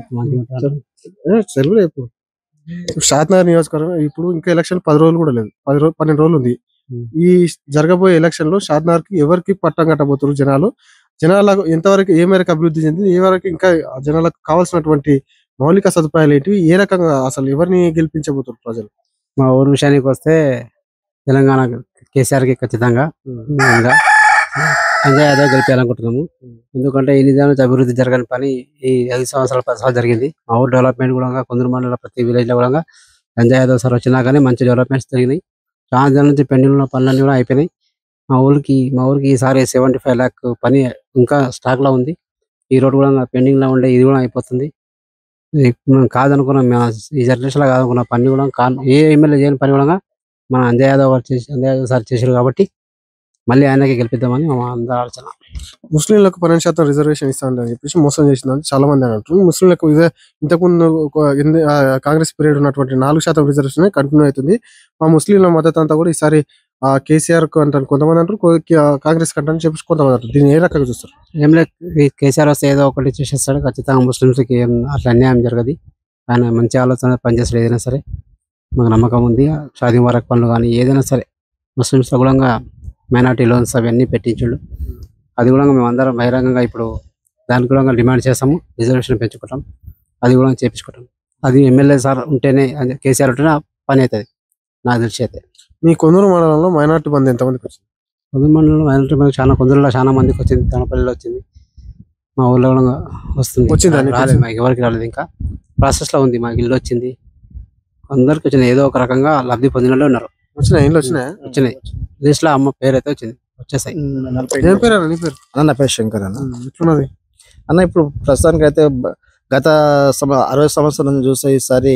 మంచిగా ఉంటారు. తెలుగు రేపు షాద్నగర్ నియోజకవర్గం ఇప్పుడు ఇంకా ఎలక్షన్ పది రోజులు కూడా లేదు పది రోజులు పన్నెండు రోజులు ఉంది ఉం. ఈ జరగబోయే ఎలక్షన్ లో షాద్నగర్ కి ఎవరికి పట్టం కట్టబోతున్నారు జనాలు జనాలకు ఎంతవరకు ఏ మేరకు అభివృద్ధి చెందింది ఏ వరకు ఇంకా ఆ జనాలకు కావాల్సినటువంటి మౌలిక సదుపాయాలు ఏంటివి ఏ రకంగా అసలు ఎవరిని గెలిపించబోతున్నారు ప్రజలు మా ఊరు విషయానికి వస్తే తెలంగాణ కేసీఆర్ కి ఖచ్చితంగా ఇంకా సంజయ్ యాదవ్ గెలిపేయాలనుకుంటున్నాము ఎందుకంటే ఈ నిజానికి అభివృద్ధి జరగని పని ఈ ఐదు సంవత్సరాల పది సంవత్సరాలు జరిగింది మా ఊరు డెవలప్మెంట్ కూడా కొందరు మండల ప్రతి విలేజ్ లో కూడా సంజయ్ యాదవ్ సార్ వచ్చినా కానీ మంచి డెవలప్మెంట్స్ జరిగినాయి చాలా దినాల నుంచి పెండింగ్ ఉన్న పనులన్నీ కూడా అయిపోయినాయి మా ఊరికి మా ఊరికి ఈసారి సెవెంటీ ఫైవ్ ల్యాక్ పని ఇంకా స్టాక్ లో ఉంది ఈ రోడ్ కూడా పెండింగ్ లో ఉండే ఇది కూడా అయిపోతుంది ఇది మనం కాదనుకున్నాం మేము ఈ జనరేషన్ లో కాదనుకున్న పని కూడా కా- ఏ ఎమ్మెల్యే చేయని పని కూడా మన అంజయ్ యాదవ్ గారు చేసి అంజయ్ యాదవ్ సార్ చేశారు కాబట్టి మళ్ళీ ఆయనకి గెలిపిద్దామని మా అందరి ఆలోచన ముస్లింలకు పన్నెండు శాతం రిజర్వేషన్ ఇస్తామని చెప్పేసి మోసం చేసిందని చాలా మంది అని అంటారు ముస్లింలకు ఇదే ఇంతకుముందు ఒక ఎన్ని- ఆ, కాంగ్రెస్ పీరియడ్ ఉన్నటువంటి నాలుగు శాతం రిజర్వేషన్ కంటిన్యూ అవుతుంది మా ముస్లింల మద్దతు అంతా కూడా ఈసారి ఆ కేసీఆర్ కు అంటారు కొంతమంది అంటారు కొ- కి- ఆ, కాంగ్రెస్ కంటే చెప్పేసి కొంతమంది అంటారు దీన్ని ఏ రకంగా చూస్తారు ఏం లేదు ఈ కేసీఆర్ వస్తే ఏదో ఒకటి చేసేస్తాడు ఖచ్చితంగా ముస్లింస్ కి ఏం అట్లా అన్యాయం జరగదు ఆయన మంచి ఆలోచన పనిచేస్తాడు ఏదైనా సరే మాకు నమ్మకం ఉంది షాదీ వరకు పనులు కానీ ఏదైనా సరే ముస్లింస్ కూడా మైనార్టీ లోన్స్ అవన్నీ పెట్టించుండు అది కూడా మేము అందరం బహిరంగంగా ఇప్పుడు దానికి కూడా డిమాండ్ చేస్తాము రిజర్వేషన్ పెంచుకుంటాం అది కూడా చేపించుకుంటాం అది ఎమ్మెల్యే సార్ ఉంటేనే అదే కేసీఆర్ ఉంటేనే ఆ పని అవుతుంది నాకు తెలిసి అయితే మీ కొందరు మండలంలో మైనార్టీ బంద్ ఎంతమందికి వచ్చింది కొందరు మండలంలో మైనార్టీ మంది చాలా కొందరులో చాలా మందికి వచ్చింది తనపల్లిలో వచ్చింది మా ఊళ్ళో కూడా వస్తుంది వచ్చిందా నీకు? రాలేదు మాకు ఎవరికి రాలేదు ఇంకా ప్రాసెస్ లో ఉంది మాకు ఇల్లు వచ్చింది అందరికి వచ్చింది ఏదో ఒక రకంగా లబ్ధి పొందిన వాళ్ళు ఉన్నారు వచ్చినాయి ఇంట్లో వచ్చినాయి వచ్చినాయి లిస్ట్ లో అమ్మ పేరు అయితే వచ్చింది వచ్చేసాయి ఏం పేరు అన్న నీ పేరు అన్న నా పేరు శంకర్ అన్న ఎట్లున్నది అన్న ఇప్పుడు ప్రస్తుతానికి అయితే బ- గత సమ- అరవై సంవత్సరాల నుంచి చూస్తే ఈసారి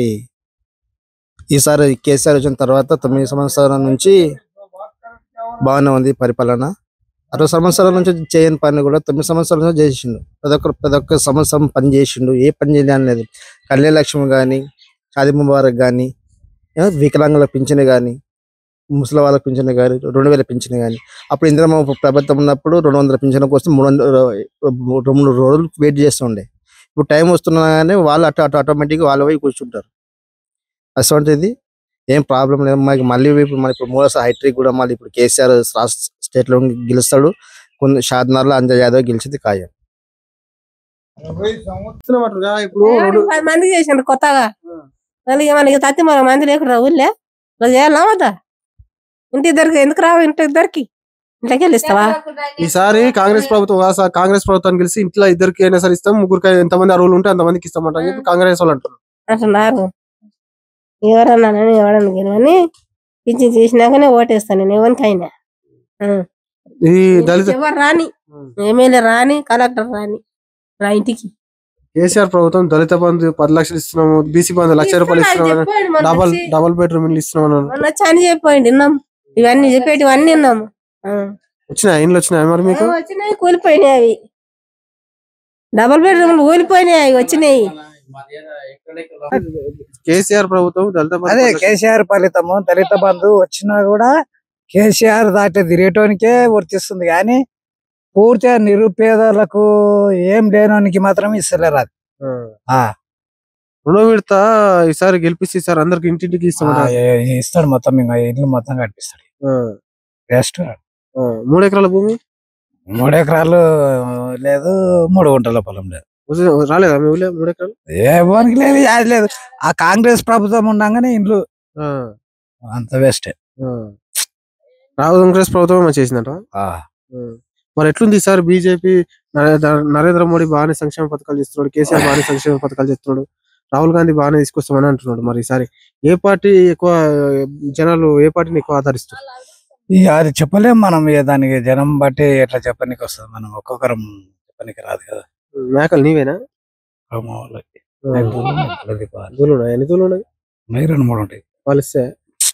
ఈసారి కేసీఆర్ వచ్చిన తర్వాత తొమ్మిది సంవత్సరాల నుంచి బాగానే ఉంది పరిపాలన అరవై సంవత్సరాల నుంచి చేయని పని కూడా తొమ్మిది సంవత్సరాల నుంచి చేసిండు ప్రతి ఒక్క ప్రతి ఒక్క సంవత్సరం పని చేసిండు ఏ పని చేయని లేదు కళ్యాణ లక్ష్మి కానీ షాది ముబారక్ కానీ వికలాంగుల పింఛన్ కానీ ముసలి వాళ్ళ పింఛన్ కానీ రెండు వేల పింఛన్ కానీ అప్పుడు ఇందిరమ్మ ప్రభుత్వం ఉన్నప్పుడు రెండు వందల పింఛన్ కోసం మూడు వందల రెండు మూడు రోజులు వెయిట్ చేస్తుండే ఇప్పుడు టైం వస్తున్నాగానే వాళ్ళు అటు అటు ఆటోమేటిక్ వాళ్ళు పోయి కూర్చుంటారు అటువంటిది ఏం ప్రాబ్లం లేదు మనకి మళ్ళీ ఇప్పుడు మన ఇప్పుడు మూడోసారి హైట్రిక్ కూడా మళ్ళీ ఇప్పుడు కేసీఆర్ స్టేట్ లో గెలుస్తాడు కొన్ని షాద్నగర్ లో అంజయ్ యాదవ్ గెలిచింది ఖాయం ఇస్తున్నమాటరుగా ఇప్పుడు రెండు పది మంది చేసిండ్రు కొత్తగా మళ్ళీ మనకి తత్తి మన మంది లేకుండా ఊళ్ళే రోజు చేయాలా వద్దా ఇంటి ఇద్దరికి ఎందుకు రావు ఇంటి ఇద్దరికి ఇంట్లోకి వెళ్ళి ఇస్తావా ఈసారి కాంగ్రెస్ ప్రభుత్వం ఆ సార్ కాంగ్రెస్ ప్రభుత్వాన్ని కలిసి ఇంట్లో ఇద్దరికి అయినా సరే ఇస్తాం ముగ్గురికి ఎంతమంది అరువులు ఉంటే అంతమందికి ఇస్తామంట అని చెప్పి కాంగ్రెస్ వాళ్ళు అంటారు అంటున్నారు ఎవరన్నా ఎవరన్నా గెలవని పింఛన్ చేసినాకనే ఓటేస్తాను నేను ఎవరికైనా ఆ. ఈ దళిత ఎవరు రాని ఎమ్మెల్యే రాని కలెక్టర్ రాని రా ఇంటికి కేసీఆర్ ప్రభుత్వం దళిత బంధు పది లక్షలు ఇస్తున్నాము బీసీ బంధు లక్ష రూపాయలు ఇస్తున్నాము చెప్పాడు మొన్న డబల్ వచ్చి. డబల్ బెడ్రూమ్ ఇల్లు ఇస్తున్నాం అన్నారు. మొన్న వచ్చి అని చెప్పండి విన్నాం ఇవన్నీ చెప్పేటివన్నీ విన్నాము ఆ. వచ్చినాయి ఇండ్లు వచ్చినాయి మరి మీకు ఏమో వచ్చినాయి కూలిపోయినాయి అవి డబుల్ బెడ్రూమ్లు కూలిపోయినాయి అవి వచ్చినాయి కేసీఆర్ ప్రభుత్వం దళిత బంధు అదే పది లక్షలు- కేసీఆర్ ఫలితము దళిత బంధు వచ్చినా కూడా కేసీఆర్ దాటి తిరిగేటోనికే వర్తిస్తుంది కానీ పూర్తిగా నిరుపేదలకు ఏం లేనోనికి మాత్రం ఇస్తలేరు అది ఆ. ఆ. రెండో విడత ఈసారి గెలిపిస్తే ఈసారి అందరికి ఇంటింటికి ఆ, ఇస్తామంట ఏ- ఇస్తాడు మొత్తం ఇంకా ఇల్లు మొత్తం కట్టిస్తాడు ఆ. వేస్ట్ ఆ. మూడు ఎకరాల భూమి మూడు ఎకరాలు లేదు మూడు గుంటల పొలం లేదు వదిలే- రాలేదా మీ ఊళ్ళో మూడు ఎకరాలు ఏ పోనికి లేదు అది లేదు ఆ కాంగ్రెస్ ప్రభుత్వం ఉండగానే ఇండ్లు ఆ. అంత వేస్ట్ ఆ. రాహుల్ కాంగ్రెస్ ప్రభుత్వం చేసిందట ఆ. మరి ఎట్లుంది ఈసారి బీజేపీ నరేంద్ర మోడీ బాగానే సంక్షేమ పథకాలు చేస్తున్నాడు కేసీఆర్ బాగానే సంక్షేమ పథకాలు చేస్తున్నాడు రాహుల్ గాంధీ బాగానే తీసుకొస్తామని అంటున్నాడు మరి ఈసారి ఏ పార్టీ ఎక్కువ జనాలు ఏ పార్టీని ఎక్కువ ఆదరిస్తారు ఇక అది చెప్పలేం మనం ఇక దానికి జనం బట్టి ఎట్లా చెప్పనీకి వస్తుంది మనం ఒక్కొక్కరం చెప్పనీకి రాదు కదా మేకలు నీవేనా మా వాళ్ళకి. ఆ. వాళ్ళది కాదు. దూలు ఉన్నాయి ఎన్ని దూలు ఉన్నాయి ఉన్నాయి రెండు మూడు ఉంటాయి వాళ్ళు ఇస్తే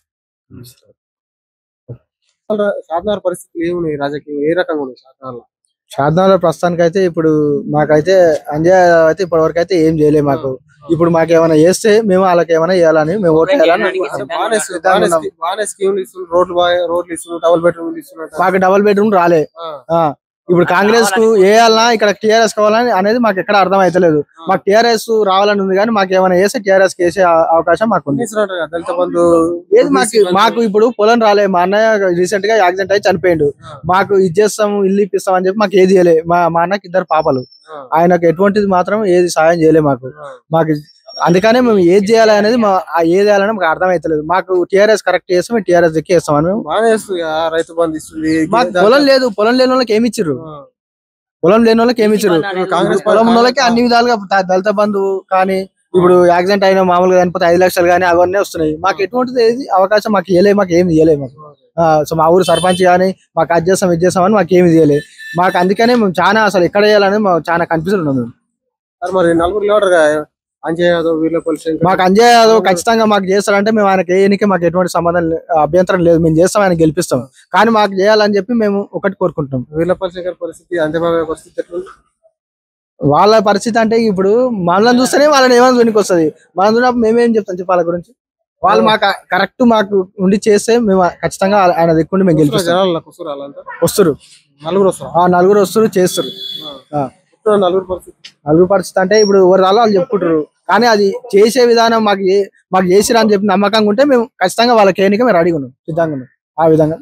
సాధారణ పరిస్థితులు ఏమున్నాయి రాజకీయం ఏ రకంగా ఉన్నాయి సాధారణ షాద్నగర్ ప్రస్తుతానికి అయితే ఇప్పుడు మాకైతే అంజయ్ అయితే ఇప్పటి వరకు అయితే ఏం చేయలేదు మాకు ఇప్పుడు మాకు ఏమైనా చేస్తే మేము వాళ్ళకి ఏమైనా చేయాలని మేము ఓటు వేయాలని బాగానే బాగానే స్కీ- బాగానే స్కీమ్లు ఇస్తున్నారు రోడ్లు బాగా రోడ్లు ఇస్తున్నారు డబుల్ బెడ్రూమ్ ఇస్తున్నారు మాకు డబుల్ బెడ్రూమ్ రాలే ఆ, ఇప్పుడు కాంగ్రెస్ కు వేయాలన్నా ఇక్కడ టిఆర్ఎస్ కావాలని అనేది మాకు ఎక్కడ అర్థం అయితలేదు మాకు టిఆర్ఎస్ రావాలని ఉంది కానీ మాకు ఏమైనా వేస్తే టిఆర్ఎస్ వేసే అవ- అవకాశం మాకు ఉంది ఇస్తున్నారు కదా, దళిత బంధు ఏది మాకు మాకు ఇప్పుడు పొలం రాలే మా అన్నయ్య రీసెంట్ గా యాక్సిడెంట్ అయి చనిపోయిండు మాకు ఇది చేస్తాం ఇల్లు ఇప్పిస్తాం అని చెప్పి మాకు ఏది చేయలే మా మా అన్నకి ఇద్దరు పాపలు ఆయనకు ఎటువంటిది మాత్రం ఏది సాయం చేయలే మాకు మాకు అందుకనే మేము ఏది చేయాలి అనేది మా ఆ ఏది చేయాలని మాకు అర్థం అవుతలేదు మాకు టిఆర్ఎస్ కరెక్ట్ చేస్తాం మేము టిఆర్ఎస్ ఎక్కి వేస్తామని మేము బాగా చేస్తుంది కదా, రైతు బంధు ఇస్తుంది మాకు పొలం లేదు పొలం లేని వాళ్ళకి ఏమి ఇచ్చిర్రు పొలం లేని వాళ్ళకి ఏమి ఇచ్చిర్రు కాంగ్రెస్ పొలం ఉన్న వాళ్ళకి అన్ని విధాలుగా ద- దళిత బంధువు కానీ ఇప్పుడు యాక్సిడెంట్ అయిన మామూలుగా చనిపోతే ఐదు లక్షలు కానీ అవన్నీ వస్తున్నాయి మాకు ఎటువంటిది ఏది అవకాశం మాకు ఇవ్వలేదు మాకు ఏమి ఇవ్వలేదు మాకు ఆ, సో మా ఊరు సర్పంచ్ కానీ మాకు అది చేస్తాం ఇది చేస్తాం అని మాకు ఏమి ఇవ్వలేదు మాకు అందుకనే మేము చాలా అసలు ఎక్కడ చేయాలని మాకు చాలా కన్ఫ్యూజన్ ఉన్నాం మేము సార్ మరి నలుగురు లీడర్ అంజయ్ యాదవ్ వీళ్ళపల్లి శంకర్ మాకు అంజయ్ యాదవ్ ఖచ్చితంగా మాకు చేస్తారంటే మేము ఆయనకి ఏనికి మాకు ఎటువంటి సంబంధం లే- అభ్యంతరం లేదు మేము చేస్తాం ఆయన గెలిపిస్తాం కానీ మాకు చేయాలని చెప్పి మేము ఒకటి కోరుకుంటాం వీళ్ళపల్లి శంకర్ పరిస్థితి అంతేబాబు పరిస్థితి ఎట్లుంది వాళ్ళ పరిస్థితి అంటే ఇప్పుడు మనల్ని చూస్తేనే వాళ్ళని ఏమైనా వెనుక వస్తుంది మనం చూసినప్పుడు మేమేం చెప్తాం చెప్పి వాళ్ళ గురించి వాళ్ళు మాకు కరెక్ట్ మాకు ఉండి చేస్తే మేము ఖచ్చితంగా ఆయన దిక్కుండి మేము గెలిపిస్తాం జనాలు కుసూరు వాళ్ళంతా వస్తారు నలుగురు వస్తారు ఆ నలుగురు వస్తారు చేస్తారు ఆ. ఇప్పుడు నలుగురు పరిస్థితి నలుగురు పరిస్థితి అంటే ఇప్పుడు ఎవరు రాలో వాళ్ళు చెప్పుకుంటారు కానీ అది చేసే విధానం మాకు ఏ- మాకు చేసిరా అని చెప్పి నమ్మకంగా ఉంటే మేము ఖచ్చితంగా వాళ్ళకి ఏనిక మేము రెడీగా ఉన్నాం సిద్ధంగా ఉన్నాం ఆ విధంగా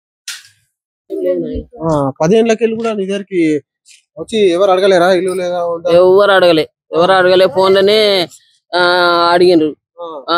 ఆ, పదేళ్ళకి వెళ్ళి కూడా నీ దగ్గరికి వచ్చి ఎవరు అడగలేరా ఇల్లు లేదా ఉందా? ఎవరు అడగలే ఎవరు అడగలే ఫోన్లోనే ఆ, అడిగిండ్రు ఆ, ఆ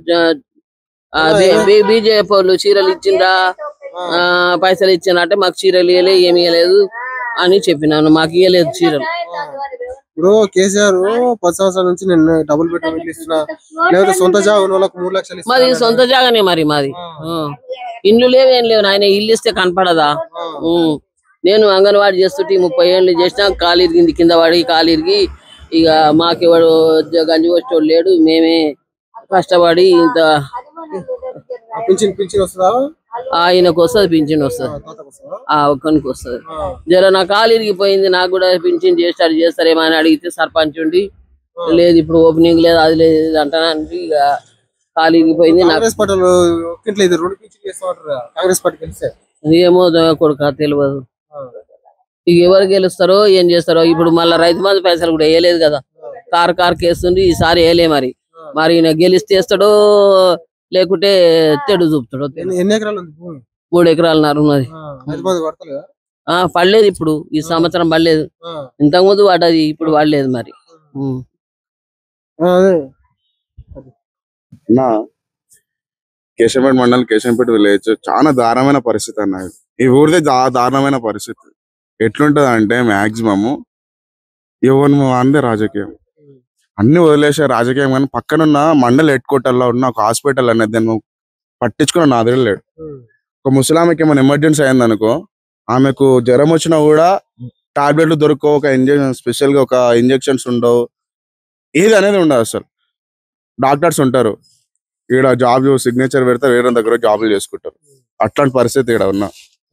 బీజేపీ వాళ్ళు చీరలు ఇచ్చిండ్రా ఆ, పైసలు ఇచ్చిండ్రా అంటే మాకు చీరలు ఇవ్వలే ఏమి ఇవ్వలేదు అని చెప్పినాను మాకు ఇవ్వలేదు చీరలు ఇప్పుడు కేసీఆర్ పది సంవత్సరాల నుంచి నేను డబుల్ బెడ్రూమ్ ఇల్లు ఇస్తున్నా లేకపోతే సొంత జాగా ఉన్న వాళ్ళకి మూడు లక్షలు మాది ఇస్తున్నా సొంత జాగానే మరి మాది ఆ. ఇండ్లు లేవు ఏం లేవు ఆయన ఇల్లు ఇస్తే కనపడదా ఉం. నేను అంగన్వాడీ చేస్తుంటే ఈ ముప్పై ఏళ్ళు చేసినా కాలు ఇరిగింది కింద పడి కాలు ఇరిగి ఇక మాకెవడు జ- గంజి వచ్చేవాడు లేడు మేమే కష్టపడి ఇంత పింఛన్ పింఛన్ వస్తుందా ఆయనకు వస్తుంది పింఛన్ వస్తుంది తాతకు వస్తుందా? ఆ ఒక్కనికి వస్తుంది ఆ, జర నా కాలు ఇరిగిపోయింది నాకు కూడా పింఛన్ చేస్తారు చేస్తారేమో అని అడిగితే సర్పంచ్ ఉండి లేదు ఇప్పుడు ఓపెనింగ్ లేదు అది లేదు ఇది అంటానంటే ఇక కాలు ఇరిగిపోయింది నాకు కాంగ్రెస్ పార్టీ ఇంట్లో ఇది రెండు పింఛన్ చేస్తామంటారు కదా, కాంగ్రెస్ పార్టీ గెలిస్తే ఏమో కొడుక తెలియదు ఆ, ఇక ఎవరు గెలుస్తారో ఏం చేస్తారో ఇప్పుడు మళ్ళీ రైతు బంధు పైసలు కూడా వేయలేదు కదా కారు కారు కేస్తుంది ఈసారి వేయలే మరి మరి ఈయన గెలిస్తే వేస్తాడో లేకుంటే తెడు చూపుతాడో తెలియదు. ఎన్ని ఎన్ని ఎకరాలు ఉంది భూమి మూడు ఎకరాలన్నర ఉన్నది ఆ, రైతు బంధు పడతలేదా ఆ పడలేదు ఇప్పుడు ఈ సంవత్సరం పడలేదు ఆ, ఇంతకు ముందు పడ్డది ఇప్పుడు పడలేదు మరి ఉం. ఆ, అదే నా కేశంపేట మండలం కేశంపేట విలేజ్ చాలా దారుణమైన పరిస్థితి అన్న ఇది. ఈ ఊరిదే దా- దారుణమైన పరిస్థితి ఎట్లుంటది అంటే మాక్సిమము ఎవరు అందే రాజకీయం అన్ని వదిలేసే రాజకీయం కానీ పక్కనున్న మండల హెడ్ క్వార్టర్లో ఉన్న ఒక హాస్పిటల్ అనేది దాన్ని పట్టించుకున్న నా దగ్గర లేడు ఒక ముసలామెకి ఏమైనా ఎమర్జెన్సీ అయింది అనుకో ఆమెకు జ్వరం వచ్చినా కూడా టాబ్లెట్లు దొరకవు ఒక ఇంజెక్షన్ స్పెషల్ గా ఒక ఇంజెక్షన్స్ ఉండవు ఏది అనేది ఉండదు అసలు డాక్టర్స్ ఉంటారు ఈడ జాబ్ సిగ్నేచర్ పెడితే వేరే దగ్గర జాబులు చేసుకుంటారు అట్లాంటి పరిస్థితి ఇక్కడ ఉన్నా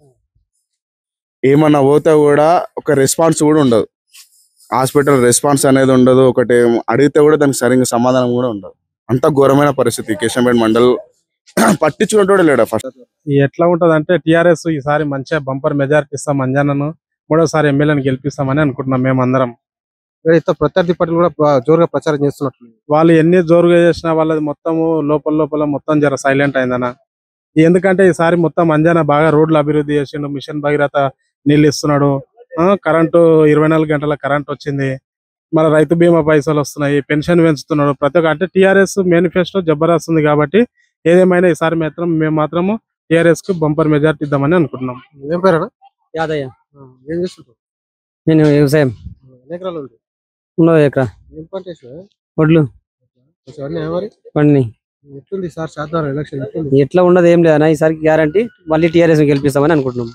ఏమన్నా పోతే కూడా ఒక రెస్పాన్స్ కూడా ఉండదు హాస్పిటల్ రెస్పాన్స్ అనేది ఉండదు ఒకటి అడిగితే కూడా దానికి సరిగ్గా సమాధానం కూడా ఉండదు అంత ఘోరమైన పరిస్థితి కిషన్పేట మండల్ పట్టించుకున్నట్టు లేడా ఫస్ట్ ఎట్లా ఉంటది అంటే టిఆర్ఎస్ ఈసారి మంచిగా బంపర్ మెజారిటీ ఇస్తాం అంజనను మూడోసారి ఎమ్మెల్యేని గెలిపిస్తామని అనుకుంటున్నాం మేమందరం ఇతర ప్రత్యర్థి పార్టీలు కూడా ప్ర- జోరుగా ప్రచారం చేస్తున్నట్లు వాళ్ళు ఎన్ని జోరుగా చేసినా వాళ్ళది మొత్తము లోపల లోపల మొత్తం జర సైలెంట్ అయిందన్న ఎందుకంటే ఈసారి మొత్తం అంజన బాగా రోడ్లు అభివృద్ధి చేసిండు మిషన్ భగీరథ నీళ్ళు ఇస్తున్నాడు ఆ, కరెంటు ఇరవై నాలుగు గంటల కరెంట్ వచ్చింది మన రైతు బీమా పైసలు వస్తున్నాయి పెన్షన్ పెంచుతున్నాడు ప్రతి ఒక్క అంటే టిఆర్ఎస్ మేనిఫెస్టో జబర్దస్త్ ఉంది కాబట్టి ఏదేమైనా ఈసారి మాత్రం మేము మాత్రము టిఆర్ఎస్ కు బంపర్ మెజార్టీ ఇద్దామని అనుకుంటున్నాం ఏం పేరు యాదయ్య ఏం చేస్తుంటారు నేను వ్యవసాయం ఎన్ని ఎకరాలు ఉంది ఉన్నది ఎకరా ఏం పంట వేసినావు? వడ్లు కొంచెం అన్నీ ఏమరి పండి ఎట్లుంది సార్ శాతం ఎలక్షన్ ఎట్లుంది ఎట్లా ఉండదు ఏం లేదన్న ఈసారి గ్యారంటీ మళ్ళీ టీఆర్ఎస్ గెలిపిస్తామని అనుకుంటున్నాం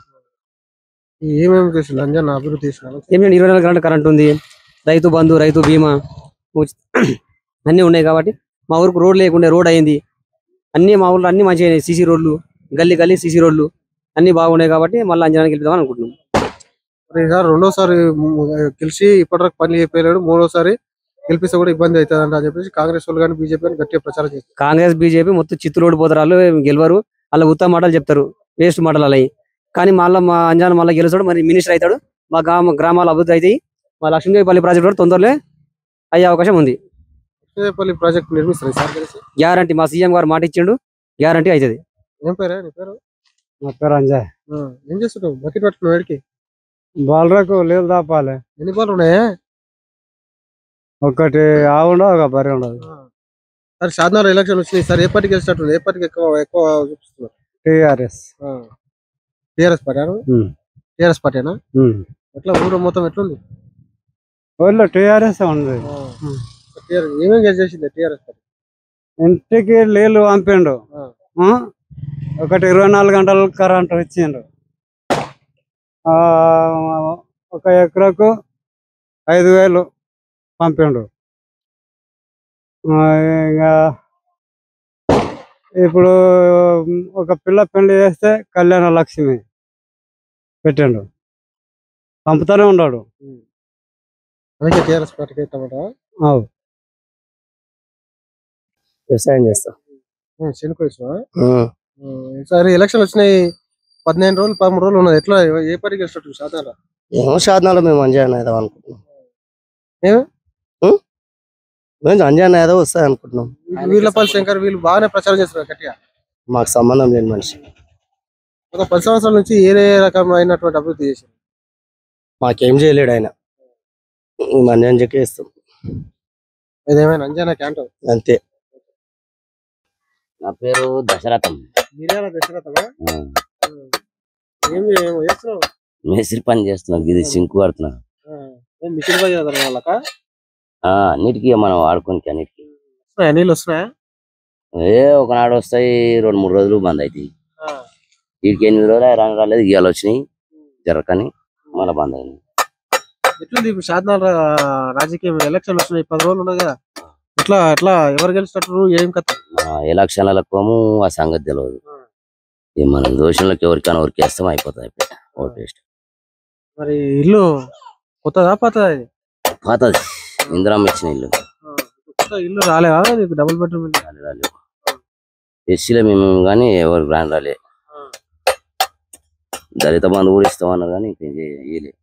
ఏమేమి చేసిండు అంజన్ అభివృద్ధి చేసిన ఏం లేదు ఇరవై నాలుగు గంటల కరెంట్ ఉంది రైతు బంధు రైతు బీమా ఉచిత అన్నీ ఉన్నాయి కాబట్టి మా ఊరికి రోడ్ లేకుండే రోడ్ అయింది అన్ని మా ఊర్లో అన్ని మంచిగా అయినాయి సీసీ రోడ్లు గల్లీ గల్లీ సీసీ రోడ్లు అన్ని బాగున్నాయి కాబట్టి మళ్ళీ అంజనానికి గెలుపుదామని అనుకుంటున్నాం మరి ఈసారి రెండోసారి ము- గెలిచి ఇప్పటివరకు పని అయిపోయాడు మూడోసారి గెలిపిస్తే కూడా ఇబ్బంది అవుతుంది అని చెప్పేసి కాంగ్రెస్ వాళ్ళు కానీ బీజేపీ కానీ గట్టిగా ప్రచారం చేస్తారు కాంగ్రెస్ బీజేపీ మొత్తం చిత్తూరు ఓడిపోతారు వాళ్ళు గెలవరు అలా ఉత్తమ మాటలు చెప్తారు వేస్ట్ మాటలు అలా కానీ మళ్ళీ మా అంజాన్ మళ్ళీ గెలుస్తాడు మరి మినిస్టర్ అవుతాడు మా గ్రామ గ్రామాల అభివృద్ధి అవుతాయి మా లక్ష్మీదేవిపల్లి ప్రాజెక్ట్ కూడా తొందరలో అయ్యే అవకాశం ఉంది లక్ష్మీదేవిపల్లి ప్రాజెక్ట్ నిర్మిస్తారు సార్ తెలిసి గ్యారంటీ మా సీఎం గారు మాట ఇచ్చిండు గ్యారంటీ అవుతుంది ఏం పేరు నీ పేరు నా పేరు అంజయ్ ఆ, ఏం చేస్తుంటావు బకెట్ పట్టుకున్నావు వేడికి బాలరకు లేదు దాపాలి ఎన్ని బాల్ ఉన్నాయా ఒకటి ఆవు ఉండదు ఒక బర్రె ఉండదు సరే షాద్నగర్ ఎలక్షన్ వచ్చినాయి సార్ ఏ పార్టీకి గెలిచినట్టు ఏ పార్టీకి ఎక్కువ ఎక్కువ చూపిస్తున్నారు టిఆర్ఎస్ టీఆర్ఎస్ పార్టీ టీఆర్ఎస్ పార్టీనా ఎట్లా ఊరు మొత్తం ఎట్లుంది ఊళ్ళో టిఆర్ఎస్ ఉంది TRS ఏమేం చేసింది టీఆర్ఎస్ పార్టీ ఇంటికి నీళ్లు పంపిండు ఆ. ఆ? ఒకటి ఇరవై నాలుగు గంటలు కరెంట్ ఇచ్చిండు ఆ, ఒక ఎకరకు ఐదు వేలు పంపిండు ఆ, ఇంకా ఇప్పుడు ఒక పిల్ల పెళ్లి చేస్తే కళ్యాణ లక్ష్మి పెట్టిండు పంపుతానే ఉన్నాడు అందుకే టీఆర్ఎస్ పార్టీకి ఇస్తామంట అవు వ్యవసాయం చేస్తాం శనుకు ఈసారి ఎలక్షన్ వచ్చినాయి పదిహేను రోజులు పదమూడు రోజులు ఉన్నది ఎట్లా ఏ పార్టీకి గెలిచినట్టు సాధారణ ఏమో సాధనాలు మేము అంజాన్ యాదవ్ అనుకుంటున్నాం ఏమి? ఉం? మేము అంజాన్ యాదవ్ వస్తాయి అనుకుంటున్నాం వీళ్ళపల్లి శంకర్ వీళ్ళు బాగానే ప్రచారం చేస్తున్నారు గట్టిగా మాకు సంబంధం లేని మనిషి ఒక పది సంవత్సరాల నుంచి ఏ ఏ రకమైనటువంటి అభివృద్ధి చేశారు మాకేం చేయలేడు ఆయన మేము అంజాన్ చెక్కే ఇస్తాం ఏదేమైనా అంజనా క్యాంటో అంతే నా పేరు దశరథం మిర్యాల దశరథమా ఏం ఏం చేస్తున్నావు మేస్త్రి పని చేస్తున్నా ఇది సింకు కడుతున్నా ఆ, ఏం మిషన్ పని చేస్తారు వాళ్ళక ఆ, అన్నిటికీ మనం వాడుకోనికి అన్నిటికీ వస్తున్నాయా నీళ్ళు వస్తున్నాయా ఏ ఒకనాడు వస్తాయి రెండు మూడు రోజులు బంద్ అవుతాయి ఆ, వీటికి ఎనిమిది రోజులు రాను రాలేదు ఇవాళ వచ్చినాయి జరగని మళ్ళీ బంద్ అయింది ఎట్లుంది ఇప్పుడు షాద్నాల్ రాజకీయం ఎలక్షన్ వస్తున్నాయి పది రోజులు ఉన్నాయి కదా ఎట్లా ఎట్లా ఎవరు గెలిచినట్టు ఏం కథ మన ఎలక్షన్లకు పోము ఆ సంగతి తెలియదు ఈ మన దోషులకు ఎవరికైనా ఎవరికి వేస్తాం అయిపోతుంది అయిపోయి ఓటు వేస్ట్ మరి ఇల్లు కొత్తదా పాతదా ఇది పోతుంది ఇందిరామ్మ ఇచ్చిన ఇల్లు కొత్త ఇల్లు రాలేదా నీకు డబుల్ బెడ్రూమ్ ఇల్లు రాలే, రాలే. ఎస్సీలో మేము కానీ ఎవరు రాని రాలే దళిత బంధు కూడా ఇస్తామన్నారు కానీ ఇంకేం చేయ- ఇయ్యలే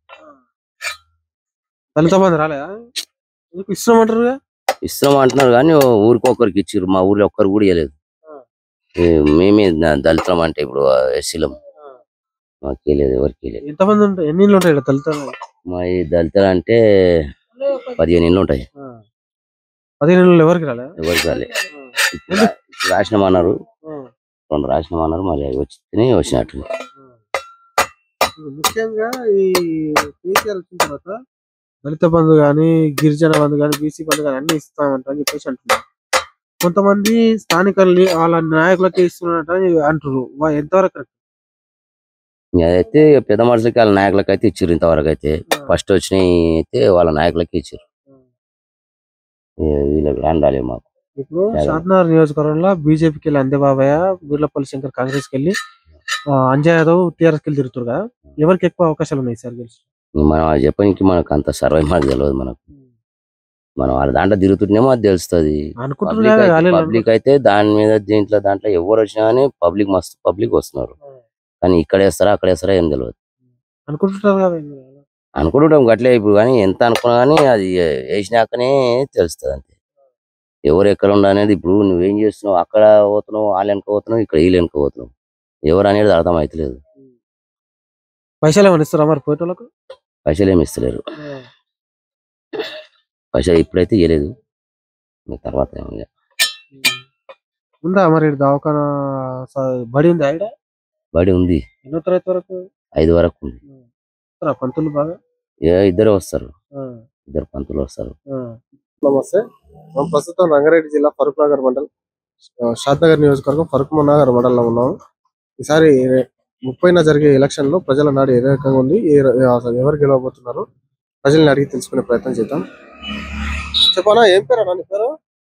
దళిత మంది రాలేదా నీకు ఇష్టమంటారుగా ఇస్తాం అంటున్నారు కానీ ఊరికి ఒక్కరికి ఇచ్చారు మా ఊర్లో ఒక్కరు కూడా ఇవ్వలేదు ఈ మేమే ద- దళితులం అంటే ఇప్పుడు ఎస్సీలం మాకు ఇవ్వలేదు ఎవరికి ఇవ్వలేదు ఎంతమంది ఉంటాయి ఎన్ని ఇల్లు ఉంటాయి ఈడ దళితులు మా ఈ దళితులు అంటే పదిహేను ఇళ్ళు ఉంటాయి పదిహేను ఇల్లు ఎవరికి రాలే ఎవరికి రాలే ఇప్పుడు రా- ఇప్పుడు రాసినామన్నారు రెండు రాసినామన్నారు మరి అవి వచ్చి వచ్చినట్టు ముఖ్యంగా ఈ కేసీఆర్ వచ్చిన తర్వాత దళిత బంధు గాని గిరిజన బంధు గాని బీసీ బంధు గాని అన్ని ఇస్తామంట అని చెప్పేసి అంటున్నారు కొంతమంది స్థానికుల్ని వాళ్ళ నాయకులకే ఇస్తున్నట్టు అని అంటారు వా- ఎంతవరకు correct? అదైతే పెద్ద మనుషులకి వాళ్ళ నాయకులకి అయితే ఇచ్చారు ఇంతవరకు అయితే ఫస్ట్ వచ్చినాయి అయితే వాళ్ళ నాయకులకి ఇచ్చారు ఈ- వీళ్ళకి రాని రాలేదు మాకు ఇప్పుడు అదే. షాద్నగర్ నియోజకవర్గంలో బీజేపీకి వెళ్ళి అందే బాబయ్య బీర్లపల్లి శంకర్ కాంగ్రెస్ కి వెళ్ళి ఆ, అంజయ్ యాదవ్ టీఆర్ఎస్ కి వెళ్ళి తిరుగుతారు కదా ఎవరికి ఎక్కువ అవకాశాలు ఉన్నాయి సార్ గెలిచి మనం అది చెప్పడానికి మనకు అంత సర్వే మనకు తెలియదు మనకు మనం వాళ్ళ దాంట్లో తిరుగుతుంటేమో అది తెలుస్తుంది అనుకుంటున్నారు కదా, వాళ్ళే పబ్లిక్ అయితే దాని మీద దీంట్లో దాంట్లో ఎవరు వచ్చినా కానీ పబ్లిక్ మస్తు పబ్లిక్ వస్తున్నారు కానీ ఇక్కడ వేస్తారా అక్కడ వేస్తారా ఏం తెలియదు అనుకుంటుంటారు కదా అనుకుంటుంటాం గట్లే ఇప్పుడు కానీ ఎంత అనుకున్నా కానీ అది వేసినాకనే తెలుస్తుంది అంతే ఎవరు ఎక్కడ ఉండనేది ఇప్పుడు నువ్వేం చేస్తున్నావు అక్కడ పోతున్నావు వాళ్ళు వెనక పోతున్నావు ఇక్కడ వీళ్ళు వెనక పోతున్నావు ఎవరు అనేది అర్థం అవుతలేదు పైసలు ఏమైనా ఇస్తారా మరి పోయేటోళ్ళకు పైసలు ఏమి ఇస్తలేరు పైసలు ఇప్పుడైతే ఇవ్వలేదు ఇంకా తర్వాత ఏమో ఇక. ఉందా మరి ఈడ దవాఖానా స- బడి ఉంది ఆవిడ బడి ఉంది ఎన్నో తరగతి వరకు ఐదు వరకు ఉంది వస్తారా పంతులు బాగా ఏ ఇద్దరు వస్తారు ఆ, ఇద్దరు పంతులు వస్తారు ఆ. నమస్తే మనం ప్రస్తుతం రంగారెడ్డి జిల్లా ఫరూక్ నగర్ మండల్ ఆ, షాద్ నగర్ నియోజకవర్గం ఫరూక్ నగర్ మండలంలో ఉన్నాము ఈసారి ముప్పైన జరిగే ఎలక్షన్ లో ప్రజల నాడు ఏ రకంగా ఉంది ఏ ర- అసలు ఎవరు గెలవబోతున్నారు ప్రజల్ని అడిగి తెలుసుకునే ప్రయత్నం చేద్దాం చెప్పనా ఏం పేరు అన్న నీ పేరు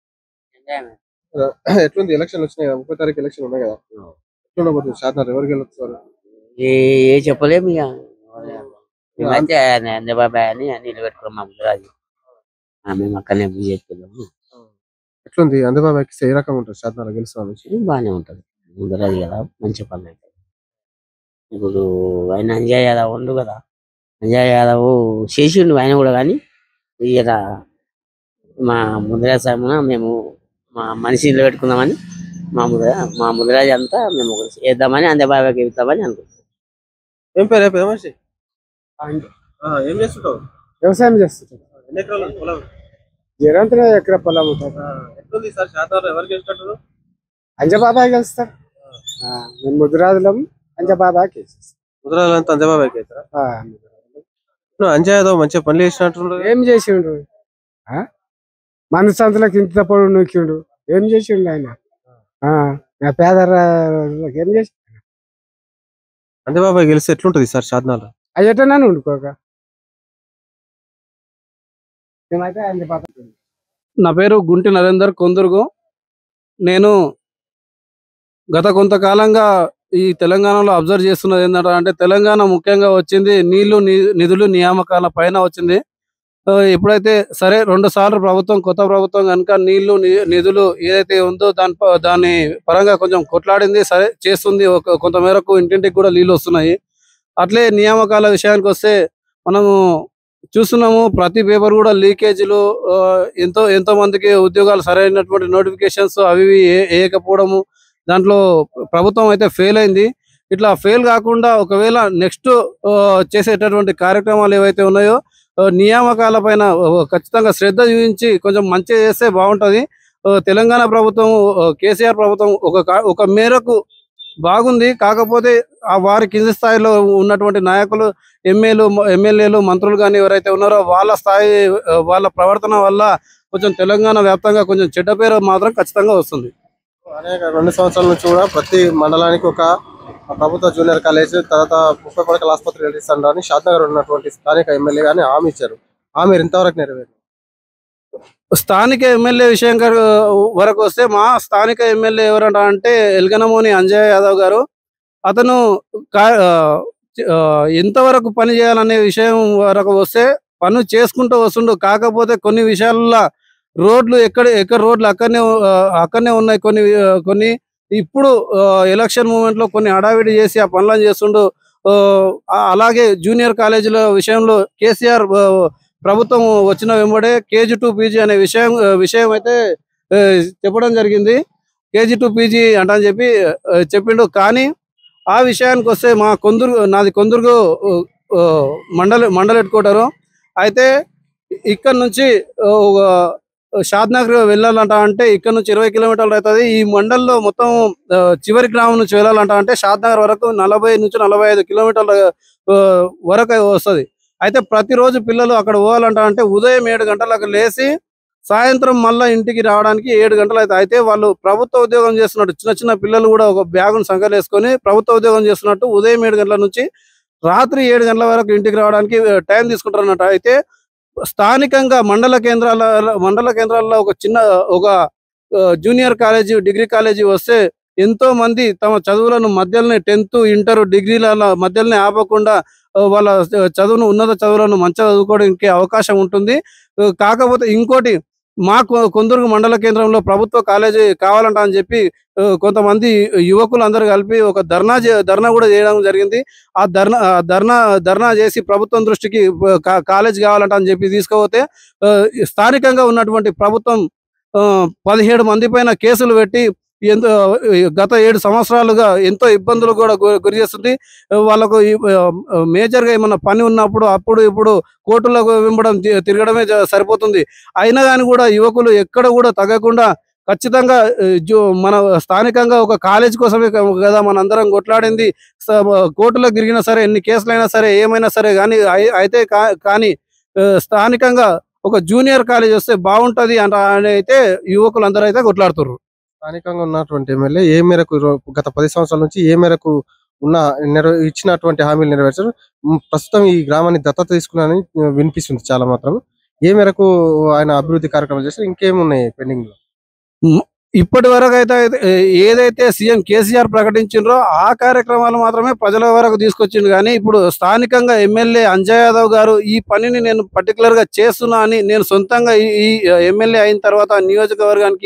ఎట్లుంది ఎలక్షన్ వచ్చినాయి కదా ముప్పై తారీఖు ఎలక్షన్ ఉన్నాయి కదా ఎట్లుండబోతుంది షాద్ నగర్ ఎవరు గెలుస్తారు ఏ ఏ చెప్పలేము ఇక మేమైతే ఆయన బాబాయ్ అని నీళ్ళు పెట్టుకున్నాం మామూలుగా అది ఆ, మేము అక్కడనే పూజ చేసుకున్నాము ఎట్లుంది అందుబాబాకి ఏ రకంగా ఉంటుంది షాద్ నగర్ గెలుస్తాను ఇది బాగానే ఉంటది ముందర అది కదా మంచి పనులు అయితే ఇప్పుడు ఆయన అంజయ్ కదా ఉండు కదా అంజయ్ యాదవ్ చేసిండు ఆయన కూడా కానీ ఇక మా ముదిరాజ్ సామున మేము మా మనిషి నిలబెట్టుకుందామని మా ముదిరా మా ముదిరాజ్ అంతా మేము వేద్దామని అంజబాబాకి ఇద్దామని అనుకుంటున్నాం ఏం పేరు ఏం పేరు మనిషి ఆ, ఏం చేస్తుంటావు వ్యవసాయం చేస్తుంటారు ఎన్ని ఎకరాలు ఉంది పొలం జరంతనే ఎక్కడ పొలం ఉంటుంది ఆ, ఎట్లుంది సార్ శాతాలు ఎవరికి వేసినట్టు అంజబాబాయ్ గెలుస్తారు మేము ముద్రాజులం అంజబాబాయ్ వేసేస్తాం ముద్రాలంతా అంజబాబాకి అవుతారా నువ్వు అంజయ్ యాదవ్ మంచిగా పనులు చేసినట్టు ఏం చేసిండు ఆ? మన సంతలకు ఇంత పొడు నూకిండు ఏం చేసిండు ఆయన ఆ, నా పేదలకు ఏం చేసి అంజబాబాయ్ గెలిస్తే ఎట్లుంటది సార్ శాతనాలు అయ్యటనే ఉండుకోక మేమైతే అంజబాబాయ్ నా పేరు గుంటి నరేందర్ కొందుర్గు నేను గత కొంతకాలంగా ఈ తెలంగాణలో అబ్జర్వ్ చేస్తున్నది ఏంటంటే అంటే తెలంగాణ ముఖ్యంగా వచ్చింది నీళ్లు ని- నిధులు నియామకాల పైన వచ్చింది ఆ, ఎప్పుడైతే సరే రెండు సార్లు ప్రభుత్వం కొత్త ప్రభుత్వం కనుక నీళ్లు ని- నిధులు ఏదైతే ఉందో దాని ప- దాని పరంగా కొంచెం కొట్లాడింది సరే చేస్తుంది ఒక కొంత మేరకు ఇంటింటికి కూడా నీళ్లు వస్తున్నాయి అట్లే నియామకాల విషయానికి వస్తే మనము చూస్తున్నాము ప్రతి పేపర్ కూడా లీకేజీలు ఆ, ఎంతో ఎంతో మందికి ఉద్యోగాలు సరైనటువంటి నోటిఫికేషన్స్ అవి ఇవి ఏ- వేయకపోవడము దాంట్లో ప్రభుత్వం అయితే ఫెయిల్ అయింది ఇట్లా ఫెయిల్ కాకుండా ఒకవేళ నెక్స్ట్ చేసేటటువంటి కార్యక్రమాలు ఏవైతే ఉన్నాయో ఆ, నియామకాల పైన ఖచ్చితంగా శ్రద్ధ చూపించి కొంచెం మంచి చేస్తే బాగుంటది ఆ, తెలంగాణ ప్రభుత్వం ఆ, కేసీఆర్ ప్రభుత్వం ఒక కా- ఒక మేరకు బాగుంది కాకపోతే ఆ వారి కింది స్థాయిలో ఉన్నటువంటి నాయకులు ఎమ్మెల్యేలు ఎమ్మెల్యేలు మంత్రులు కానీ ఎవరైతే ఉన్నారో వాళ్ళ స్థాయి ఆ, వాళ్ళ ప్రవర్తన వల్ల కొంచెం తెలంగాణ వ్యాప్తంగా కొంచెం చెడ్డ పేరు మాత్రం ఖచ్చితంగా వస్తుంది అనేక రెండు సంవత్సరాల నుంచి కూడా ప్రతి మండలానికి ఒక ప్రభుత్వ జూనియర్ కాలేజ్ తర్వాత ముప్పై పడకల ఆసుపత్రి నిర్మిస్తారని షాద్నగర్ ఉన్నటువంటి స్థానిక ఎమ్మెల్యే గాని హామీ ఇచ్చారు హామీ ఇంతవరకు నెరవేరు స్థానిక ఎమ్మెల్యే విషయం గా- వరకు వస్తే మా స్థానిక ఎమ్మెల్యే ఎవరంట అంటే ఎల్గనమోని అంజయ్ యాదవ్ గారు అతను కా- ఆ, ఆ, ఎంతవరకు పని చేయాలనే విషయం వరకు వస్తే పనులు చేసుకుంటూ వస్తుండు కాకపోతే కొన్ని విషయాల్లో రోడ్లు ఎక్కడ ఎక్కడ రోడ్లు అక్కడనే ఆ, అక్కడనే ఉన్నాయి కొన్ని ఆ, కొన్ని ఇప్పుడు ఎలక్షన్ మూమెంట్ లో కొన్ని హడావిడి చేసి ఆ పనులను చేస్తుండు ఆ, ఆ- అలాగే జూనియర్ కాలేజీల విషయంలో కేసీఆర్ ఆ, ప్రభుత్వం వచ్చిన వెంబడే కేజీ టు పీజీ అనే విషయం విషయం అయితే ఆ, చెప్పడం జరిగింది కేజీ టు పీజీ అంటని చెప్పి ఆ, చెప్పిండు కానీ ఆ విషయానికి వస్తే మా కొందరు నాది కొందరుగు మండల మండల హెడ్ క్వార్టరు అయితే ఇక్కడ నుంచి ఆ, ఒక షాద్నగర్ వెళ్ళాలంట అంటే ఇక్కడ నుంచి ఇరవై కిలోమీటర్లు అవుతుంది ఈ మండల్లో మొత్తం ఆ, చివరి గ్రామం నుంచి వెళ్ళాలంట అంటే షాద్నగర్ వరకు నలభై నుంచి నలభై ఐదు కిలోమీటర్ల ఆ, వరకు వస్తుంది అయితే ప్రతిరోజు పిల్లలు అక్కడ పోవాలంట అంటే ఉదయం ఏడు గంటలకు లేచి సాయంత్రం మళ్ళా ఇంటికి రావడానికి ఏడు గంటలు అయితే అయితే వాళ్ళు ప్రభుత్వ ఉద్యోగం చేస్తున్నట్టు చిన్న చిన్న పిల్లలు కూడా ఒక బ్యాగును సంకలేసుకొని ప్రభుత్వ ఉద్యోగం చేస్తున్నట్టు ఉదయం ఏడు గంటల నుంచి రాత్రి ఏడు గంటల వరకు ఇంటికి రావడానికి టైం తీసుకుంటారు అన్నట్టు అయితే స్థానికంగా మండల కేంద్రాల మండల కేంద్రాల్లో ఒక చిన్న ఒక ఆ, జూనియర్ కాలేజీ డిగ్రీ కాలేజీ వస్తే ఎంతో మంది తమ చదువులను మధ్యలోనే టెన్త్ ఇంటర్ డిగ్రీల మధ్యలోనే ఆపకుండా ఆ, వాళ్ళ చదువును ఉన్నత చదువులను మంచిగా చదువుకోవడానికి అవకాశం ఉంటుంది ఆ, కాకపోతే ఇంకోటి మా కొ- కొందరు మండల కేంద్రంలో ప్రభుత్వ కాలేజీ కావాలంట అని చెప్పి ఆ, కొంతమంది యువకులు అందరూ కలిపి ఒక ధర్నా చే- ధర్నా కూడా చేయడం జరిగింది ఆ ధర్నా ఆ ధర్నా ధర్నా చేసి ప్రభుత్వం దృష్టికి ఆ, కా- కాలేజ్ కావాలంట అని చెప్పి తీసుకుపోతే ఆ, స్థానికంగా ఉన్నటువంటి ప్రభుత్వం ఆ, పదిహేడు మంది పైన కేసులు పెట్టి ఎంతో గత ఏడు సంవత్సరాలుగా ఎంతో ఇబ్బందులు కూడా గు- గురి చేస్తుంది వాళ్ళకు మేజర్ గా ఏమన్నా పని ఉన్నప్పుడు అప్పుడు ఇప్పుడు కోర్టులకు వెంబడం తి- తిరగడమే జ- సరిపోతుంది అయినా కానీ కూడా యువకులు ఎక్కడ కూడా తగ్గకుండా ఖచ్చితంగా ఆ, జో- మన స్థానికంగా ఒక కాలేజ్ కోసమే క- కదా మన అందరం కొట్లాడింది స- కోర్టులో తిరిగినా సరే ఎన్ని కేసులైనా సరే ఏమైనా సరే కానీ అయి- అయితే కా- కానీ ఆ, స్థానికంగా ఒక జూనియర్ కాలేజ్ వస్తే బాగుంటది అంట అని అయితే యువకులు అందరూ అయితే కొట్లాడుతున్నారు స్థానికంగా ఉన్నటువంటి ఎమ్మెల్యే ఏ మేరకు రో- గత పది సంవత్సరాల నుంచి ఏ మేరకు ఉన్న నెరవే ఇచ్చినటువంటి హామీలు నెరవేర్చారు ఉమ్, ప్రస్తుతం ఈ గ్రామాన్ని దత్తత తీసుకున్నారని ఆ, వినిపిస్తుంది చాలా మాత్రం ఏ మేరకు ఆయన అభివృద్ధి కార్యక్రమాలు చేస్తారు ఇంకేమున్నాయి పెండింగ్ లో మ్, ఇప్పటి వరకు అయితే ఏ, ఏదైతే సీఎం కేసీఆర్ ప్రకటించిండ్రో ఆ కార్యక్రమాలు మాత్రమే ప్రజల వరకు తీసుకొచ్చిండు కానీ ఇప్పుడు స్థానికంగా ఎమ్మెల్యే అంజయ్ యాదవ్ గారు ఈ పనిని నేను పర్టికులర్ గా చేస్తున్నా అని నేను సొంతంగా ఈ- ఈ ఎమ్మెల్యే అయిన తర్వాత నియోజకవర్గానికి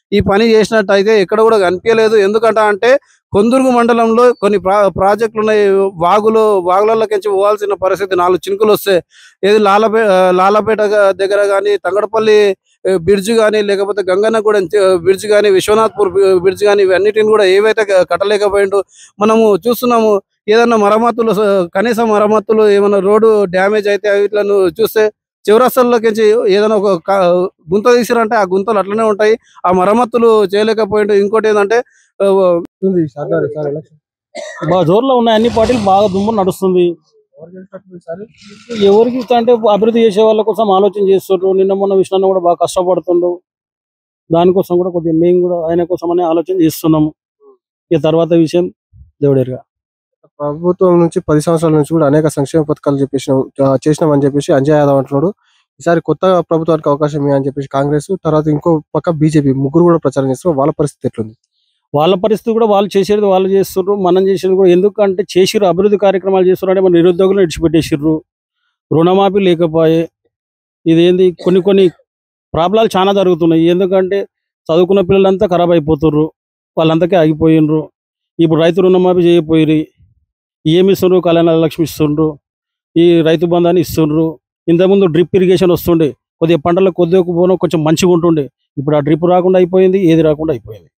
ఈ పని చేసినట్టు అయితే ఎక్కడ కూడా కనిపించలేదు ఎందుకంటే అంటే కొందుర్గు మండలంలో కొన్ని ప్రా ప్రాజెక్టులు ఉన్నాయి వాగులు వాగులలోకించి పోవాల్సిన పరిస్థితి నాలుగు చినుకులు వస్తే ఏది లాలపే ఆ, లాలపేట గా- దగ్గర కానీ తంగడపల్లి ఆ, బ్రిడ్జ్ కానీ లేకపోతే గంగన్నగూడెం చ- బ్రిడ్జ్ కానీ విశ్వనాథ్పూర్ బి- బ్రిడ్జ్ కానీ ఇవన్నిటిని కూడా ఏవైతే క- కట్టలేకపోయిండు మనము చూస్తున్నాము ఏదన్నా మరమ్మతులు స- కనీస మరమ్మతులు ఏమైనా రోడ్డు డ్యామేజ్ అయితే వీటిలను చూస్తే చివరస్తల్లోకించి ఏదైనా ఒక క- గుంత తీసిరంటే ఆ గుంతలు అట్లనే ఉంటాయి ఆ మరమ్మతులు చేయలేకపోయిండు ఇంకోటి ఏంటంటే ఆ, ఉంది సర్కారు ఈసారి ఎలక్షన్ బాగా జోరులో ఉన్నాయి అన్ని పార్టీలు బాగా దుమ్ము నడుస్తుంది ఎవరు గెలిచినట్టు ఈసారి ఎవరికి ఇస్తా అంటే అభివృద్ధి చేసే వాళ్ళ కోసం ఆలోచన చేస్తుండ్రు నిన్న మొన్న విష్ణు కూడా బాగా కష్టపడుతుండ్రు దానికోసం కూడా కొద్దిగా మేము కూడా ఆయన కోసం అనే ఆలోచన చేస్తున్నాము ఇక తర్వాత విషయం దేవుడేరుగా ప్రభుత్వం నుంచి పది సంవత్సరాల నుంచి కూడా అనేక సంక్షేమ పథకాలు చెప్పేసినాం ఆ, చేసినామని చెప్పేసి అంజయ్ యాదవ్ అంటున్నాడు ఈసారి కొత్త ప్రభుత్వానికి అవకాశం ఇవ్వని అని చెప్పేసి కాంగ్రెస్ తర్వాత ఇంకో పక్క బీజేపీ ముగ్గురు కూడా ప్రచారం చేస్తున్నారు వాళ్ళ పరిస్థితి ఎట్లుంది వాళ్ళ పరిస్థితి కూడా వాళ్ళు చేసేది వాళ్ళు చేస్తుర్రు మనం చేసేది కూడా ఎందుకంటే చేసిర్రు అభివృద్ధి కార్యక్రమాలు చేస్తున్నారు అంటే మన నిరుద్యోగులను విడిచిపెట్టేసిర్రు రుణమాఫీ లేకపోయే ఇదేంది కొన్ని కొన్ని ప్రాబ్లాలు చాలా జరుగుతున్నాయి ఎందుకంటే చదువుకున్న పిల్లలంతా ఖరాబ్ అయిపోతుర్రు వాళ్ళంతకే ఆగిపోయినరు ఇప్పుడు రైతు రుణమాఫీ చేయకపోయిరి ఏమి ఇస్తుండ్రు కళ్యాణ లక్ష్మి ఇస్తుండ్రు ఈ రైతు బంధాన్ని ఇస్తుండ్రు ఇంతకుముందు డ్రిప్ ఇరిగేషన్ వస్తుండే కొద్దిగా పంటలకు కొద్దిగా పోను కొంచెం మంచిగా ఉంటుండే ఇప్పుడు ఆ డ్రిప్ రాకుండా అయిపోయింది ఏది రాకుండా అయిపోయింది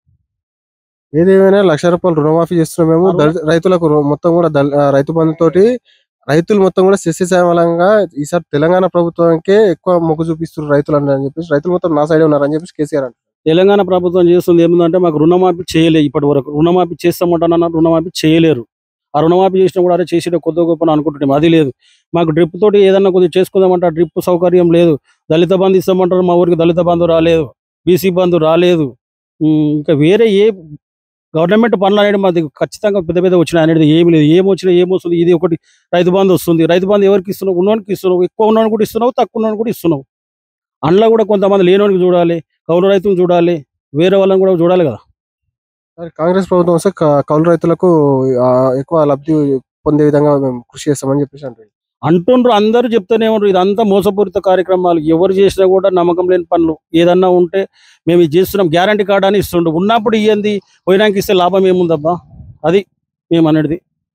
ఏదేమైనా లక్ష రూపాయలు రుణమాఫీ చేస్తున్నామేమో దళిత- రైతులకు రు- మొత్తం కూడా దళ- ఆ, రైతు బంధు తోటి రైతులు మొత్తం కూడా సస్యశ్యామలంగా ఈసారి తెలంగాణ ప్రభుత్వానికే ఎక్కువ మొగ్గు చూపిస్తున్నారు రైతులు అని చెప్పేసి రైతులు మొత్తం నా సైడ్ ఉన్నారని చెప్పేసి కేసీఆర్ అంటారు తెలంగాణ ప్రభుత్వం చేస్తుంది ఏముందంటే మాకు రుణమాఫీ చేయలేదు ఇప్పటి వరకు రుణమాఫీ చేస్తామంటానన్న రుణమాఫీ చేయలేరు ఆ రుణమాఫీ చేసినా కూడా అరే చేసేట కొద్ది గొప్ప అనుకుంటున్నాం అది లేదు మాకు డ్రిప్ తోటి ఏదన్నా కొద్దిగా చేసుకుందామంటే ఆ డ్రిప్ సౌకర్యం లేదు దళిత బంధు ఇస్తామంటారు మా ఊరికి దళిత బంధు రాలేదు బీసీ బంధు రాలేదు ఉమ్, ఇంకా వేరే ఏ గవర్నమెంట్ పనులు అనేది మాది ఖచ్చితంగా పెద్ద పెద్ద వచ్చినాయి అనేది ఏమి లేదు ఏం వచ్చినా ఏమొస్తుంది ఇది ఒకటి రైతు బంధు వస్తుంది రైతు బంధు ఎవరికి ఇస్తున్నావు ఉన్నోనికి ఇస్తున్నావు ఎక్కువ ఉన్నోనికి కూడా ఇస్తున్నావు తక్కువ ఉన్నోనికి కూడా ఇస్తున్నావు అందులో కూడా కొంతమంది లేనోనికి చూడాలి కౌలు రైతులను చూడాలి వేరే వాళ్ళని కూడా చూడాలి కదా మరి కాంగ్రెస్ ప్రభుత్వం వస్తే క- కౌలు రైతులకు ఆ, ఎక్కువ లబ్ధి పొందే విధంగా మేము కృషి చేస్తామని చెప్పేసి అంటారు అంటుండ్రు అందరూ చెప్తూనే ఉన్నారు ఇదంతా మోసపూరిత కార్యక్రమాలు ఎవరు చేసినా కూడా నమ్మకం లేని పనులు ఏదన్నా ఉంటే మేము ఇది చేస్తున్నాం గ్యారంటీ కార్డు అని ఇస్తుండ్రు ఉన్నప్పుడు ఇయ్యంది పోయినాక ఇస్తే లాభం ఏముందబ్బా అది మేము అనేది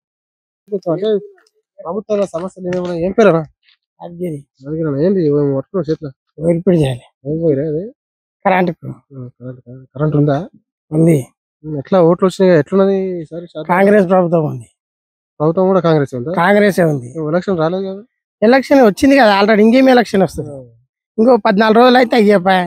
అంటే ప్రభుత్వాల సమస్యలు ఏమైనా ఏం పేరా అది అడిగినా ఏంటి పట్టుకున్నావు చేతిలో వేడిపిడి చేయాలి ఏం పోయిరా అది కరెంట్ కరెంట్ ఉందా ఉంది ఉమ్, ఎట్లా ఓట్లు వచ్చినాయి ఎట్లున్నది ఈసారి శాతం? కాంగ్రెస్ ప్రభుత్వం ఉంది ప్రభుత్వం కూడా కాంగ్రెస్ ఉందా కాంగ్రెస్ ఉంది ఎలక్షన్ రాలేదు కదా ఎలక్షన్ వచ్చింది కదా ఆల్రెడీ ఇంకేం ఎలక్షన్ వస్తుంది ఇంకో పద్నాలుగు రోజులు అయితే అయ్యాపా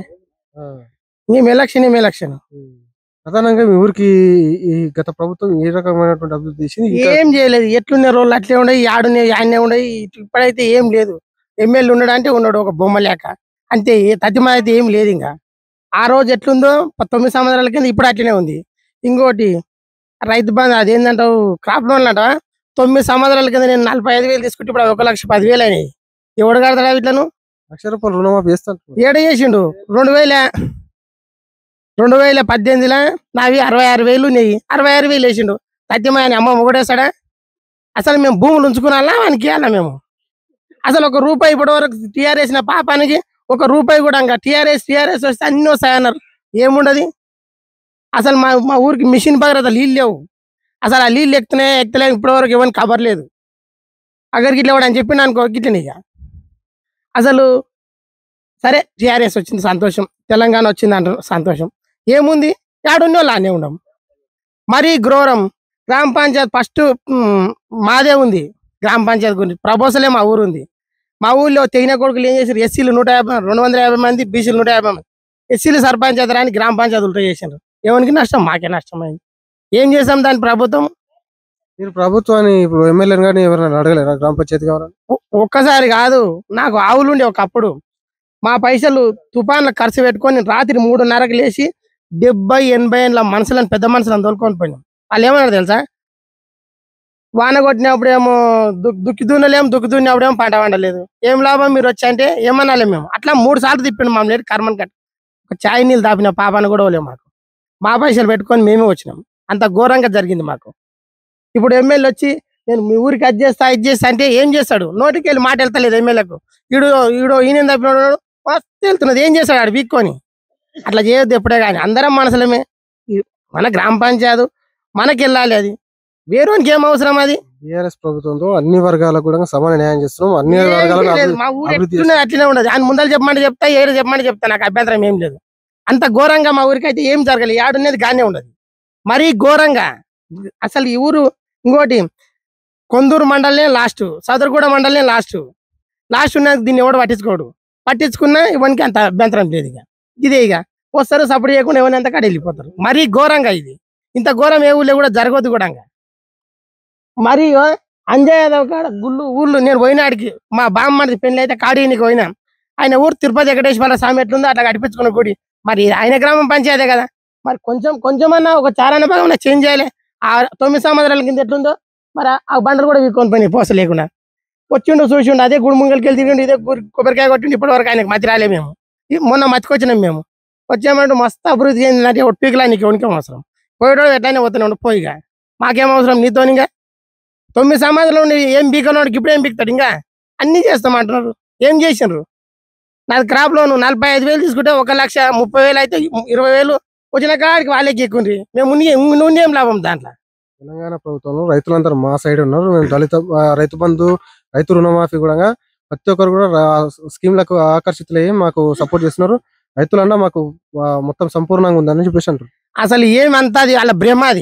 ఇంకేం ఎలక్షన్ ఏం ఎలక్షన్ ప్రధానంగా మీ ఊరికి ఈ గత ప్రభుత్వం ఏ రకమైనటువంటి అభివృద్ధి చేసింది ఇంకా ఏం చేయలేదు ఎట్లున్న రోజులు అట్లే ఉండే ఆడునే ఆయనే ఉండే ఇప్పుడైతే ఏం లేదు ఎమ్మెల్యే ఉన్నాడు అంటే ఉన్నాడు ఒక బొమ్మ లేక అంతే ఏ తతిమ అయితే ఏం లేదు ఇంకా ఆ రోజు ఎట్లుందో ప- తొమ్మిది సంవత్సరాల కింద ఇప్పుడు అట్లనే ఉంది ఇంకోటి రైతు బంధు అదేంటంటావు క్రాప్ లోన్ అంట తొమ్మిది సంవత్సరాల కింద నేను నలభై ఐదు వేలు తీసుకుంటే ఇప్పుడు అవి ఒక లక్ష పదివేలు అయినాయి ఎవడు కడతాడా వీటిలను లక్ష రూపాయలు రుణమాఫీ చేస్తాను ఏడ చేసిండు రెండు వేల రెండు వేల పద్దెనిమిదిలో నావి అరవై ఆరు వేలు నెయ్యి అరవై ఆరు వేలు వేసిండు సత్యమా అని అమ్మ మొగడేస్తాడా అసలు మేము భూములు ఉంచుకున్నా వానికి ఇవ్వాలా మేము అసలు ఒక రూపాయి ఇప్పటి వరకు టీఆర్ఎస్ నా పాపానికి ఒక రూపాయి కూడా ఇంకా టీఆర్ఎస్ టీఆర్ఎస్ వస్తే అన్ని వస్తాయన్నారు ఏముండదు అసలు మా మా ఊరికి మిషన్ భగీరథ నీళ్ళు లేవు అసలు ఆ నీళ్ళు ఎక్కుతున్నాయి ఎక్కుతలే ఇప్పటి వరకు ఎవరికి ఖబర్ లేదు అక్కడికి ఇట్లా అని చెప్పి అనుకో గిట్లనే ఇక అసలు సరే టీఆర్ఎస్ వచ్చింది సంతోషం తెలంగాణ వచ్చింది అంటారు సంతోషం ఏముంది ఏడున్న వాళ్ళు ఆనే ఉండం మరీ ఘోరం గ్రామ పంచాయత్ ఫస్ట్ మాదే ఉంది గ్రామ పంచాయత్ గురించి ప్రపోజలే మా ఊరు ఉంది మా ఊళ్ళో తెగిన కొడుకులు ఏం చేశారు ఎస్సీలు నూట యాభై రెండు వందల యాభై మంది బీసీలు నూట యాభై మంది ఎస్సీలు సర్పంచాయత్ రాని గ్రామ పంచాయతీ ఉల్టా చేశారు ఎవరికి నష్టం మాకే నష్టమైంది ఏం చేసాం దాని ప్రభుత్వం మీరు ప్రభుత్వాన్ని ఇప్పుడు ఎమ్మెల్యేని కానీ ఎవరైనా అడగలేరా గ్రామ పంచాయతీ కావాలని ఒ- ఒక్కసారి కాదు నాకు ఆవులు ఉండే ఒకప్పుడు మా పైసలు తుఫాన్లు ఖర్చు పెట్టుకొని రాత్రి మూడున్నరకు లేచి డెబ్బై ఎనభై ఏళ్ళ మనుషులను పెద్ద మనుషులను తోలుకొని పోయినాం వాళ్ళు ఏమన్నారు తెలుసా వాన కొట్టినప్పుడు ఏమో దుక్- దుక్కి దున్నలేం దుక్కి దున్నప్పుడేమో పంట పండలేదు ఏం లాభం మీరు వచ్చి అంటే ఏమనాలి మేము అట్లా మూడు సార్లు తిప్పిండు మమ్మల్ని కర్మన్ కట్ ఒక చాయ్ నీళ్ళు దాపిన పాపాన్ని కూడా లేవు మాకు మా పైసలు పెట్టుకొని మేమే వచ్చినాం అంత ఘోరంగా జరిగింది మాకు ఇప్పుడు ఎమ్మెల్యే వచ్చి నేను మీ ఊరికి అది చేస్తా ఇది చేస్తా అంటే ఏం చేస్తాడు నోటికి వెళ్ళి మాట వెళ్తలేదు ఎమ్మెల్యేకు ఈడు ఈడు ఈయన తప్పినాడు మస్తు వెళ్తున్నది ఏం చేస్తాడు ఆడు వీక్కొని అట్లా చేయొద్దు ఎప్పుడే కానీ అందరం మనసులమే ఈ- మన గ్రామ పంచాయతీ మనకి వెళ్ళాలి అది వేరేవానికి ఏం అవసరం అది బీఆర్ఎస్ ప్రభుత్వంలో అన్ని వర్గాలకు కూడా సమాన న్యాయం చేస్తున్నాం అన్ని వర్గాలకు ఏమీ లేదు. అభివృద్ధి- మా ఊరు అభివృద్ధి ఎట్లున్నది అట్లనే ఉండదు ఆయన ముందర చెప్పమంటే చెప్తా ఏడు చెప్పమంటే చెప్తా నాకు అభ్యంతరం ఏం లేదు అంత ఘోరంగా మా ఊరికి అయితే ఏం జరగలేదు ఏడున్నది గానే ఉండదు మరీ ఘోరంగా అసలు ఈ ఊరు ఇంకోటి కొందూరు మండలనే లాస్ట్ సదరగూడ మండలనే లాస్ట్ లాస్ట్ ఉన్నది దీన్ని ఎవడు పట్టించుకోడు పట్టించుకున్నా ఇవన్నీ అంత అభ్యంతరం లేదు ఇక ఇదే ఇక వస్తారు సపోర్ట్ చేయకుండా ఎవరిని అంత కాడ వెళ్ళిపోతారు మరీ ఘోరంగా ఇది ఇంత ఘోరం ఏ ఊళ్ళో కూడా జరగదు కూడా మరి అంజయ్ యాదవ్ కాడ గుళ్ళు ఊళ్ళు నేను పోయినాడికి మా బామ్మది పెళ్లి అయితే కాడీనికి పోయినా ఆయన ఊరు తిరుపతి వెంకటేశ్వర స్వామి ఎట్లుందో అట్లా కట్టించుకున్న గుడి మరి ఆయన గ్రామం పంచాయతే కదా మరి కొంచెం కొంచెమన్నా ఒక చారాన భాగం చేంజ్ చేయాలి ఆ తొమ్మిది సంవత్సరాల కింద ఎట్లుందో మరి ఆ- ఆ బండలు కూడా వీక్కొని పోయినాయి పోస లేకుండా వచ్చిండు చూసిండు అదే గుడి ముంగలికి వెళ్ళి తిరిగిండు ఇదే గుడి కొబ్బరికాయ కొట్టిండు ఇప్పటి వరకు ఆయనకు మతి రాలే మేము ఈ మొన్న మతికొచ్చినాం మేము వచ్చామంటే మస్తు అభివృద్ధి చెందిందంటే ఒకటి పీకలా నీకు ఉనికి అవసరం పోయేటోడు ఎట్లయినా పోతున్నాడు పోయిగా మాకేం అవసరం నీతోనిగా తొమ్మిది సంవత్సరాలు ఉండి ఏం బీకనోడికి ఇప్పుడు ఏం బీక్తాడు ఇంకా అన్ని చేస్తామంటున్నారు ఏం చేసినారు నాది క్రాప్ లోను నలభై ఐదు వేలు తీసుకుంటే ఒక లక్ష ముప్పై వేలు అయితే ఇరవై వేలు వచ్చిన కాడికి వాళ్ళకి ఎక్కుండ్రి మేము ఉండి నుండి ఏం లాభం దాంట్లో తెలంగాణ ప్రభుత్వంలో రైతులందరూ మా సైడ్ ఉన్నారు మేము దళిత ఆ, రైతు బంధు రైతు రుణమాఫీ కూడా ప్రతి ఒక్కరు కూడా రా- స్కీమ్లకు ఆకర్షితులయ్యి మాకు సపోర్ట్ చేస్తున్నారు రైతులన్నా మాకు ఆ, మొత్తం సంపూర్ణంగా ఉందని చెప్పేసి అంటారు అసలు ఏమంతా అది వాళ్ళ భ్రమ అది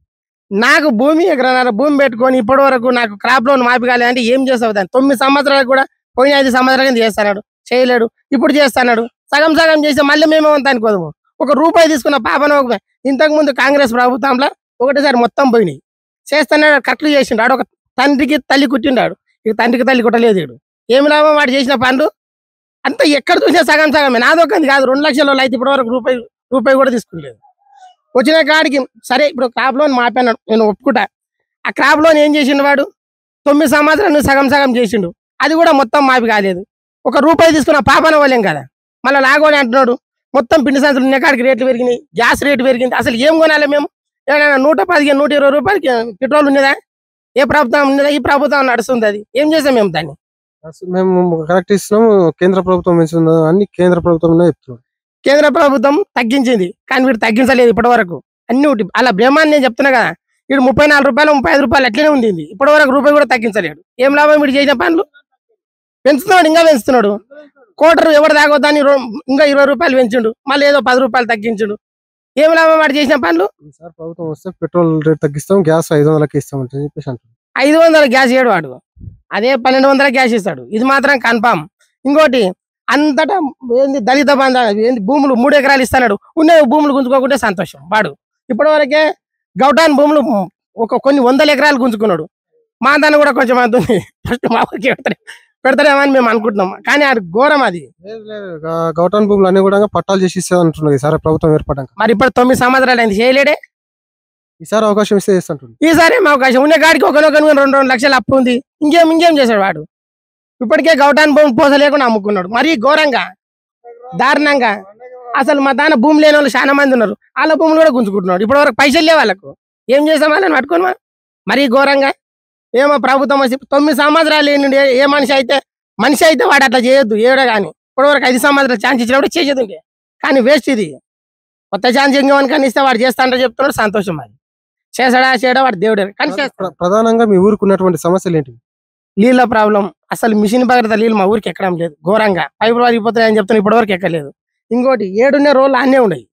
నాకు భూమి ఎకరన్నర భూమి పెట్టుకొని ఇప్పటి వరకు నాకు క్రాప్ లోన్ మాఫీ కాలేదు అంటే ఏం చేస్తావు దాన్ని తొమ్మిది సంవత్సరాలు కూడా పోయిన ఐదు సంవత్సరాల కింద చేస్తాడు చేయలేడు ఇప్పుడు చేస్తున్నాడు సగం సగం చేస్తే మళ్ళీ మేము అంత అనుకోదాము ఒక రూపాయి తీసుకున్న పాపన ఒక ఇంతకు ముందు కాంగ్రెస్ ప్రభుత్వంలో ఒకటేసారి మొత్తం పోయినాయి చేస్తున్నాడు కరెక్ట్ చేసిండు ఆడు ఒక తండ్రికి తల్లి కుట్టిండాడు ఇక తండ్రికి తల్లి కుట్టలేదు వీడు ఏమి లాభం వాడు చేసిన పనులు అంతా ఎక్కడ చూసినా సగం సగమే నాదొక్కంది కాదు రెండు లక్షల వాళ్ళు అయితే ఇప్పటి వరకు రూపాయి రూపాయి కూడా తీసుకోలేదు వచ్చిన కాడికి సరే ఇప్పుడు క్రాప్ లోన్ మాపాను నేను ఒప్పుకుంటా ఆ క్రాప్ లోన్ ఏం చేసిండు వాడు తొమ్మిది సంవత్సరాలు సగం సగం చేసిండు అది కూడా మొత్తం మాపి కాలేదు ఒక రూపాయి తీసుకున్న పాపన వాళ్ళేం కదా మళ్ళీ లాగోని అంటున్నాడు మొత్తం పిండి సంచులు ఉన్న కాడికి రేట్లు పెరిగినాయి గ్యాస్ రేటు పెరిగింది అసలు ఏం కొనాలి మేము ఏమైనా నూట పదిహేను నూట ఇరవై రూపాయలకి పెట్రోల్ ఉన్నదా ఏ ప్రభుత్వం ఉన్నదా ఈ ప్రభుత్వం నడుస్తుంది అది ఏం చేసాం మేము దాన్ని అసలు మేము కరెక్ట్ ఇస్తున్నాము కేంద్ర ప్రభుత్వం ఇస్తుంది అన్ని కేంద్ర ప్రభుత్వం చెప్తున్నాం కేంద్ర ప్రభుత్వం తగ్గించింది కానీ వీడు తగ్గించలేదు ఇప్పటి వరకు అన్ని ఒకటి అలా భ్రమాన్ని నేను చెప్తున్నా కదా వీడు ముప్పై నాలుగు రూపాయలు ముప్పై ఐదు రూపాయలు అట్లనే ఉంది ఇది. ఇప్పటి వరకు రూపాయి కూడా తగ్గించలేడు ఏం లాభం వీడు చేసిన పనులు పెంచుతున్నాడు ఇంకా పెంచుతున్నాడు కోటరు ఎవరు తాగొద్దని ఇంకా ఇరవై రూపాయలు పెంచిండు మళ్ళీ ఏదో పది రూపాయలు తగ్గించుడు ఏం లాభం వాడు చేసిన పనులు ఈసారి ప్రభుత్వం వస్తే పెట్రోల్ రేట్ తగ్గిస్తాం గ్యాస్ ఐదు వందలకి ఇస్తాం అని చెప్పేసి అంటారు ఐదు వందల గ్యాస్ ఇయ్యడు వాడు అదే పన్నెండు వందల గ్యాస్ ఇస్తాడు ఇది మాత్రం కన్ఫామ్ ఇంకోటి అంతటా ఏంది దళిత బంధ ఏంది భూములు మూడు ఎకరాలు ఇస్తాడు ఉన్న భూములు గుంజుకోకుంటే సంతోషం వాడు ఇప్పటి వరకే గౌటాన్ భూములు ఒక కొన్ని వందల ఎకరాలు గుంజుకున్నాడు మా దాన్ని కూడా కొంచెం అంత ఉంది ఫస్ట్ మా ఊరికి పెడతాడే పెడతాడేమో అని మేము అనుకుంటున్నాం కానీ అది ఘోరం అది గా- గౌటాన్ భూములు అన్ని కూడా పట్టాలు చేసి ఇస్తే అంటున్నారు ఈసారి ప్రభుత్వం ఏర్పడాక మరి ఇప్పుడు తొమ్మిది సంవత్సరాలు అయింది చేయలేడే ఈసారి అవకాశం ఇస్తే చేస్తుంటుంది ఈసారి ఏం అవకాశం ఉన్న కాడికి ఒకనొక రెండు రెండు లక్షలు అప్పు ఉంది ఇంకేం ఇంకేం చేశాడు వాడు ఇప్పటికే గౌటాన్ భూమి పోస లేకుండా అమ్ముకున్నాడు మరీ ఘోరంగా దారుణంగా అసలు మా దాని భూమి లేని వాళ్ళు చాలా మంది ఉన్నారు వాళ్ళ భూములు కూడా గుంజుకుంటున్నాడు ఇప్పటి వరకు పైసలు లేవు వాళ్ళకు ఏం చేసాం వాళ్ళని పట్టుకోను మరీ ఘోరంగా ఏమో ప్రభుత్వం వచ్చి తొమ్మిది సంవత్సరాలు ఏంటి ఏ మనిషి అయితే మనిషి అయితే వాడు అట్లా చేయొద్దు ఏడో కానీ ఇప్పటి వరకు ఐదు సంవత్సరాలు ఛాన్స్ ఇచ్చినప్పుడు చేసేది ఉండే కానీ వేస్ట్ ఇది కొత్త ఛాన్స్ ఇంకేమని ఇస్తే వాడు చేస్తా అంటే చెప్తున్నాడు సంతోషం అది చేసాడా చేయడా వాడు దేవుడే కానీ చేస్తాడు ప్ర- ప్రధానంగా మీ ఊరికి ఉన్నటువంటి సమస్యలు ఏంటి నీళ్ళ ప్రాబ్లం అసలు మిషన్ భగీరథ నీళ్ళు మా ఊరికి ఎక్కడం లేదు ఘోరంగా పైపులు వారిపోతున్నాయని చెప్తున్నా ఇప్పటి వరకు ఎక్కలేదు ఇంకోటి ఏడున్న రోజులు అన్నే ఉన్నాయి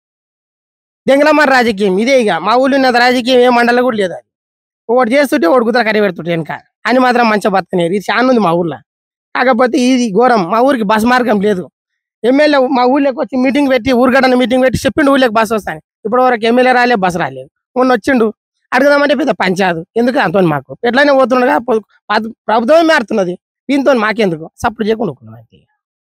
దెంగలమారి రాజకీయం ఇదే ఇక మా ఊళ్ళో ఉన్నది రాజకీయం ఏ మండలం కూడా లేదు అది ఒకటి చేస్తుంటే ఒకటి కుదర కడి పెడుతుంటే వెనక అని మాత్రం మంచిగా బతకనేది ఇది చాలా ఉంది మా ఊర్లో కాకపోతే ఇది ఘోరం మా ఊరికి బస్ మార్గం లేదు ఎమ్మెల్యే మా ఊళ్ళోకి వచ్చి మీటింగ్ పెట్టి ఊరిగడన మీటింగ్ పెట్టి చెప్పిండు ఊళ్ళోకి బస్ వస్తాను ఇప్పటి వరకు ఎమ్మెల్యే రాలేదు బస్ రాలేదు మొన్న వచ్చిండు అడుగుదామంటే పెద్ద పంచాదు ఎందుకు అంతో మాకు ఎట్లయినా పోతుండగా పొ- పాత- ప్రభుత్వమే మారుతున్నది దీంతో మాకెందుకు సపోర్ట్ చేయకుండా ఊరుకున్నాం అంతే.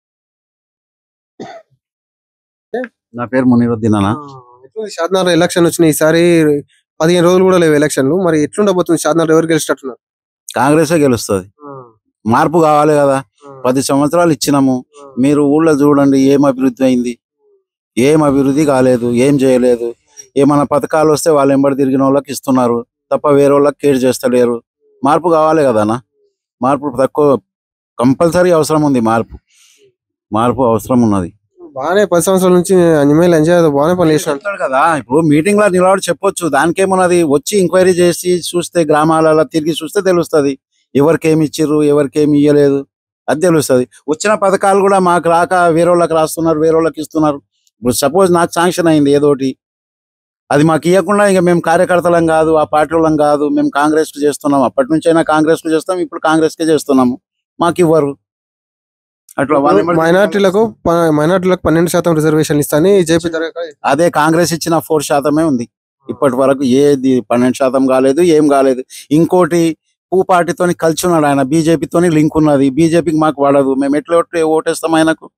నా పేరు మునీరుద్దీన్ అన్న ఎట్లుంది షాద్నగర్ ఎలక్షన్ వచ్చినాయి ఈసారి పదిహేను రోజులు కూడా లేవు ఎలక్షన్లు మరి ఎట్లుండబోతుంది షాద్నగర్ ఎవరు గెలిచేటట్టున్నారు కాంగ్రెసే గెలుస్తుంది మార్పు కావాలి కదా పది సంవత్సరాలు ఇచ్చినాము మీరు ఊళ్ళో చూడండి ఏం అభివృద్ధి అయింది ఏం అభివృద్ధి కాలేదు ఏం చేయలేదు ఏమైనా పథకాలు వస్తే వాళ్ళు ఎంబడి తిరిగిన వాళ్ళకి ఇస్తున్నారు తప్ప వేరే వాళ్ళకి కేర్ చేస్తలేరు మార్పు కావాలి కదా అన్న మార్పు తక్కువ కంపల్సరీ అవసరం ఉంది మార్పు మార్పు అవసరం ఉన్నది బాగానే పది సంవత్సరాల నుంచి ఎమ్మెల్యే ఎంజాయ్ యాదవ్ బాగానే పని చేసినాడు చెప్తాడు కదా ఇప్పుడు మీటింగ్ లో నిలబడి చెప్పొచ్చు దానికేమన్నది వచ్చి ఎంక్వైరీ చేసి చూస్తే గ్రామాలలో తిరిగి చూస్తే తెలుస్తది ఎవరికి ఏమి ఇచ్చిర్రు ఎవరికి ఏమి ఇయ్యలేదు అది తెలుస్తది వచ్చిన పథకాలు కూడా మాకు రాక వేరే వాళ్ళకి రాస్తున్నారు వేరే వాళ్ళకి ఇస్తున్నారు ఇప్పుడు సపోజ్ నాకు శాంక్షన్ అయింది ఏదోటి అది మాకు ఇవ్వకుండా ఇక మేము కార్యకర్తలం కాదు ఆ పార్టీ వాళ్ళం కాదు మేము కాంగ్రెస్ కు చేస్తున్నాం అప్పటి నుంచి అయినా కాంగ్రెస్ కు చేస్తాం ఇప్పుడు కాంగ్రెస్ కే చేస్తున్నాము మాకు ఇవ్వరు అట్లా వాళ్ళు ఏమంటారు? మైనార్టీలకు ప- మైనార్టీలకు పన్నెండు శాతం రిజర్వేషన్ ఇస్తాని జేపీ అదే కాంగ్రెస్ ఇచ్చిన ఫోర్ శాతమే ఉంది ఇప్పటి వరకు ఏది పన్నెండు శాతం కాలేదు ఏం కాలేదు ఇంకోటి పూ పార్టీతోని కలిసి ఉన్నాడు ఆయన బీజేపీతోని లింక్ ఉన్నది బీజేపీకి మాకు పడదు మేము ఎట్లా ఓటు ఓటేస్తాం ఆయనకు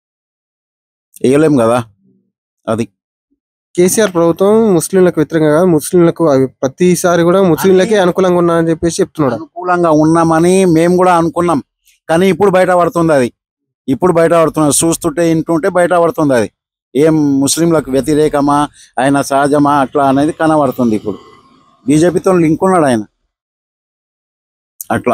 వేయలేం కదా అది కేసీఆర్ ప్రభుత్వం ముస్లింలకు వ్యతిరేకంగా కాదు, ముస్లింలకు అవి ప్రతిసారి కూడా ముస్లింలకే అనుకూలంగా ఉన్నా అని చెప్పేసి చెప్తున్నాడు అనుకూలంగా ఉన్నామని మేము కూడా అనుకున్నాం కానీ ఇప్పుడు బయట పడుతుంది అది ఇప్పుడు బయట పడుతున్నది చూస్తుంటే ఇంటుంటే బయట పడుతుంది అది ఏం ముస్లింలకు వ్యతిరేకమా ఆయన సహజమా అట్లా అనేది కనబడుతుంది ఇప్పుడు బీజేపీతో లింక్ ఉన్నాడు ఆయన అట్లా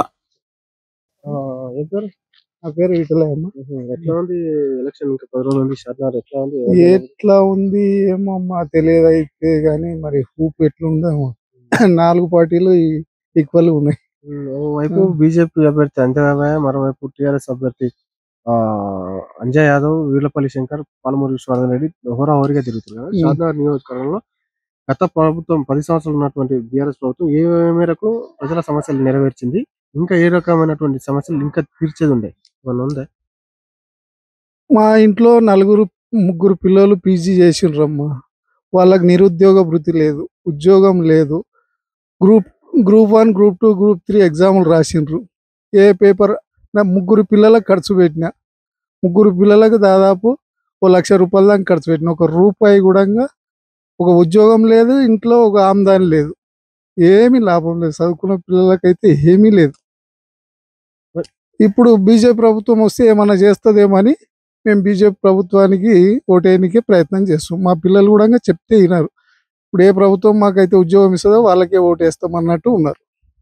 ఏం పేరు నా పేరు ఇటలయ్యమ్మ ఎట్లా ఉంది ఎలక్షన్ ఇంకా పది రోజులు ఉంది షాద్నగర్ ఎట్లా ఉంది ఎట్లా ఉంది ఏమో మా తెలియదు అయితే గానీ మరి హూప్ ఎట్లుందేమో నాలుగు పార్టీలు ఈక్వల్ ఉన్నాయి ఉమ్, ఓవైపు బీజేపీ అభ్యర్థి అంజయ్ మరోవైపు టిఆర్ఎస్ అభ్యర్థి ఆ అంజయ్ యాదవ్ వీర్లపల్లి శంకర్ పాలమూరు విశ్వవర్ధన్ రెడ్డి హోరాహోరీగా తిరుగుతున్నారు ఉమ్. షాద్నగర్ నియోజకవర్గంలో గత ప్రభుత్వం పది సంవత్సరాలు ఉన్నటువంటి బీఆర్ఎస్ ప్రభుత్వం ఏ మేరకు ప్రజల సమస్యలు నెరవేర్చింది ఇంకా ఏ రకమైనటువంటి సమస్యలు ఇంకా తీర్చేది ఉండే ఏమన్నా ఉందా మా ఇంట్లో నలుగురు ముగ్గురు పిల్లలు పీజీ చేసిండ్రమ్మా వాళ్ళకి నిరుద్యోగ వృత్తి లేదు ఉద్యోగం లేదు group group one group two group three ఎగ్జాములు రాసిండ్రు ఏ పేపర్ నా ముగ్గురు పిల్లలకు ఖర్చు పెట్టిన ముగ్గురు పిల్లలకు దాదాపు ఓ లక్ష రూపాయల దాకా ఖర్చు పెట్టిన ఒక రూపాయి కూడా ఒక ఉద్యోగం లేదు ఇంట్లో ఒక ఆమ్దాని లేదు ఏమీ లాభం లేదు చదువుకున్న పిల్లలకైతే ఏమీ లేదు ఇప్పుడు బీజేపీ ప్రభుత్వం వస్తే ఏమన్నా చేస్తుందేమో అని మేము బీజేపీ ప్రభుత్వానికి ఓటేయడానికి ప్రయత్నం చేస్తాం మా పిల్లలు కూడా చెప్తే వినారు ఇప్పుడు ఏ ప్రభుత్వం మాకైతే ఉద్యోగం ఇస్తుందో వాళ్ళకే ఓటేస్తాం అన్నట్టు ఉన్నారు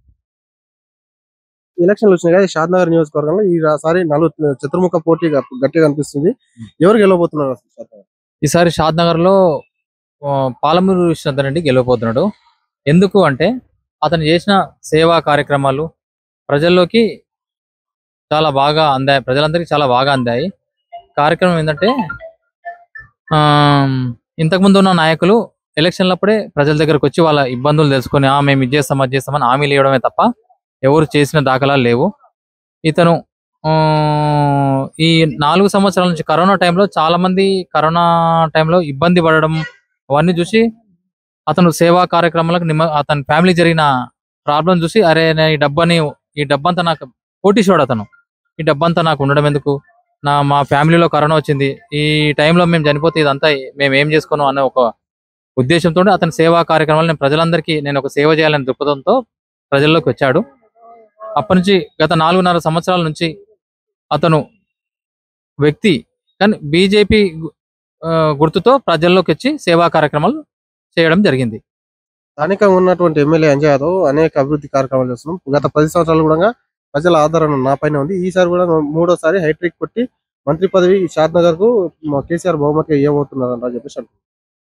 ఎలక్షన్లు వచ్చినాయి కదా షాద్నగర్ నియోజకవర్గంలో ఈసారి నలుగు చతుర్ముఖ పోటీ గ- గట్టిగా అనిపిస్తుంది ఎవరు గెలవబోతున్నారు అసలు షాద్నగర్? ఈసారి షాద్ నగర్ లో ఆ, పాలమూరు విశ్వనాథన్ రెడ్డి గెలవబోతున్నాడు ఎందుకు అంటే అతను చేసిన సేవా కార్యక్రమాలు ప్రజల్లోకి చాలా బాగా అందాయి ప్రజలందరికీ చాలా బాగా అందాయి కార్యక్రమం ఏంటంటే ఆ, ఇంతకుముందు ఉన్న నాయకులు ఎలక్షన్లప్పుడే ప్రజల దగ్గరకు వచ్చి వాళ్ళ ఇబ్బందులు తెలుసుకొని ఆ మేము ఇది చేస్తాం అది చేస్తామని హామీలు ఇవ్వడమే తప్ప ఎవరు చేసిన దాఖలాలు లేవు ఇతను ఆ, ఈ నాలుగు సంవత్సరాల నుంచి కరోనా టైంలో చాలా మంది కరోనా టైంలో ఇబ్బంది పడడం అవన్నీ చూసి అతను సేవా కార్యక్రమాలకు నిమ అతని ఫ్యామిలీ జరిగిన ప్రాబ్లం చూసి అరే నేను ఈ డబ్బని ఈ డబ్బంతా నాకు కోటీశ్వరుడు అతను ఈ డబ్బంతా నాకు ఉండడం ఎందుకు నా మా ఫ్యామిలీలో కరోనా వచ్చింది ఈ టైంలో మేము చనిపోతే ఇదంతా మేము ఏం చేసుకోను అనే ఒక ఉద్దేశంతో అతని సేవా కార్యక్రమాలు నేను ప్రజలందరికీ నేను ఒక సేవ చేయాలనే దృక్పథంతో ప్రజల్లోకి వచ్చాడు అప్పటి నుంచి గత నాలుగున్నర సంవత్సరాల నుంచి అతను వ్యక్తి కానీ బీజేపీ గుర్తుతో ప్రజల్లోకి వచ్చి సేవా కార్యక్రమాలు చేయడం జరిగింది స్థానికంగా ఉన్నటువంటి ఎమ్మెల్యే అంజయ్ యాదవ్ అనేక అభివృద్ధి కార్యక్రమాలు చేస్తున్నాం గత పది సంవత్సరాలు కూడా ప్రజల ఆదరణ నా పైన ఉంది ఈసారి కూడా మూడోసారి హైట్రిక్ కొట్టి మంత్రి పదవి షాద్నగర్ కు మా కేసీఆర్ బహుమతిగా ఇవ్వబోతున్నారు అని చెప్పేసి అంటున్నారు.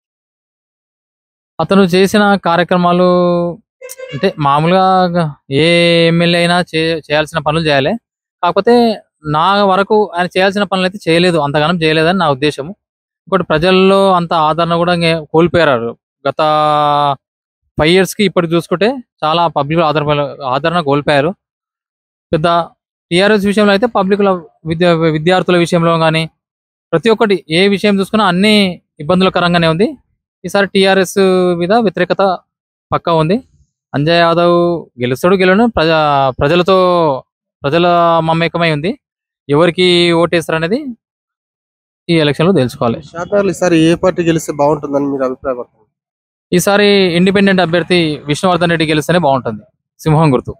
అతను చేసిన కార్యక్రమాలు అంటే మామూలుగా ఏ ఎమ్మెల్యే అయినా చే- చేయాల్సిన పనులు చేయాలి కాకపోతే నా వరకు ఆయన చేయాల్సిన పనులు అయితే చేయలేదు అంతగానం చేయలేదని నా ఉద్దేశం ఇంకోటి ప్రజల్లో అంత ఆదరణ కూడా ఇంకే కోల్పోయారు గత ఫైవ్ ఇయర్స్ కి ఇప్పటికి చూసుకుంటే చాలా పబ్లిక్ ఆదరణ ఆదరణ కోల్పోయారు పెద్ద టీఆర్ఎస్ విషయంలో అయితే పబ్లిక్ విద్యా విద్యార్థుల విషయంలో కానీ ప్రతి ఒక్కటి ఏ విషయం చూసుకున్నా అన్ని ఇబ్బందులకరంగానే ఉంది ఈసారి టిఆర్ఎస్ మీద వ్యతిరేకత పక్కా ఉంది అంజయ్ యాదవ్ గెలుస్తాడు గెలవను ప్రజా ప్రజలతో ప్రజల మమేకమై ఉంది ఎవరికి ఓటేస్తారు అనేది ఈ ఎలక్షన్ లో తెలుసుకోవాలి షాద్నగర్ లో ఈసారి ఏ పార్టీ గెలిస్తే బాగుంటుందని మీరు అభిప్రాయపడుతున్నారు ఈసారి ఇండిపెండెంట్ అభ్యర్థి విష్ణువర్ధన్ రెడ్డి గెలిస్తేనే బాగుంటుంది సింహం గుర్తు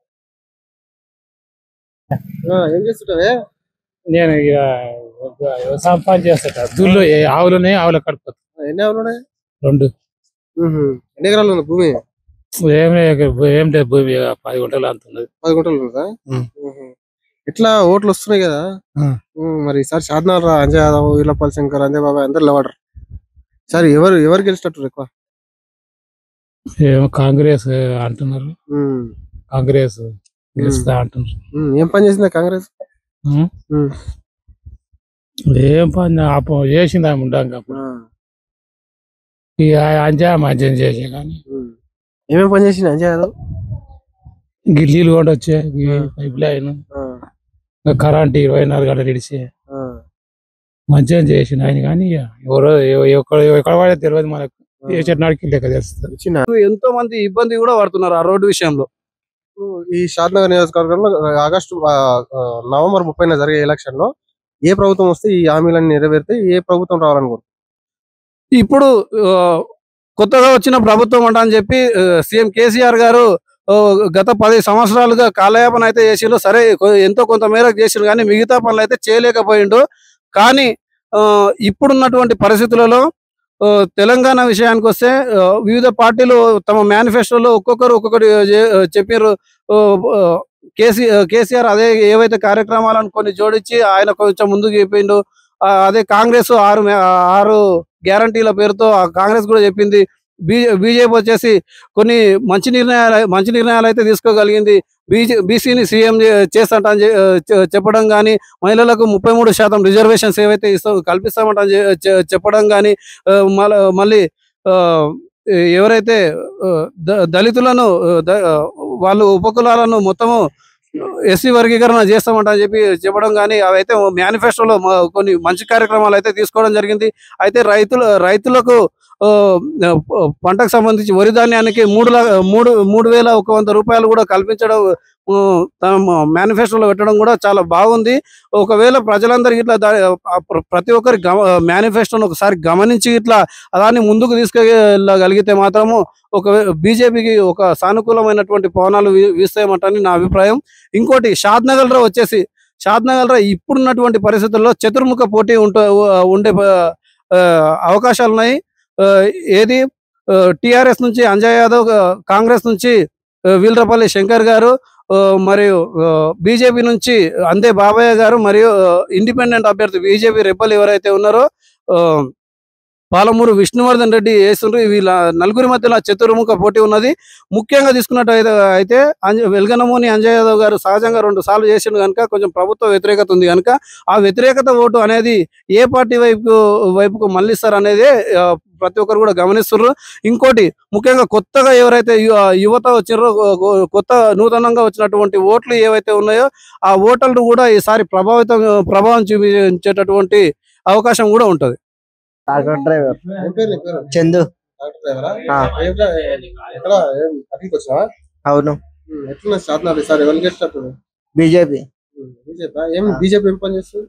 ఆ, ఏం చేస్తుంటావే నేను ఇక వ్యవసాయం పని చేస్తా దూళ్ళు ఆవులున్నాయి ఆవుల కడుపు ఎన్ని ఆవులు ఉన్నాయి రెండు మ్మ్. ఎన్ని ఎకరాలు ఉంది భూమి ఏం లేదు, ఏం లేదు భూమి ఇక పది గుంటలు అంత ఉన్నది పది గుంటలు ఉందా మ్మ్. మ్మ్. ఎట్లా ఓట్లు వస్తున్నాయి కదా ఉమ్, మరి ఈసారి షాద్నాల్ రా అంజయ్ యాదవ్ వీరపాల్ శంకర్ అంజయ్ బాబాయ్ అందరు లేవడరు సరే ఎవరు ఎవరు గెలిచేటట్టు ఎక్కువ ఏమో కాంగ్రెస్ అంటున్నారు ఉమ్, కాంగ్రెస్ గెలుస్తా అంటున్నారు ఉమ్, ఏం పని చేసిందా కాంగ్రెస్ ఉం? ఉమ్, ఏం పని అప్పుడు చేసింది ఆమె ఉండంగా అప్పుడు ఇక అంజా మంచిగా చేసే కానీ ఏమేం పని చేసింది అంజయ్ యాదవ్ గిల్లీలు కూడా వచ్చే పైప్ లైన్ కరెంట్ ఇరవై నాలుగు గంటలు ఇడిచి మంచిగా చేసిండు ఆయన కానీ ఇక ఎవరో ఎవ- ఎక్కడ ఎక్కడ వాడే తెలియదు మనకు ఏ చెట్నాడికి లెక్క తెలుస్తుంది ఎంతో మంది ఇబ్బంది కూడా పడుతున్నారు ఆ రోడ్డు విషయంలో ఈ షాద్నగర్ నియోజకవర్గంలో ఆగస్టు ఆ, ఆ, నవంబర్ ముప్పైన జరిగే ఎలక్షన్ లో ఏ ప్రభుత్వం వస్తే ఈ హామీలన్నీ నెరవేరితే ఏ ప్రభుత్వం రావాలనుకుంటున్నారు ఇప్పుడు ఆ, కొత్తగా వచ్చిన ప్రభుత్వం అంట అని చెప్పి ఆ, సీఎం కేసీఆర్ గారు ఆ, గత పది సంవత్సరాలుగా కాలయాపన అయితే చేసిండు సరే కొ- ఎంతో కొంత మేరకు చేసిండు కానీ మిగతా పనులు అయితే చేయలేకపోయిండు కానీ ఆ, ఇప్పుడున్నటువంటి పరిస్థితులలో ఆ, తెలంగాణ విషయానికి వస్తే ఆ, వివిధ పార్టీలు తమ మేనిఫెస్టోలో ఒక్కొక్కరు ఒక్కొక్కటి చే- చెప్పారు ఆ, ఆ, కేసీ కేసీఆర్ అదే ఏవైతే కార్యక్రమాలను కొన్ని జోడించి ఆయన కొంచెం ముందుకు చెప్పిండు ఆ, అదే కాంగ్రెస్ ఆరు మే- ఆరు గ్యారంటీల పేరుతో ఆ కాంగ్రెస్ కూడా చెప్పింది బీజేపీ వచ్చేసి కొన్ని మంచి నిర్ణయాలు మంచి నిర్ణయాలు అయితే తీసుకోగలిగింది బీజే బీసీని సీఎం చేస్తాంట అని చె- చె- చెప్పడం కానీ మహిళలకు ముప్పై మూడు శాతం రిజర్వేషన్స్ ఏవైతే ఇస్తాం కల్పిస్తామంట అని చె- చె- చెప్పడం కానీ మళ్ళీ ఆ, ఎవరైతే ఆ, ద- దళితులను ఆ, ద- ఆ, వాళ్ళు ఉపకులాలను మొత్తము ఎస్సీ వర్గీకరణ చేస్తామంట అని చెప్పి చెప్పడం కానీ అవైతే మేనిఫెస్టోలో కొన్ని మంచి కార్యక్రమాలు అయితే తీసుకోవడం జరిగింది అయితే రైతులు రైతులకు ఆ, ప- పంటకు సంబంధించి వరి ధాన్యానికి మూడు ల- మూడు మూడు వేల ఒక వంద రూపాయలు కూడా కల్పించడం ఆ, తమ మేనిఫెస్టోలో పెట్టడం కూడా చాలా బాగుంది ఒకవేళ ప్రజలందరికీ ఇట్లా దా- ఆ ప్ర- ప్రతి ఒక్కరి గమ మేనిఫెస్టోను ఒకసారి గమనించి ఇట్లా దాన్ని ముందుకు తీసుకెళ్ళగలిగితే మాత్రము ఒక బీజేపీకి ఒక సానుకూలమైనటువంటి పవనాలు వీ- వీస్తాయమంటని నా అభిప్రాయం ఇంకోటి షాద్ నగర్ వచ్చేసి షాద్ నగర్ ఇప్పుడున్నటువంటి పరిస్థితుల్లో చతుర్ముఖ పోటీ ఉంట ఉండే ఆ, అవకాశాలు ఉన్నాయి ఆ, ఏది టిఆర్ఎస్ నుంచి అంజయ్ యాదవ్ ఆ, కాంగ్రెస్ నుంచి ఆ, వీల్రపల్లి శంకర్ గారు ఆ, మరియు బీజేపీ నుంచి అందే బాబయ్య గారు మరియు ఇండిపెండెంట్ అభ్యర్థి బీజేపీ రెబ్బలు ఎవరైతే ఉన్నారో ఆ, పాలమూరు విష్ణువర్ధన్ రెడ్డి వేస్తుండ్రు వీళ్ళ నలుగురి మధ్యలో చతుర్ముఖ పోటీ ఉన్నది ముఖ్యంగా తీసుకున్నట్టు అయితే అయితే అంజ- వెల్గనమూని అంజయ్ యాదవ్ గారు సహజంగా రెండు సార్లు చేసిండు కనుక కొంచెం ప్రభుత్వ వ్యతిరేకత ఉంది కనుక ఆ వ్యతిరేకత ఓటు అనేది ఏ పార్టీ వైపు వైపుకు మళ్ళిస్తారు అనేది ఆ, ప్రతి ఒక్కరు కూడా గమనిస్తున్నారు ఇంకోటి ముఖ్యంగా కొత్తగా ఎవరైతే యు- ఆ యువత వచ్చినారో కొ- కొ- కొత్త నూతనంగా వచ్చినటువంటి ఓట్లు ఏవైతే ఉన్నాయో ఆ ఓటర్లు కూడా ఈసారి ప్రభావితం ప్రభావం చూపించేటటువంటి అవకాశం కూడా ఉంటది ట్రాక్టర్ డ్రైవర్ ఏం పేరు నీ పేరు చందు డాక్టర్ డ్రైవరా ఆ. ఏం డ్రై- ఎక్కడ ఏం అక్కడికి వచ్చినావా అవును ఉమ్, ఎట్లున్నా షాద్నాథ్ ఈసారి ఎవరు గెలిచినట్టు బీజేపీ బీజేపీ ఏం బీజేపీ ఏం పని చేస్తుంది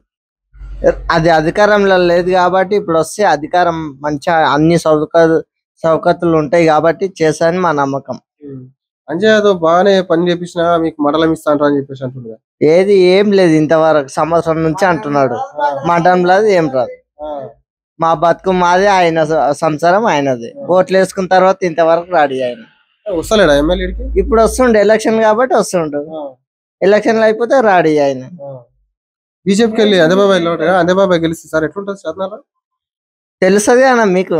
అది అధికారంలో లేదు కాబట్టి ఇప్పుడు వస్తే అధికారం మంచిగా అన్ని సౌక సౌకర్యాలు ఉంటాయి కాబట్టి చేశాని మా నమ్మకం అంజయ్ యాదవ్ బాగానే పని చేపించినా మీకు మడలం ఇస్తా అంటారు అని చెప్పేసి అంటుండగా ఏది ఏం లేదు ఇంతవరకు సంవత్సరం నుంచి అంటున్నాడు మటన్ లేదు ఏం రాదు మా బతుకు మాది ఆయన స- సంసారం ఆయనది ఓట్లు వేసుకున్న తర్వాత ఇంతవరకు రాడి ఆయన వస్తలేడా ఎమ్మెల్యేకి ఇప్పుడు వస్తుండు ఎలక్షన్ కాబట్టి వస్తుండు ఎలక్షన్లు అయిపోతే రాడి ఆయన బీజేపీకి వెళ్ళి అందేబాబాయ్ వెళ్ళాడు అందేబాబాయ్ గెలిస్తే సార్ ఎట్లుంటుంది షాద్నాథ్ తెలుస్తుంది అన్న మీకు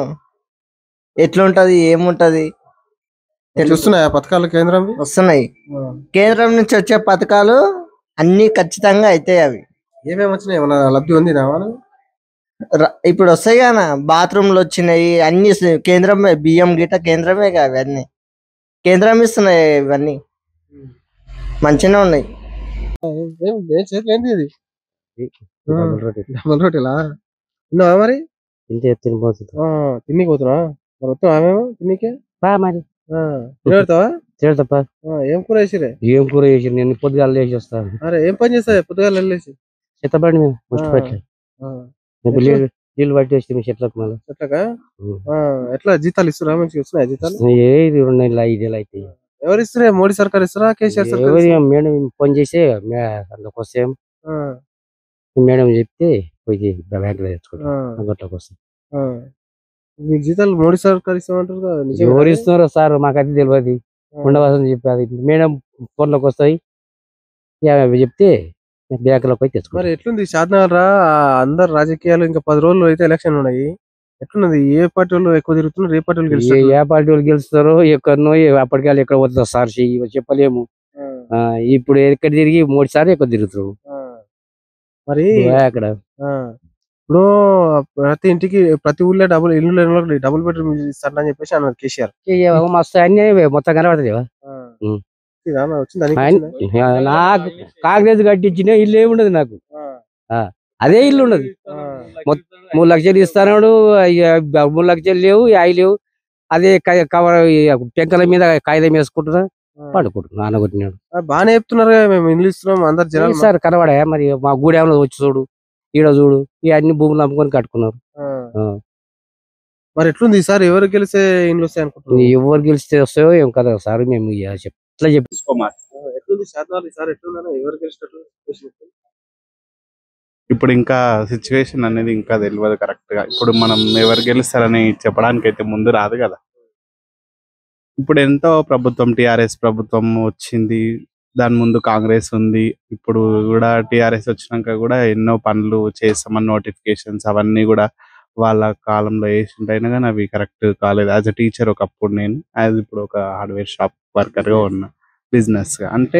ఎట్లుంటది ఏముంటది చూస్తున్నాయా పథకాలు కేంద్రం వస్తున్నాయి కేంద్రం నుంచి వచ్చే పథకాలు అన్ని ఖచ్చితంగా అవుతాయి అవి ఏమేమి వచ్చినాయి ఏమన్నా లబ్ధి ఉంది నా ర- ఇప్పుడు వస్తాయి కదా బాత్రూమ్లు వచ్చినాయి అన్ని స- కేంద్రమే బియ్యం గిట్ట కేంద్రమే కదా అవన్నీ కేంద్రం ఇస్తున్నాయి ఇవన్నీ మంచిగానే ఉన్నాయి ఏం ఏం చేతులు ఏంటి ఇది డబుల్ రోటీలా తిన్నావా మరి ఇంతే తినిపోతుంది ఆ, తిన్నికి పోతున్నా మరి వస్తావా ఆమెమో తిన్నికే బా మరి ఆ, తినబెడతావా తిడతప్ప ఆ, ఏం కూర వేసిరే ఏం కూర చేసి నేను పొద్దుగాల లేచి వస్తాను అరే ఏం పని చేస్తా పొద్దుగాల వెళ్ళేసి చెత్తబండి మీద ముష్టి ఆ, పెట్టలే ఆ. ఇప్పుడు ఎట్లా? నీళ్ళు నీళ్ళు పట్టేసి మీ చెట్లకు మళ్ళీ ఎట్లాగా ఆ, ఎట్లా జీతాలు ఇస్తురా మంచిగా వస్తున్నాయి జీతాలు ఏ ఇది రెండు నెలలు ఐదు నెలలు అవుతాయి ఎవరు ఇస్తురే మోడీ సర్కార్ ఇస్తారా కేసీఆర్ సర్కార్ ఎవరి ఇస్తారా? మేడం ఫోన్ చేసి మే- అందులోకి వస్తే ఆ, మేడం చెప్తే పోయి బ్యాంకులో తెచ్చుకుంటాం ఆ. అందులోకి వస్తాం ఆ. మీకు జీతాలు మోడీ సర్కార్ ఇస్తామంటారు కదా నిజమేనా? ఎవరు ఇస్తున్నారో సార్ మాకు అది తెలియదు ఉండవలసిన చెప్పి అది మేడం ఫోన్లోకి వస్తాయి యాభై చెప్తే బ్యాంకులో పోయి తెచ్చుకుంటాం మరి ఎట్లుంది షాద్నగర్ రా అందరు రాజకీయాలు ఇంకా పది రోజులు అయితే ఎలక్షన్ ఉన్నాయి ఎట్లున్నది ఏ పార్టీ వాళ్ళు ఎక్కువ తిరుగుతున్నారు ఏ పార్టీ వాళ్ళు ఏ గెలుస్తారు ఏ పార్టీ వాళ్ళు గెలుస్తారో ఎక్కడనో ఏ- అప్పటికెళ్ళి ఎక్కడ పోతుందో సార్ చెయ్యి చెప్పలేము ఆ, ఇప్పుడు ఎక్కడ తిరిగి మూడు సార్లు ఎక్కువ తిరుగుతారు మరి అక్కడ ఆ, ఇప్పుడు ప్రతి ఇంటికి ప్రతి ఊళ్ళో డబుల్ ఇల్లు లేని వాళ్ళకి డబుల్ బెడ్రూమ్ ఇస్తారని చెప్పేసి అన్నారు కేసీఆర్ ఇక మస్తు అన్ని అవే మొత్తం కనబడుతుంది ఉం. ఇదా మరి వచ్చిందా నీకు అన్- వచ్చిందా? నాకు కాంగ్రెస్ కట్టించిన ఇల్లు ఏముండదు నాకు ఆ, అదే ఇల్లు ఉండదు మొత్తం మూడు లక్షలు ఇస్తాడు మూడు లక్షలు లేవు అవి లేవు అదే క- కవర్ ఈ పెంకల మీద కాగితం వేసుకుంటున్నా పడుకుంటున్నా నానగొట్టినాడు ఆ, బాగానే చెప్తున్నారు కదా, మేము ఇల్లు ఇస్తున్నాం అందరు జనాలు సార్ కనబడా మరి మా గూడెంలో వచ్చి చూడు ఈడ చూడు ఈ అన్ని భూములు అమ్ముకొని కట్టుకున్నారు ఆ. ఆ. మరి ఎట్లుంది ఈసారి ఎవరు గెలిస్తే ఇండ్లు వస్తాయి అనుకుంటున్నారు ఎవరు గెలిస్తే వస్తాయో ఏం కదా సార్ మేము ఇక చెప్ ఇట్లా చెప్పి ఎట్లుంది శాతనాలు ఈసారి ఎట్లుందన్న ఎవరు గెలిచినట్టు situation ఎట్లుంది? ఇప్పుడు ఇంకా సిచ్యువేషన్ అనేది ఇంకా తెలియదు కరెక్ట్ గా ఇప్పుడు మనం ఎవరు గెలుస్తారని చెప్పడానికి అయితే ముందు రాదు కదా ఇప్పుడు ఎంతో ప్రభుత్వం టిఆర్ఎస్ ప్రభుత్వం వచ్చింది దాని ముందు కాంగ్రెస్ ఉంది ఇప్పుడు కూడా టిఆర్ఎస్ వచ్చినాక కూడా ఎన్నో పనులు చేస్తామని నోటిఫికేషన్స్ అవన్నీ కూడా వాళ్ళ కాలంలో వేసింటైనా కానీ అవి కరెక్ట్ కాలేదు యాజ్ అ టీచర్ ఒకప్పుడు నేను యాజ్ ఇప్పుడు ఒక హార్డ్వేర్ షాప్ వర్కర్ గా ఉన్నా బిజినెస్ గా అంటే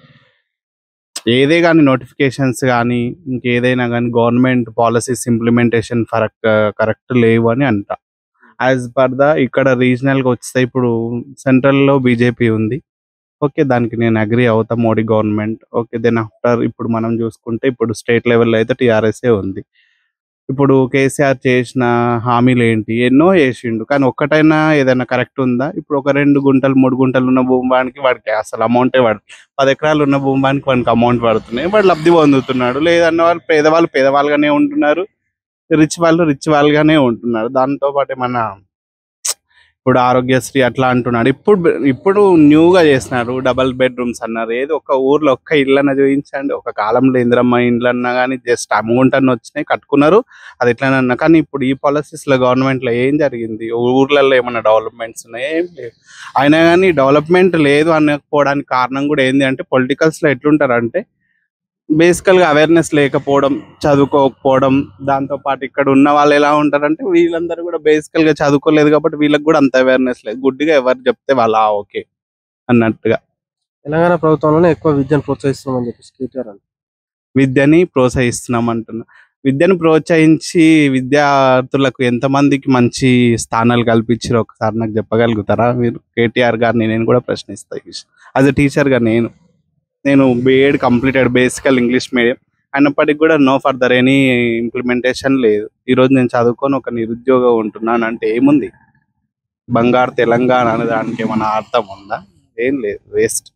ఏదే కానీ నోటిఫికేషన్స్ కానీ ఇంకేదైనా కానీ government policies implementation correct correct లేవు అని అంట యాజ్ పర్ ద ఇక్కడ రీజనల్ గా వస్తే ఇప్పుడు సెంట్రల్ లో బీజేపీ ఉంది ఓకే దానికి నేను అగ్రి అవుతా Modi government okay then after ఇప్పుడు మనం చూసుకుంటే ఇప్పుడు స్టేట్ లెవెల్లో అయితే టీఆర్ఎస్ఏ ఉంది ఇప్పుడు కేసీఆర్ చేసిన హామీలు ఏంటి ఎన్నో చేసిండు కానీ ఒక్కటైనా ఏదైనా కరెక్ట్ ఉందా ఇప్పుడు ఒక రెండు గుంటలు మూడు గుంటలు ఉన్న భూమి వానికి వాడికి అసలు అమౌంటే పడు పది ఎకరాలు ఉన్న భూమి వానికి వానికి అమౌంట్ పడుతున్నాయి వాడు లబ్ధి పొందుతున్నాడు లేదన్న వాళ్ళు పేదవాళ్ళు పేదవాళ్ళుగానే ఉంటున్నారు రిచ్ వాళ్ళు రిచ్ వాళ్ళుగానే ఉంటున్నారు దాంతో పాటు మన ఇప్పుడు ఆరోగ్యశ్రీ అట్లా అంటున్నాడు ఇప్పుడు ఇప్పుడు న్యూగా చేస్తున్నారు డబల్ బెడ్రూమ్స్ అన్నారు ఏది ఒక ఊర్లో ఒక్క ఇల్లు అన్న చూపించండి ఒక కాలంలో ఇంద్రమ్మ ఇండ్లు అన్నా కానీ జస్ట్ అమౌంట్ అన్న వచ్చినాయి కట్టుకున్నారు అది ఎట్లనన్నా కానీ ఇప్పుడు ఈ పాలసీస్ లో గవర్నమెంట్ లో ఏం జరిగింది ఊర్లలో ఏమైనా డెవలప్మెంట్స్ ఉన్నాయి ఏం లేవు అయినా కానీ డెవలప్మెంట్ లేదు అనకపోవడానికి కారణం కూడా ఏంది అంటే పొలిటికల్స్ లో ఎట్లుంటారు అంటే బేసికల్ గా అవేర్నెస్ లేకపోవడం చదువుకోకపోవడం దాంతో పాటు ఇక్కడ ఉన్న వాళ్ళు ఎలా ఉంటారంటే వీళ్ళందరూ కూడా బేసికల్ గా చదువుకోలేదు కాబట్టి వీళ్ళకి కూడా అంత అవేర్నెస్ లేదు గుడ్డిగా ఎవరు చెప్తే వాళ్ళ ఓకే అన్నట్టుగా తెలంగాణ ప్రభుత్వంలోనే ఎక్కువ విద్యను ప్రోత్సహిస్తున్నామని చెప్పేసి కేటీఆర్ అన్నారు. విద్యని ప్రోత్సహిస్తున్నాం అంటున్నా విద్యను ప్రోత్సహించి విద్యార్థులకు ఎంతమందికి మంచి స్థానాలు కల్పించారో ఒకసారి నాకు చెప్పగలుగుతారా మీరు కేటీఆర్ గారిని నేను కూడా ప్రశ్నిస్తా యాజ్ అ టీచర్ గా నేను నేను BEd completed basically English medium అయినప్పటికీ కూడా నో ఫర్దర్ ఎనీ ఇంప్లిమెంటేషన్ లేదు ఈ రోజు నేను చదువుకొని ఒక నిరుద్యోగం ఉంటున్నాను అంటే ఏముంది బంగారు తెలంగాణ అనే దానికి ఏమైనా అర్థం ఉందా ఏం లేదు వేస్ట్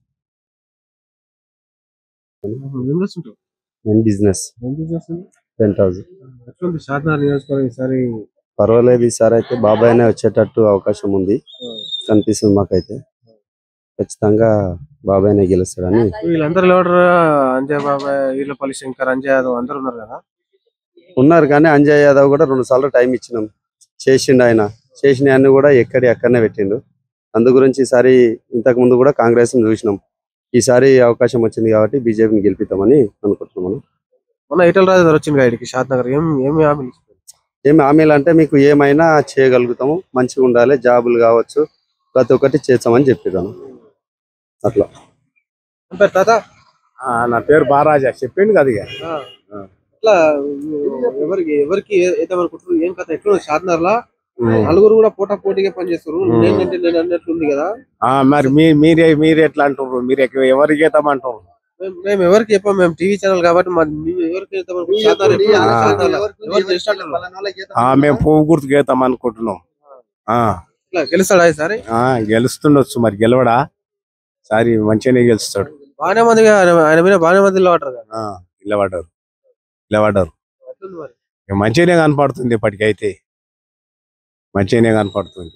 ఏం చేస్తుంటావు నేను బిజినెస్ ఏం బిజినెస్ ఉంది? టెంట్ హౌస్ ఎట్లుంది శాతనాలు నియోజకవర్గం ఈసారి పర్వాలేదు ఈసారి అయితే బాబాయ్నే వచ్చేటట్టు అవకాశం ఉంది కనిపిస్తుంది మాకైతే ఖచ్చితంగా బాబాయ్నే గెలుస్తాడని వీళ్ళందరూ ఎవరు అంజయ్ బాబాయ్ ఈలపల్లి శంకర్ అంజయ్ యాదవ్ అందరు ఉన్నారు కదా ఉన్నారు కానీ అంజయ్ యాదవ్ కూడా రెండు సార్లు టైం ఇచ్చినాం చేసిండు ఆయన చేసిన అన్ని కూడా ఎక్కడి అక్కడనే పెట్టిండు అందు గురించి ఈసారి ఇంతకు ముందు కూడా కాంగ్రెస్ చూసినాం ఈసారి అవకాశం వచ్చింది కాబట్టి బీజేపీని గెలిపిద్దామని అనుకుంటున్నాం మనం మొన్న ఈటల రాజు గారు వచ్చింది ఇక్కడికి షాద్ నగర్ ఏం ఏమి హామీలు ఇచ్చారు? ఏమి హామీలు అంటే మీకు ఏమైనా చేయగలుగుతాము మంచిగా ఉండాలి జాబులు కావచ్చు ప్రతి ఒక్కటి చేస్తామని చెప్పిదాము అట్లా ఏం పేరు తాత నా పేరు బారాజా చెప్పిండు కదా ఇక ఆ. ఎట్లా ఎవరికి ఎవరికి ఏదనుకుంటారు ఏం కథ ఎట్లా షాద్నగర్ లా ఉమ్. నలుగురు కూడా పోటా పోటీగా పనిచేస్తారు ఉమ్. నేనంటే నేను అన్నట్లుంది కదా ఆ, మరి మీ మీరే మీరు ఎట్లా అంటారు మీరు ఎక్క- ఎవరికి ఇద్దామంటారు మేము- మేము ఎవరికి చెప్పాం మేము టీవీ ఛానల్ కాబట్టి మరి మేము ఎవరికి ఇద్దామనుకుంటున్నాం? షాద్నగర్ ఎట్లా? ఆ. షాద్నగర్ లా. ఎవరు చేసినట్టు ఆ, మేము పువ్వు గుర్తుకు వేద్దాం అనుకుంటున్నాం ఆ, ఇట్లా గెలుస్తాడా ఈసారి ఆ, గెలుస్తుండొచ్చు మరి గెలవడా సారి మంచిగానే గెలుస్తాడు బాగానే మంది ఆయన ఆయన మీద బాగానే మంది నిలబడతారు కదా ఆ, నిలబడ్డారు నిలబడ్డారు ఎట్లుంది మరి ఇక మంచిగానే కనపడుతుంది ఇప్పటికైతే మంచిగానే కనపడుతుంది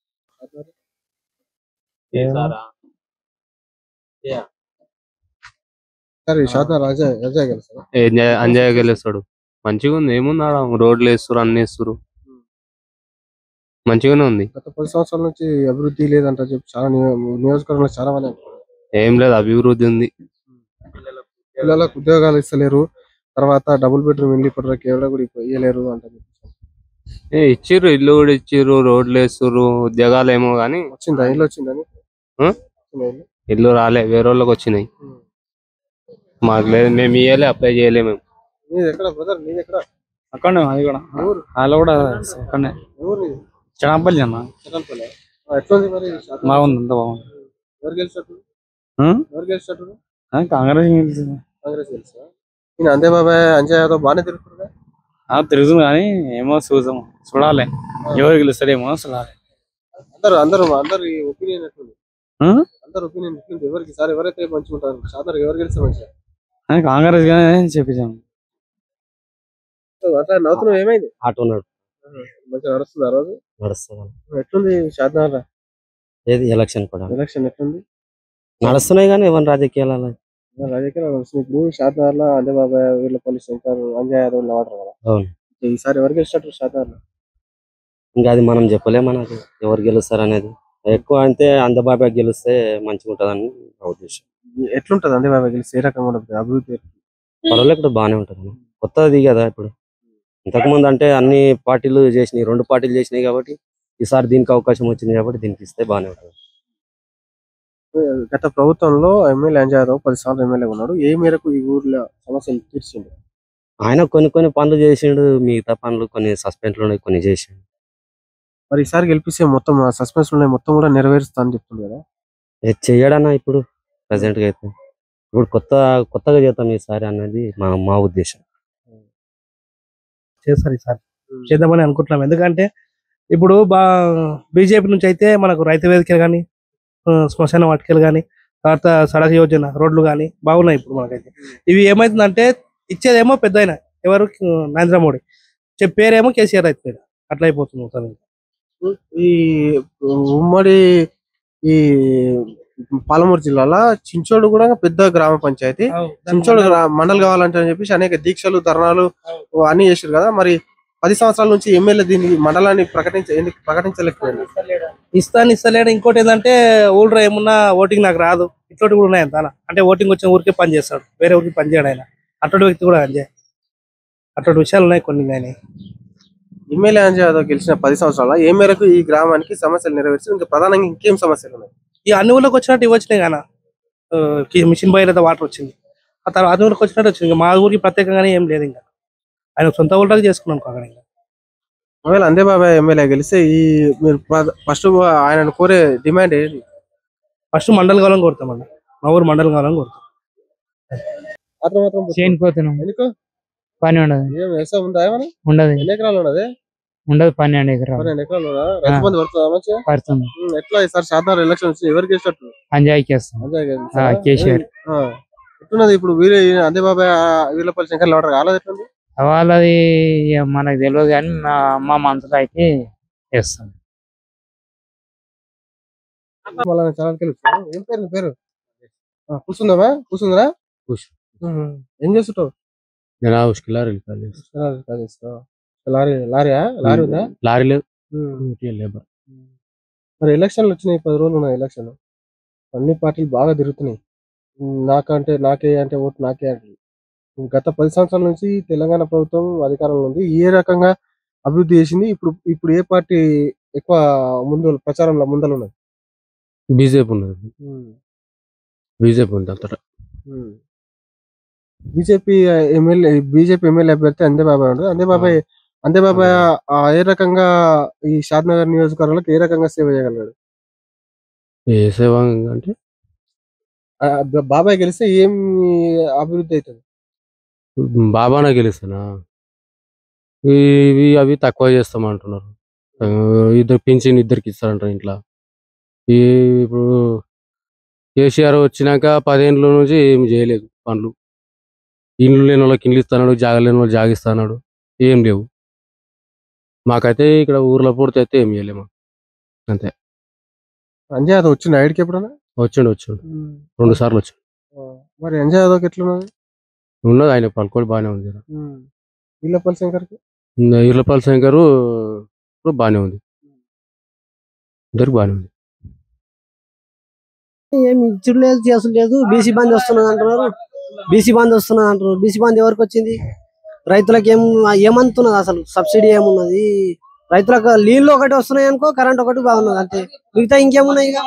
సరే షాద్నగర్ అజయ్ అజయ్ గెలుస్తాడా ఎంజాయ్ అంజయ్ గెలుస్తాడు మంచిగా ఉంది ఏముంది ఆడ రోడ్లు వేస్తారు అన్ని వేస్తారు మంచిగానే ఉంది గత పది సంవత్సరాల నుంచి అభివృద్ధి లేదంట చెప్పి చాలా నియో- నియోజకవర్గంలో చాలా మంది అంటున్నారు. ఏం లేదు అభివృద్ధి ఉంది పిల్లలకు ఉద్యోగాలు ఇస్తలేరు తర్వాత డబుల్ బెడ్రూమ్ ఇల్లు ఇప్పటివరకు ఎవరు కూడా ఇప్ప- ఇయ్యలేరు అంటారు ఏ ఇచ్చిర్రు ఇల్లు కూడా ఇచ్చిర్రు రోడ్లు వేస్తుర్రు ఉద్యోగాలు ఏమో గానీ వచ్చిందా ఇల్లు వచ్చిందని ఆ? వచ్చిందా ఇల్లు? ఇల్లు రాలే వేరే వాళ్ళకి వచ్చినాయి మాకు లేదు మేము ఇయ్యలే అప్లై చేయలే మేము నీది ఎక్కడ బ్రదర్ నీది ఎక్కడ అక్కడనే అది కూడా వాళ్ళు కూడా అక్కడనే ఎవరు నీది చడంపల్లి అన్న చిన్నపల్లె. ఆ, ఎట్లుంది మరి శాతం? బాగుంది అంత బాగుంది ఎవరు గెలిచినట్టు ఆ? ఎవరు గెలిచినట్టు ఆ, కాంగ్రెస్ గెలిచింది. కాంగ్రెస్ గెలిచా ఈయన అందే బాబాయ్ అంజయ్ యాదవ్ బాగానే తిరుగుతుందా ఆ తిరుగుతుంది కానీ ఏమో చూద్దాం చూడాలి ఎవరు గెలుస్తారేమో చూడాలి అందరు అందరు అందరు ఒపీనియన్ ఎట్లుంది ఆ? అందరు ఒపీనియన్ ఎట్లుంది ఎవరికి సార్ ఎవరైతే మంచిగా ఉంటారు శాతం ఎవరు గెలిస్తే మంచిగా ఆ, కాంగ్రెస్ గానే చెప్పించాం అట్లా నవ్వుతున్నావు ఏమైంది ఆటో ఉన్నాడు మంచిగా నడుస్తుంది ఆ రోజు నడుస్తున్నాను ఎట్లుంది షాద్నగర్ ఏది ఎలక్షన్ కూడా ఎలక్షన్ ఎట్లుంది నడుస్తున్నాయి కానీ ఎవరి రాజకీయాలు అలా రాజకీయాలు నడుస్తుంది ఇప్పుడు షాద్నగర్ లో అందే బాబాయ్ వీళ్ళపల్లి శంకర్ అంజయ్ యాదవ్ వీళ్ళు వాడరు కదా అవును ఈసారి ఎవరు గెలిచినట్టు షాద్నగర్ లో ఇంకా అది మనం చెప్పలేం మనకు ఎవరు గెలుస్తారు అనేది ఎక్కువ అంటే అందబాబా గెలిస్తే మంచిగా ఉంటుందని నా ఉద్దేశం ఎట్లుంటది అందే బాబాయ్ గెలిస్తే ఏ రకంగా ఉంటుంది అభివృద్ధి పర్వాలేదు ఇక్కడ బాగానే ఉంటుంది కొత్తది కదా ఇప్పుడు ఇంతకుముందు అంటే అన్ని పార్టీలు చేసినాయి రెండు పార్టీలు చేసినాయి కాబట్టి ఈసారి దీనికి అవకాశం వచ్చింది కాబట్టి దీనికి ఇస్తే బాగానే ఉంటుంది గత ప్రభుత్వంలో ఎమ్మెల్యే అంజయ్ యాదవ్ పది సార్లు ఎమ్మెల్యే ఉన్నాడు ఏ మేరకు ఈ ఊర్లో సమస్యలు తీర్చిండు ఆయన కొన్ని కొన్ని పనులు చేసిండు మిగతా పనులు కొన్ని సస్పెండ్లు ఉన్నాయి కొన్ని చేసిండు మరి ఈసారి గెలిపిస్తే మొత్తం సస్పెన్స్ ఉన్నాయి మొత్తం కూడా నెరవేరుస్తా అని చెప్తుంది కదా ఇది చెయ్యడన్నా ఇప్పుడు ప్రజెంట్ గా అయితే ఇప్పుడు కొత్త కొత్తగా చేద్దాం ఈసారి అన్నది మా మా ఉద్దేశం చేస్తారు ఈసారి చేద్దామని అనుకుంటున్నాం ఎందుకంటే ఇప్పుడు బా బీజేపీ నుంచి అయితే మనకు రైతు వేదికలు కానీ శ్మశాన వాటికలు కానీ తర్వాత సడక్ యోజన రోడ్లు కానీ బాగున్నాయి ఇప్పుడు మనకైతే ఇవి ఏమైతుందంటే ఇచ్చేదేమో పెద్ద ఆయన ఎవరు నరేంద్ర మోడీ చెప్పేరేమో కేసీఆర్ అవుతుంది అట్లా అయిపోతుంది మొత్తం ఇంకా. ఈ ఉమ్మడి ఈ పాలమూరు జిల్లాలో చించోడు కూడా పెద్ద గ్రామ పంచాయతీ చించోడు గ్రా- మండలి కావాలంటే అని చెప్పేసి అనేక దీక్షలు ధర్నాలు అన్ని చేశారు కదా మరి పది సంవత్సరాల నుంచి ఎమ్మెల్యే దీన్ని మండలాన్ని ప్రకటించ ఎందుకు ప్రకటించలేకపోయింది ఇస్తాను ఇస్తలేడు ఇంకోటి ఏంటంటే ఊళ్ళో ఏమున్నా ఓటింగ్ నాకు రాదు ఇట్లాంటి కూడా ఉన్నాయి అంత అంటే ఓటింగ్ వచ్చిన ఊరికే పని చేస్తాడు వేరే ఊరికి పని చేయడు ఆయన అటువంటి వ్యక్తి కూడా అంతే అటువంటి విషయాలు ఉన్నాయి కొన్ని కానీ ఎమ్మెల్యే అంజయ్ యాదవ్ గెలిచిన పది సంవత్సరాల ఏ మేరకు ఈ గ్రామానికి సమస్యలు నెరవేర్చి ఇంకా ప్రధానంగా ఇంకేం సమస్యలు ఉన్నాయి ఈ అన్ని ఊళ్ళకి వచ్చినట్టు ఇవి వచ్చినాయి కానీ మిషన్ భగీరథ వాటర్ వచ్చింది ఆ తర్వాత అన్ని ఊళ్ళకి వచ్చినట్టు వచ్చింది ఇంకా మా ఊరికి ప్రత్యేకంగానే ఏం లేదు ఇంకా ఆయన సొంత ఊళ్ళకి చేసుకున్నాను అక్కడ ఇంకా ఒకవేళ అందే బాబాయ్ ఎమ్మెల్యే గెలిస్తే ఈ మీరు ఫస్ట్ ఆయన కోరే డిమాండ్ ఏంటి ఫస్ట్ మండలి కావాలని కోరుతామండి మా ఊరు మండలి కావాలని కోరుతాం మాత్రం మాత్రం చేను కోతున్నాం ఎందుకు పని ఉండదు ఏం వ్యవసాయం ఉందా ఏమన్నా ఉండదు ఎన్ని ఎకరాలు ఉన్నది ఉండదు పన్నెండు ఎకరాలు పన్నెండు ఎకరాలు ఉన్నదా రైతు బంధు పడుతుందా మంచిగా పడుతుంది ఉమ్, ఎట్లా ఈసారి సాధారణ ఎలక్షన్ వచ్చి ఎవరు గెలిచినట్టు అంజాయ్కి వేస్తాం అంజయ్ ఆ, గెలిచారా? కేసీఆర్ ఆ. ఎట్లున్నది ఇప్పుడు వీరే అందే బాబాయ్ ఆ, వీళ్ళపల్లి శంకర్ లవటర్ కాలేదు ఎట్లుంది వాళ్ళది ఇక మనకు తెలియదు కానీ మా మా మనసులో అయితే వేస్తాం మళ్ళా ఛానల్ తెలుసు ఏం పేరు నీ పేరు ఆ, కూర్చుందామా కూర్చుందరా ఉమ్. ఏం చేస్తుంటావు నేను ఆ ఉసుకు లారీ వెళ్ళిపోయాలి. లారీ కాదేస్తావా? లారీ లారీయా లారీ ఉందా లారీ లేదు ఉమ్. ఉట్టిగా లేబర్ మరి ఎలక్షన్లు వచ్చినాయి పది రోజులు ఉన్నాయి ఎలక్షన్ అన్ని పార్టీలు బాగా తిరుగుతున్నాయి ఉమ్, నాకంటే నాకే అంటే ఓటు నాకే అంటే గత పది సంవత్సరాల నుంచి తెలంగాణ ప్రభుత్వం అధికారంలో ఉంది ఏ రకంగా అభివృద్ధి చేసింది ఇప్పుడు ఇప్పుడు ఏ పార్టీ ఎక్కువ ముందు ప్రచారంలో ముందలు ఉన్నది బీజేపీ ఉన్నది బీజేపీ ఉంది అంతటా బీజేపీ ఎమ్మెల్యే బీజేపీ ఎమ్మెల్యే అభ్యర్థి అందే బాబాయ్ ఉండదు అందే బాబాయ్ అందే బాబాయ్ ఆ ఏ రకంగా ఈ షాద్నగర్ నియోజకవర్గంలో ఏ రకంగా సేవ చేయగలిగాడు ఏ సేవ అంటే ఆ, బా- బాబాయ్ గెలిస్తే ఏం అభివృద్ధి అవుతుంది బాబానా గెలుస్తానా ఇవి అవి తక్కువ చేస్తామంటున్నారు ఆ, ఇద్దరు పింఛన్ ఇద్దరికి ఇస్తారంటారు ఇంట్లో ఈ ఇప్పుడు కేసీఆర్ వచ్చినాక పదేళ్ళ నుంచి ఏం చేయలేదు పనులు ఇండ్లు లేని వాళ్ళకి ఇండ్లు ఇస్తున్నాడు జాగ లేని వాళ్ళు జాగ ఇస్తున్నాడు ఏం లేవు మాకైతే ఇక్కడ ఊర్లో పూర్తి అయితే ఏం చేయలేము అంతే అంజయ్ యాదవ్ వచ్చిండు ఐడికి ఎప్పుడన్నా వచ్చిండు వచ్చిండు రెండు సార్లు వచ్చిండు ఆ, మరి అంజయ్ యాదవ్కి ఎట్లున్నది ఉన్నది ఆయన పలుకోడు బాగానే ఉంది వీళ్ళపల్లి శంకర్కి ఈర్లపల్లి శంకర్ ఇప్పుడు బాగానే ఉంది ఇద్దరికి బాగానే ఉంది ఏమి ఇచ్చుడు లేదు చేసుడు లేదు బీసీ బంద్ వస్తున్నది అంటున్నారు బీసీ బంద్ వస్తున్నది అంటున్నారు బీసీ బంద్ ఎవరికి వచ్చింది రైతులకు ఏం ఏమంతున్నది అసలు సబ్సిడీ ఏమున్నది రైతులకు నీళ్ళు ఒకటి వస్తున్నాయి అనుకో కరెంట్ ఒకటి బాగున్నది అంతే మిగతా ఇంకేమున్నాయి ఇక?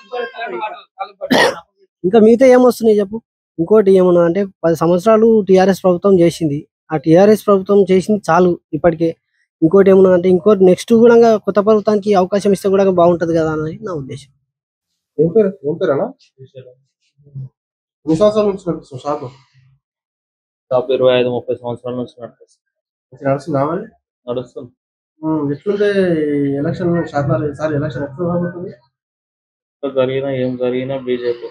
ఇంకా మిగతా ఏమొస్తున్నాయి చెప్పు ఇంకోటి ఏమన్నది అంటే పది సంవత్సరాలు టిఆర్ఎస్ ప్రభుత్వం చేసింది ఆ టిఆర్ఎస్ ప్రభుత్వం చేసింది చాలు ఇప్పటికే ఇంకోటి ఏమన్నా అంటే ఇంకోటి నెక్స్ట్ కూడా కొత్త ప్రభుత్వానికి అవకాశం ఇస్తే కూడా బాగుంటది కదా అని నా ఉద్దేశం ఏం పేరు ఏం పేరేనా ఎన్ని సంవత్సరాల నుంచి నడుస్తుంది షాపు షాప్ ఇరవై ఐదు ముప్పై సంవత్సరాల నుంచి నడుస్తుంది మంచిగా నడుస్తుందా మరి నడుస్తుంది ఉమ్, ఎట్లుంటే ఎలక్షన్ శాతాలు ఈసారి ఎలక్షన్ ఎట్లా రాబోతుంది ఎక్కడ జరిగినా ఏం జరిగినా బీజేపీ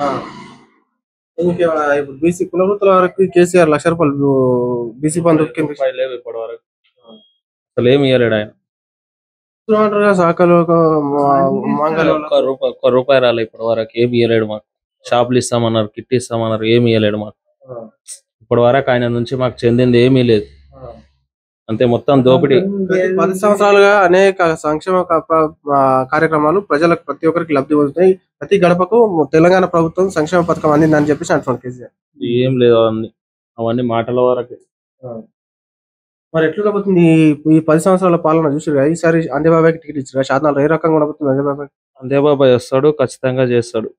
ఇంకా ఇప్పుడు బీసీ కులవృత్తుల వరకు కేసీఆర్ లక్ష రూపాయలు బీసీ బంధు రూపాయలు లేవు ఇప్పటి వరకు అసలు ఏమి ఇవ్వలేడు ఆయన అంటారు కదా శాఖలు ఒక మంగళ ఒక్క రూపాయి ఒక్క రూపాయి రాలే ఇప్పటి వరకు ఏమి ఇవ్వలేడు మాకు షాపులు ఇస్తామన్నారు కిట్ ఇస్తామన్నారు ఏమి ఇవ్వలేడు మాకు ఇప్పటి వరకు ఆయన నుంచి మాకు చెందింది ఏమీ లేదు అంతే మొత్తం దోపిడీ గత పది సంవత్సరాలుగా అనేక సంక్షేమ కా- ప్ర- ఆ, కార్యక్రమాలు ప్రజలకు ప్రతి ఒక్కరికి లబ్ధి పొందుతాయి ప్రతి గడపకు తెలంగాణ ప్రభుత్వం సంక్షేమ పథకం అందిందని చెప్పేసి అంటున్నాడు కేసీఆర్ ఏం లేదు అవన్నీ అవన్నీ మాటల వరకే మరి ఎట్లా ఉండబోతుంది ఈ- ఈ పది సంవత్సరాల పాలన చూసారు ఈసారి అందేబాబాకి టికెట్ ఇచ్చారు శాతనాలు ఏ రకంగా ఉండబోతుంది అందేబాబాకి అందేబాబాయ్ వస్తాడు ఖచ్చితంగా చేస్తాడు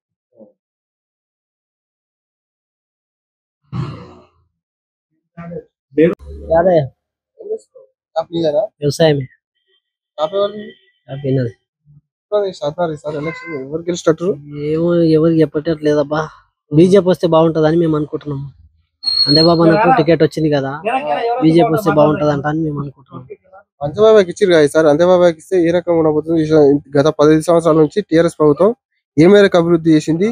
యాదయ్య లేదా వ్యవసాయమే ఆపేవాళ్ళు విన్నది శాతనాలు ఈసారి ఎలక్షన్ ఎవరు గెలిచేటట్టు ఏమో ఎవరికి చెప్పట్లేదబ్బా బీజేపీ వస్తే బాగుంటదని మేము అనుకుంటున్నాం అందే బాబా నాకు టికెట్ వచ్చింది కదా బీజేపీ వస్తే బాగుంటది అంట అని మేము అనుకుంటున్నాం అంజబాబాకి ఇచ్చారు కదా ఈసారి అంజబాబాకి ఇస్తే ఏ రకంగా ఉండబోతుంది ఈ గత పదిహేను సంవత్సరాల నుంచి టిఆర్ఎస్ ప్రభుత్వం ఏ మేరకు అభివృద్ధి చేసింది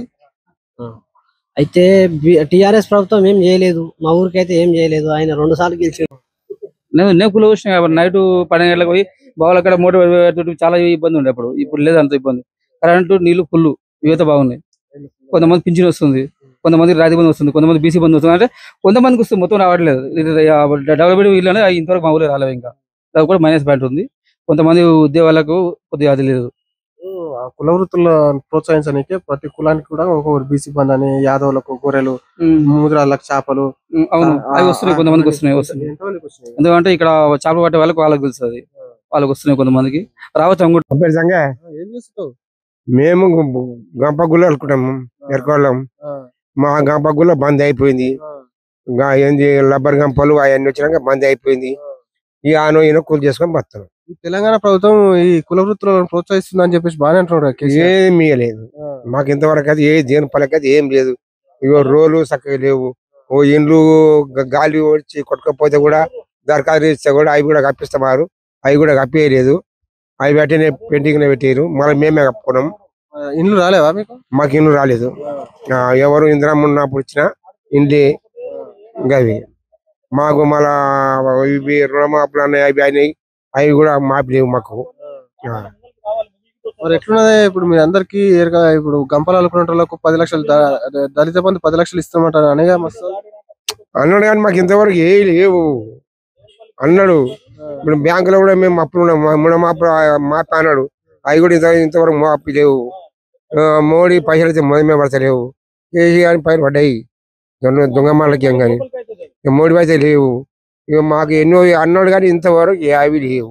అయితే టిఆర్ఎస్ ప్రభుత్వం ఏం చేయలేదు మా ఊరికి అయితే ఏం చేయలేదు ఆయన రెండు సార్లు గెలిచాడు నేను నేను కుల వచ్చిన కాబట్టి నైట్ పన్నెండు గంటలకు పోయి బావులు అక్కడ మోటార్ తోటి చాలా ఇబ్బంది ఉండే అప్పుడు ఇప్పుడు లేదు అంత ఇబ్బంది కరెంటు నీళ్లు ఫుల్ ఇవైతే బాగున్నాయి కొంతమంది పింఛన్ వస్తుంది కొంతమంది రాతి బంధు వస్తుంది కొంతమంది బీసీ బంధు వస్తుంది అంటే కొంతమందికి వస్తుంది మొత్తం రావట్లేదు ఇది డెవలప్మెంట్ ఇల్లు ఇంతవరకు మా ఊళ్ళో రాలేదు ఇంకా అది కూడా మైనస్ పాయింట్ ఉంది కొంతమంది ఉద్యోగాలకు కొద్దిగా అది లేదు ఆ కుల వృత్తులను ప్రోత్సహించడానికి ప్రతి కులానికి కూడా ఒక్కొక్కరు బీసీ బంద్ అని యాదవులకు గొర్రెలు ముద్రాలకు చేపలు ఉమ్, అవును ఆ- అవి వస్తున్నాయి ఆ- కొంతమందికి వస్తున్నాయి వస్తున్నాయి ఎంతమందికి వస్తున్నాయి? ఎందుకంటే ఇక్కడ చేపలు పట్టే వాళ్ళకి వాళ్ళకి తెలుస్తుంది వాళ్ళకి వస్తున్నాయి కొంతమందికి రావచ్చు అంగుడు పేరు సంగే ఏం చేస్తావు మేము గంప గుళ్ళు అనుకుంటాము ఎరకోళ్ళం మా గంప గుళ్ళ బంద్ అయిపోయింది ఇంకా ఏంది రబ్బర్ గంపలు అవన్నీ వచ్చినాక బంద్ అయిపోయింది ఈ ఆను ఈయన కూలి చేసుకొని బతున్నాం ఈ తెలంగాణ ప్రభుత్వం ఈ కుల వృత్తులను ప్రోత్సహిస్తుందని చెప్పేసి బాగానే అంటున్నాడు కదా కేసీఆర్. ఏమీ లేదు మాకు ఇంతవరకు అది ఏ దేని పలకి అది ఏం లేదు ఇగో రోలు చక్కగా లేవు ఓ ఇండ్లు గ- గాలి వచ్చి కొట్టుకపోతే కూడా దరఖాస్తు ఇస్తే కూడా అవి కూడా కప్పిస్తున్నారు అవి కూడా కప్పేయలేదు అవి పెట్టిన పెండింగ్ పెట్టారు మళ్ళీ మేమే కప్పుకున్నాం ఆ, ఇండ్లు రాలేవా మీకు మాకు ఇండ్లు రాలేదు ఆ, ఎవరు ఇందిరమ్మ ఉన్నప్పుడు ఇచ్చిన ఇండ్లే ఇంకా అవి మాకు మళ్ళా ఇవి రుణమాపులు అన్నాయి అవి అయినాయి అవి కూడా మాపి లేవు మాకు ఆ. మరి ఎట్లున్నది ఇప్పుడు మీ అందరికి ఏరుగా ఇప్పుడు గంపలు అనుకునే వాళ్ళకు పది లక్షలు ద- దళిత బంధు పది లక్షలు ఇస్తామంటారు అనగా మస్తు అన్నాడు కానీ మాకు ఇంతవరకు ఏ లేవు అన్నాడు ఇప్పుడు బ్యాంకులో కూడా మేము అప్పుడు మాపు మాపి అన్నాడు అవి కూడా ఇంత ఇంతవరకు మాపి లేవు ఆ, మోడీ పైసలు అయితే మొదమే పడతలేవు కేసీఆర్ పైన పడ్డాయి దొంగ దొంగ మాలకి ఏం కానీ ఇక మోడీ అయితే లేవు ఇక మాకు ఎన్నో అన్నాడు కానీ ఇంతవరకు ఏ అవి లేవు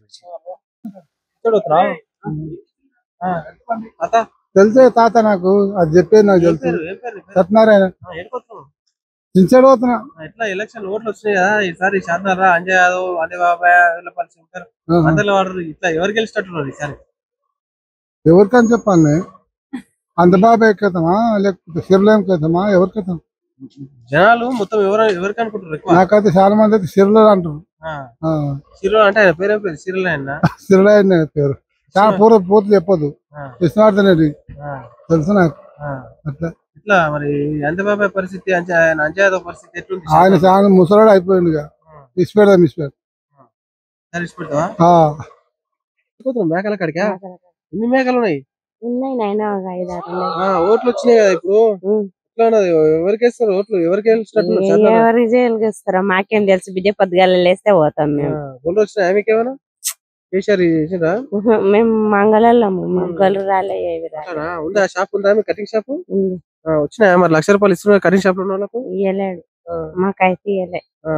తెలిసే తాత నాకు అది చెప్పేది నాకు తెలుసు సత్యనారాయణ చించాడు పోతున్నా ఎట్లా ఎలక్షన్ ఓట్లు వచ్చినాయి కదా ఈసారి శారదారా అంజయ్ యాదవ్ అదే బాబాయ్ వీళ్ళపల్లి శంకర్ ఆహా. అందరిలో వాడు ఇట్లా ఎవరు గెలిచేటట్టున్నారు ఈసారి ఎవరికని చెప్పాలి అంత బాబాయ్ కథమా లేకపోతే సిర్లేం కథమా ఎవరి కథం జనాలు మొత్తం ఎవరు ఎవరికి అనుకుంటారు ఎక్కువ నాకైతే చాలా మంది అయితే సిర్లో అంటారు ఆ. ఆ, సిరిలో అంటే ఆయన పేరే పేరు సిరిల్ ఆయన సిర్లో ఆయన పేరు చాలా పూర్వ పూర్తి చెప్పదు ఆ. విష్ణువర్ధన్ రెడ్డి ఆ. తెలుసు నాకు ఆ. అట్లా ఇట్లా మరి అంజయ్ బాబాయ్ పరిస్థితి అంజయ్ ఆయన అంజయ్ యాదవ్ పరిస్థితి ఎట్లుంది ఆయన చాలా ముసలాడు అయిపోయింది ఇక ఇచ్చిపెడదాం ఇచ్చిపెడదాం సరే పెడతావా ఆ. పోతున్నాం మేకల కాడికా ఎన్ని మేకలు ఉన్నాయి ఉన్నాయి నాయన ఒక ఐదు ఆరు ఉన్నాయి. ఆ, ఓట్లు వచ్చినాయి కదా ఇప్పుడు ఎట్లా ఉన్నది ఎవరికి వేస్తారు ఓట్లు ఎవరికి వేసినట్టు ఏ- ఎవరి జైలుకి ఇస్తారో మాకేం తెలుసు బిడ్డ పొద్దుగాల లేస్తే పోతాం మేము ఓట్లు వచ్చినాయి ఆమెకేమైనా కేసీఆర్ చేసిండ్రా ఉహు, మేము మంగళల్లము మగ్గలు రాలే ఏవి రాలే ఉందా షాప్ ఉందా ఆమె కటింగ్ షాప్ ఉంది ఆ, వచ్చినాయా మరి లక్ష రూపాయలు ఇస్తున్నారు కరెంట్ షాప్ లో ఉన్న వాళ్ళకు ఇయ్యలేడు మాకైతే ఇయ్యలే ఆ,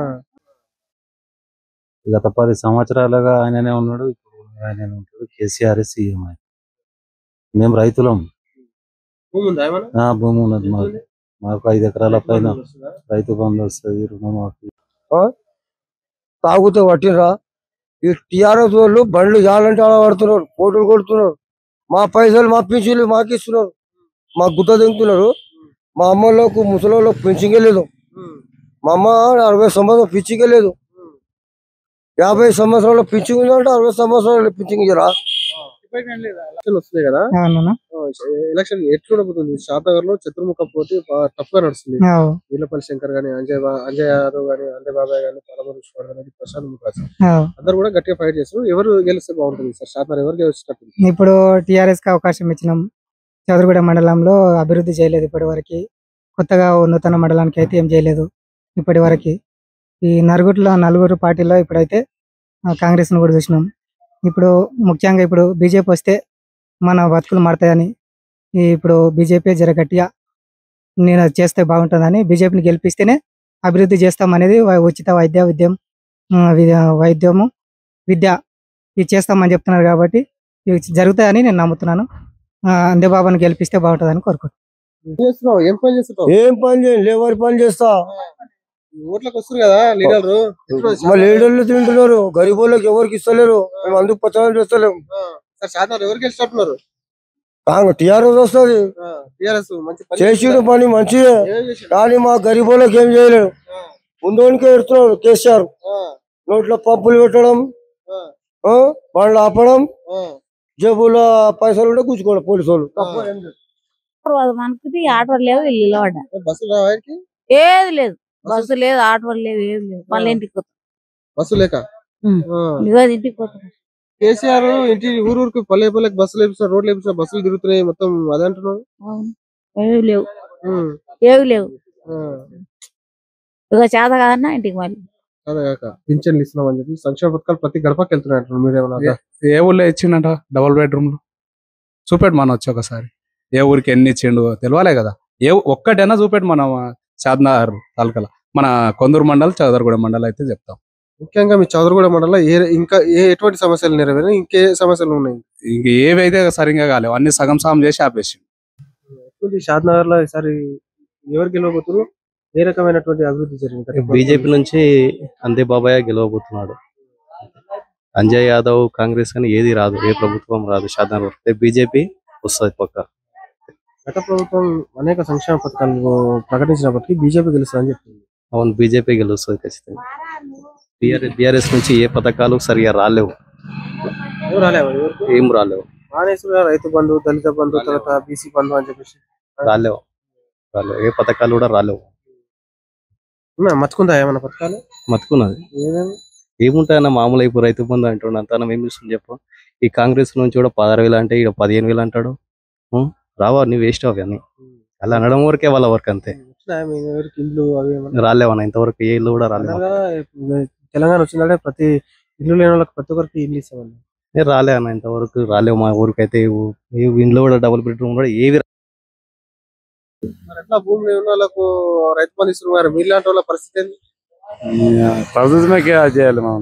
గత పది సంవత్సరాలుగా ఆయననే ఉన్నాడు ఇప్పుడు ఆయననే ఉంటాడు కేసీఆర్ సీఎం ఆయన మేము రైతులం భూమి ఉందా ఏమన్నా ఆ భూమి ఉన్నది మాకు మాకు ఐదు ఎకరాల పైన రైతు బంధు వస్తుంది రుణమాఫీ తాగుతూ పట్టినరా ఈ టిఆర్ఎస్ వాళ్ళు బండ్లు చాలంటే అలా పడుతున్నారు పోటులు కొడుతున్నారు మా పైసలు మా పింఛన్లు మాకు ఇస్తున్నారు మా గుత్త దింపుతున్నారు మా అమ్మలకు ముసలోళ్ళకు పింఛన్గే లేదు మా అమ్మ అరవై సంవత్సరాలు పింఛన్గే లేదు యాభై సంవత్సరాల పింఛన్ ఉందంటే అరవై సంవత్సరాల పింఛన్ ఇయ్యరా ఎలక్షన్లు వస్తున్నాయి కదా అవునన్నా ఆ, ఎలక్షన్ ఎట్లుండబోతుంది షాద్నగర్ లో చతుర్ముఖ పోటీ టఫ్ గా నడుస్తుంది అవు. వీళ్ళపల్లి శంకర్ గాని అంజయ్ బా- అంజయ్ యాదవ్ గాని అంజయ్ బాబాయ్ గాని పాలమూరు విశ్వనాథ్ గాని ప్రశాంత్ ముఖాజ్ అవు. అందరు కూడా గట్టిగా ఫైట్ చేస్తారు ఎవరు గెలిస్తే బాగుంటుంది సార్ షాద్నగర్ ఎవరు గెలిచేటట్టు ఇప్పుడు టిఆర్ఎస్ కి అవకాశం ఇచ్చినాం చదురుగూడ మండలంలో అభివృద్ధి చేయలేదు ఇప్పటి వరకు కొత్తగా నూతన మండలానికి అయితే ఏం చేయలేదు ఇప్పటి వరకు ఈ నలుగురిలో నలుగురు పార్టీలో ఇప్పుడైతే కాంగ్రెస్ ను కూడా చూసినాం ఇప్పుడు ముఖ్యంగా ఇప్పుడు బీజేపీ వస్తే మన బతుకులు మారుతాయని ఈ ఇప్పుడు బీజేపీ జర గట్టిగా నేను అది చేస్తే బాగుంటుందని బీజేపీని గెలిపిస్తేనే అభివృద్ధి చేస్తామనేది వై- ఉచిత వైద్య విద్యం ఆ, విద్య- వైద్యము విద్య ఇది చేస్తామని చెప్తున్నారు కాబట్టి ఇవి జరుగుతాయని నేను నమ్ముతున్నాను ఆ, అందేబాబాను గెలిపిస్తే బాగుంటుందని కోరుకుంటున్నాను ఏం చేస్తున్నావు ఏం పని చేస్తున్నావు ఏం పని చేయండి లేబర్ పని చేస్తా ఓట్లకు వస్తారు కదా లీడర్లు మా లీడర్లు తింటున్నారు గరీబ్ వాళ్ళకి ఎవరికి ఇస్తలేరు మేము అందుకు ప్రచారం చేస్తలేము సార్ షాద్నగర్ ఎవరు గెలిచేటట్టున్నారు కాంగ్రెస్ టీఆర్ఎస్ వస్తుంది టీఆర్ఎస్ మంచి పని చేసిన పని మంచిదే ఏం చేసిండు? కానీ మా గరీబ్ వాళ్ళకి ఏం చేయలేడు ముందోనికే పెడుతున్నాడు కేసీఆర్ నోట్లో పప్పులు పెట్టడం ఆ, బండ్లు ఆపడం జేబులో పైసలు ఉంటే గుంజుకోవడం పోలీసు వాళ్ళు తప్ప ఏం లేదు. మనకి ఆటో లేవు ఇల్లు పడ్డా బస్సు రావాడికి ఏది లేదు బస్సు లేదు ఆటో లేవు ఏది లేవు వాళ్ళ ఇంటికి పోతాం బస్సు లేక ఆ. ఇదిగో ఇంటికి పోతాం కేసీఆర్ ఇంటి ఊరు ఊరికి పల్లె పల్లెకి బస్సులు వేపించిన రోడ్లు వేపించిన బస్సులు తిరుగుతున్నాయి మొత్తం అదే అంటున్నావు అవును ఏవి లేవు ఉమ్. ఏవి లేవు ఆ. ఇక చేత కాదన్నా ఇంటికి మళ్ళీ అదే కాక పింఛన్లు ఇస్తున్నామని చెప్పి సంక్షేమ పథకాలు ప్రతి గడపకి వెళ్తున్నాయి అంటున్నారు మీరేమన్నా ఏ ఊళ్ళో ఇచ్చిండంట డబుల్ బెడ్రూమ్లు చూపెట్టు మన వచ్చి ఒకసారి ఏ ఊరికి ఎన్ని ఇచ్చిండు తెలియాలే కదా ఏ ఒక్కటైనా చూపెట్టు మన షాద్నగర్ తాలూకాల మన కొందూరు మండల్ చౌదరగూడ మండల్ అయితే చెప్తాం ముఖ్యంగా మీ చౌదరగూడ మండలంలో ఏ ఇంకా ఏ ఎటువంటి సమస్యలు నెరవేరు ఇంకే సమస్యలు ఉన్నాయి ఇంక ఏవైతే సరిగ్గా కాలేవు అన్ని సగం సగం చేసి ఆపేసి షాద్నగర్ లో ఈసారి ఎవరు గెలవబోతున్నారు ఏ రకమైనటువంటి అభివృద్ధి జరిగింది బీజేపీ నుంచి అందే బాబాయ్ గెలవబోతున్నాడు అంజయ్ యాదవ్ కాంగ్రెస్ అని ఏది రాదు ఏ ప్రభుత్వం రాదు షాద్నగర్ వస్తే బీజేపీ వస్తుంది పక్క గత ప్రభుత్వం అనేక సంక్షేమ పథకాలు ప్రకటించినప్పటికీ బీజేపీ గెలుస్తుందని చెప్తుంది అవును బీజేపీ గెలుస్తుంది ఖచ్చితంగా బీఆర్ఎస్ బీఆర్ఎస్ నుంచి ఏ పథకాలు సరిగా రాలేవు ఎవరు రాలేవా ఎవరికి? ఏం రాలేవు మానేశ్వర రైతు బంధు దళిత బంధు తర్వాత బీసీ బంధు అని చెప్పేసి రాలేవు రాలేవు ఏ పథకాలు కూడా రాలేవు ఉన్నా మతుకుందా ఏమైనా పథకాలు మతుకున్నది ఏమేమి ఏముంటాయన్న మామూలు ఇప్పుడు రైతు బంధు అంటుండ అంతా ఏం చూస్తుంది చెప్పు ఈ కాంగ్రెస్ నుంచి కూడా పదహారు వేలు అంటే ఇక్కడ పదిహేను వేలు అంటాడు ఉం? రావా నీ వేస్ట్ అవి అన్ని అలా అనడం వరకే వాళ్ళ వర్క్ అంతే వచ్చినాయా మీ ఎవరికి ఇండ్లు అవి ఏమన్నా రాలేవన్న ఇంతవరకు ఏ ఇల్లు కూడా రాలేవు అన్నారు కదా, ఇప్పుడు తెలంగాణ వచ్చిందంటే ప్రతి ఇల్లు లేని వాళ్ళకి ప్రతి ఒక్కరికి ఇల్లు ఇస్తామని ఏ రాలే అన్న ఇంతవరకు రాలేవు మా ఊరికైతే ఇవ్వు. ఏ ఇంట్లో కూడా డబుల్ బెడ్రూమ్ కూడా ఏవి రా- మరి ఎట్లా భూమి లేని వాళ్ళకు రైతు బంధు ఇస్తున్నారు మీరు లాంటి వాళ్ళ పరిస్థితి ఏంది ప్రభుత్వమే చేయాలి మనం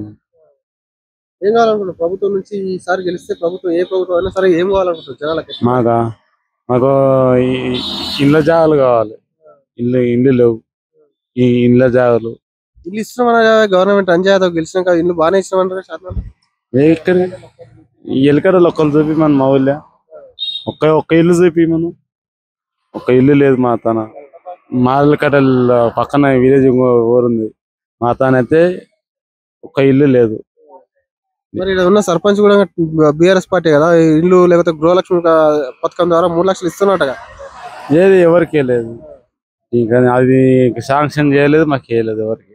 ఏం కావాలనుకుంటున్నారు ప్రభుత్వం నుంచి ఈసారి గెలిస్తే ప్రభుత్వం ఏ ప్రభుత్వం అయినా సరే ఏం కావాలనుకుంటారు జనాలకి మాకా మాకు ఈ- ఇండ్ల జాగాలు కావాలి ఇల్లు ఇండ్లు లేవు ఈ ఇండ్ల జాగాలు ఇల్లు ఇస్తున్నామని గవర్నమెంట్ అంజయ్ యాదవ్ గెలిచినాక ఇల్లు బాగానే ఇస్తున్నామంటారు శాతం ఎక్కడ ఈ ఎలకడలు ఒక్కరు చూపి మన మా ఊళ్ళో ఒక్క ఒక్క ఇల్లు చూపి మనం ఒక్క ఇల్లు లేదు మా తన మాదలకడల్ పక్కన విలేజ్ ఊరుంది మా తానైతే ఒక్క ఇల్లు లేదు మరి ఇక్కడ ఉన్న సర్పంచ్ కూడా బీఆర్ఎస్ పార్టీ కదా ఈ ఇల్లు లేకపోతే గృహలక్ష్మి కా- పథకం ద్వారా మూడు లక్షలు ఇస్తున్నట్టుగా ఏది ఎవరికి లేదు ఇంకా అది శాంక్షన్ చేయలేదు మాకు చేయలేదు ఎవరికి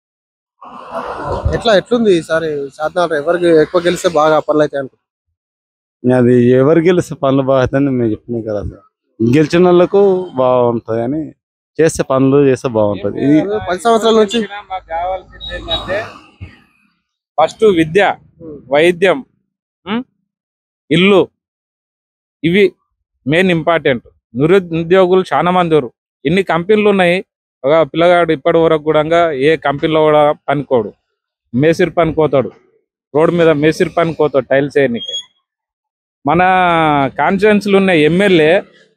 ఎట్లా ఎట్లుంది ఈసారి శాతం ఎవరికి ఎక్కువ గెలిస్తే బాగా పనులు అయితే అనుకో అది ఎవరు గెలిస్తే పనులు బాగుతాయని మేము చెప్పినాం కదా సార్ గెలిచిన వాళ్ళకు బాగుంటుంది అని చేస్తే పనులు చేస్తే బాగుంటుంది ఇది పది సంవత్సరాల నుంచి మాకు కావాల్సింది ఏంటంటే ఫస్ట్ విద్య వైద్యం ఉం? ఇల్లు ఇవి మెయిన్ ఇంపార్టెంట్ నిరుద్యోగులు చాలా మంది ఉన్నారు ఇన్ని కంపెనీలు ఉన్నాయి ఒక పిల్లగాడు ఇప్పటి వరకు కూడా ఏ కంపెనీలో కూడా పనికోడు మేసిరి పని కోతాడు రోడ్డు మీద మేసిరి పని కోతాడు టైల్స్ వేయనీకి మన కాన్స్టిట్యున్సీలు ఉన్న ఎమ్మెల్యే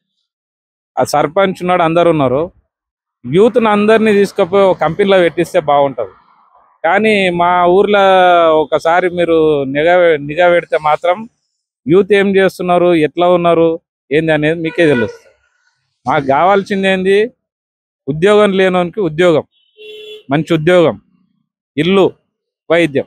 ఆ సర్పంచ్ ఉన్నాడు అందరు ఉన్నారు యూత్ని అందరినీ తీసుకుపోయి ఒక కంపెనీలో పెట్టిస్తే బాగుంటుంది కానీ మా ఊర్లో ఒకసారి మీరు నిఘా నిఘా పెడితే మాత్రం యూత్ ఏం చేస్తున్నారు ఎట్లా ఉన్నారు ఏంది అనేది మీకే తెలుస్తుంది మాకు కావాల్సింది ఏంది ఉద్యోగం లేనోనికి ఉద్యోగం మంచి ఉద్యోగం ఇల్లు వైద్యం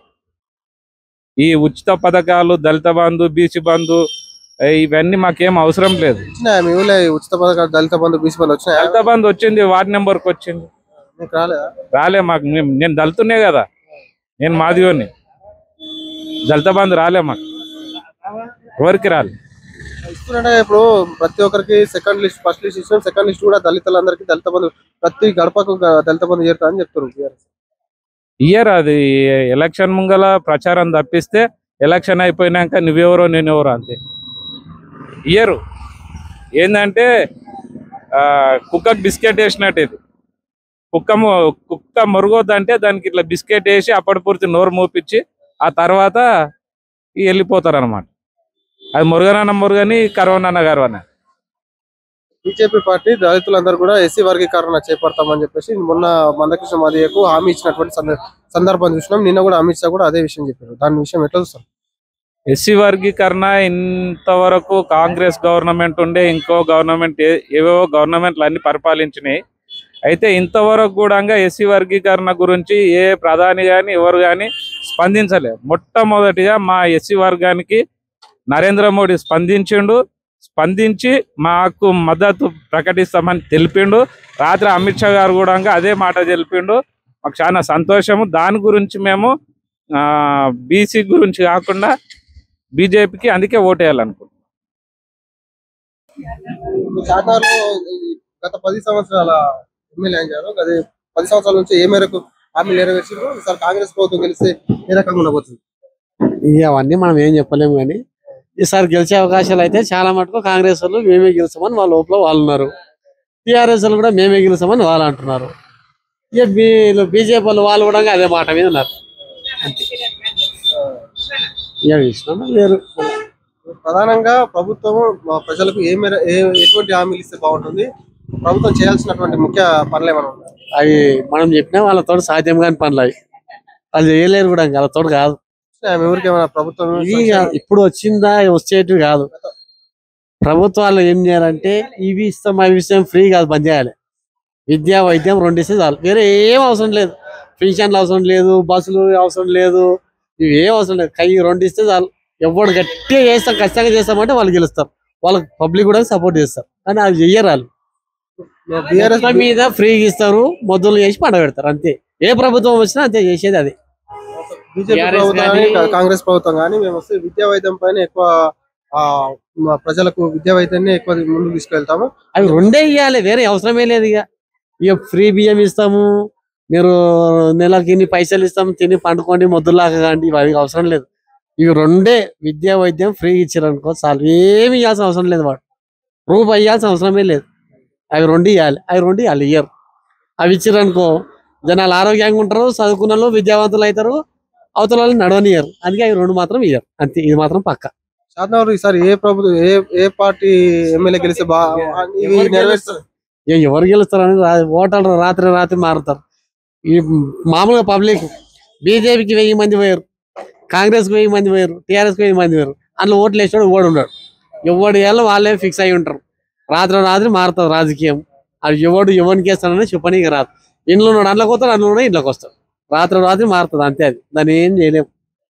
ఈ ఉచిత పథకాలు దళిత బంధు బీసీ బంధు ఏ, ఇవన్నీ మాకేం అవసరం లేదు వచ్చినాయా మీ ఊళ్ళో ఈ ఉచిత పథకాలు దళిత బంధు బీసీ బంధు వచ్చినాయా దళిత బంధు వచ్చింది వార్డు నెంబర్కి వచ్చింది మీకు రాలేదా రాలే మాకు నేను- నేను దళితున్నే కదా నేను మాదిగోని దళిత బంధు రాలే మాకు ఎవరికి రాలే ఇస్తున్నట్టే ఇప్పుడు ప్రతి ఒక్కరికి సెకండ్ లిస్ట్ ఫస్ట్ లిస్ట్ ఇచ్చిన సెకండ్ లిస్ట్ కూడా దళితులందరికీ దళిత బంధు ప్రతి గడపకు గ- దళిత బంధు చేరుతా అని చెప్తారు BRS. ఇయర్ అది ఎలక్షన్ ముంగల ప్రచారం తప్పిస్తే ఎలక్షన్ అయిపోయినాక నువ్వెవరో నేనెవరో అంతే ఇయర్ ఏంటంటే ఆ, కుక్కకు బిస్కెట్ వేసినట్టు ఇది కుక్క మొ- కుక్క మురుగొద్దంటే దానికి ఇట్లా బిస్కెట్ వేసి అప్పటి పూర్తి నోరు మూపించి ఆ తర్వాత వెళ్ళిపోతారు అనమాట అది మురుగనన్న మురుగని కరోనా గర్వన బీజేపీ పార్టీ దళితులందరూ కూడా ఎస్సీ వర్గీకరణ చేపడతామని చెప్పేసి మొన్న మందకృష్ణ మాదియకు హామీ ఇచ్చినటువంటి సంద- సందర్భం చూసినాం నిన్న కూడా అమిత్ షా కూడా అదే విషయం చెప్పారు దాని విషయం ఎట్లా చూస్తాం ఎస్సీ వర్గీకరణ ఇంతవరకు కాంగ్రెస్ గవర్నమెంట్ ఉండే ఇంకో గవర్నమెంట్ ఏ- ఏవేవో గవర్నమెంట్లు అన్ని పరిపాలించినాయి అయితే ఇంతవరకు కూడా ఎస్సీ వర్గీకరణ గురించి ఏ ప్రధాని కానీ ఎవరు కానీ స్పందించలే మొట్టమొదటిగా మా ఎస్సీ వర్గానికి నరేంద్ర మోడీ స్పందించిండు స్పందించి మాకు మద్దతు ప్రకటిస్తామని తెలిపిండు రాత్రి అమిత్ షా గారు కూడా అదే మాట తెలిపిండు మాకు చాలా సంతోషము దాని గురించి మేము బీసీ గురించి కాకుండా బీజేపీకి అందుకే ఓటేయాలనుకుంటున్నాం చార్నార్లో ఈ గత పది సంవత్సరాల ఎమ్మెల్యే అయ్యారు అది పది సంవత్సరాల నుంచి ఏ మేరకు హామీలు నెరవేర్చారు ఈసారి కాంగ్రెస్ ప్రభుత్వం గెలిస్తే ఏ రకంగా ఉండబోతుంది ఇక అవన్నీ మనం ఏం చెప్పలేము కానీ ఈసారి గెలిచే అవకాశాలు అయితే చాలా మటుకు కాంగ్రెస్ వాళ్ళు మేమే గెలుస్తామని వాళ్ళ లోపల వాళ్ళు ఉన్నారు టీఆర్ఎస్ వాళ్ళు కూడా మేమే గెలుస్తామని వాళ్ళు అంటున్నారు ఇక వీళ్ళు బీజేపీ వాళ్ళు వాళ్ళు కూడా అదే మాట మీద ఉన్నారు అంతే ఇక విషయం వేరు ప్రధానంగా ప్రభుత్వం మా ప్రజలకు ఏ మేర ఏ- ఎటువంటి హామీలు ఇస్తే బాగుంటుంది ప్రభుత్వం చేయాల్సినటువంటి ముఖ్య పనులు ఏమైనా ఉన్నాయి అవి మనం చెప్పినా వాళ్ళతో సాధ్యం కాని పనులు అవి వాళ్ళు చేయలేరు కూడా వాళ్ళతో కాదు మీ ఊరికి ఏమైనా ప్రభుత్వం ఇవి కాదు. ఇప్పుడు వచ్చిందా వచ్చేటివి కాదు ప్రభుత్వాలు ఏం చేయాలంటే ఇవి ఇస్తాం అవి ఇస్తాం ఫ్రీ కాదు బంద్ చేయాలి విద్య వైద్యం రెండు ఇస్తే చాలు వేరే ఏం అవసరం లేదు పెన్షన్లు అవసరం లేదు బస్సులు అవసరం లేదు ఇవి ఏం అవసరం లేదు కై రెండు ఇస్తే చాలు ఎవడు గట్టిగా చేస్తాం ఖచ్చితంగా చేస్తామంటే వాళ్ళు గెలుస్తారు వాళ్ళకి పబ్లిక్ కూడా సపోర్ట్ చేస్తారు కానీ అవి చెయ్యరు వాళ్ళు BRS మొత్తం మీద ఫ్రీగా ఇస్తారు మొద్దులు చేసి పండ పెడతారు అంతే ఏ ప్రభుత్వం వచ్చినా అంతే చేసేది అది బీజేపీ TRS ప్రభుత్వం గానీ- కానీ కా- కాంగ్రెస్ ప్రభుత్వం కానీ మేము వస్తే విద్యా వైద్యం పైన ఎక్కువ ఆ, మా ప్రజలకు విద్యా వైద్యాన్ని ఎక్కువ ముందుకు తీసుకెళ్తాము అవి రెండే ఇవ్వాలి వేరే అవసరమే లేదు ఇక ఇక ఫ్రీ బియ్యం ఇస్తాము మీరు నెలకి ఇన్ని పైసలు ఇస్తాము తిని పండుకోండి మొద్దులాగా కాండి ఇవి అవసరం లేదు ఇవి రెండే విద్యా వైద్యం ఫ్రీ ఇచ్చారు అనుకో చాలు ఏమి ఇవ్వాల్సిన అవసరం లేదు వాడు రూపాయి ఇవ్వాల్సిన అవసరమే లేదు అవి రెండు ఇవ్వాలి అవి రెండు ఇవ్వాలి ఇయ్యరు అవి ఇచ్చారు అనుకో జనాలు ఆరోగ్యంగా ఉంటారు చదువుకున్న వాళ్ళు విద్యావంతులు అవుతారు అవతల వాళ్ళు నడవనియరు అందుకే అవి రెండు మాత్రం ఇయ్యరు అంతే ఇది మాత్రం పక్క శాతనగర్ ఈసారి ఏ ప్రభుత్వం ఏ ఏ పార్టీ ఎమ్మెల్యే గెలిస్తే బా ఇవి నెరవేరుస్తారు ఇక ఎవరు గెలుస్తారని రా- ఓటర్లు రాత్రి రాత్రి మారుతారు ఈ మామూలుగా పబ్లిక్ బీజేపీకి వెయ్యి మంది పోయారు కాంగ్రెస్కి వెయ్యి మంది పోయారు టీఆర్ఎస్కి వెయ్యి మంది పోయారు అందులో ఓట్లు వేసాడు ఓడి ఉన్నాడు ఎవడు వేయాలో వాళ్ళే ఫిక్స్ అయి ఉంటారు రాత్రి రాత్రి మారుతారు రాజకీయం అది ఎవడు ఎవరికి వేస్తానని చెప్పనీకి రాదు ఇంట్లో ఉన్నాడు అందులోకి వస్తాడు అందులో ఉన్నాడు ఇంట్లోకి వస్తాడు రాత్రి రాత్రి మారుతుంది అంతే అది దాన్ని ఏం చేయలేము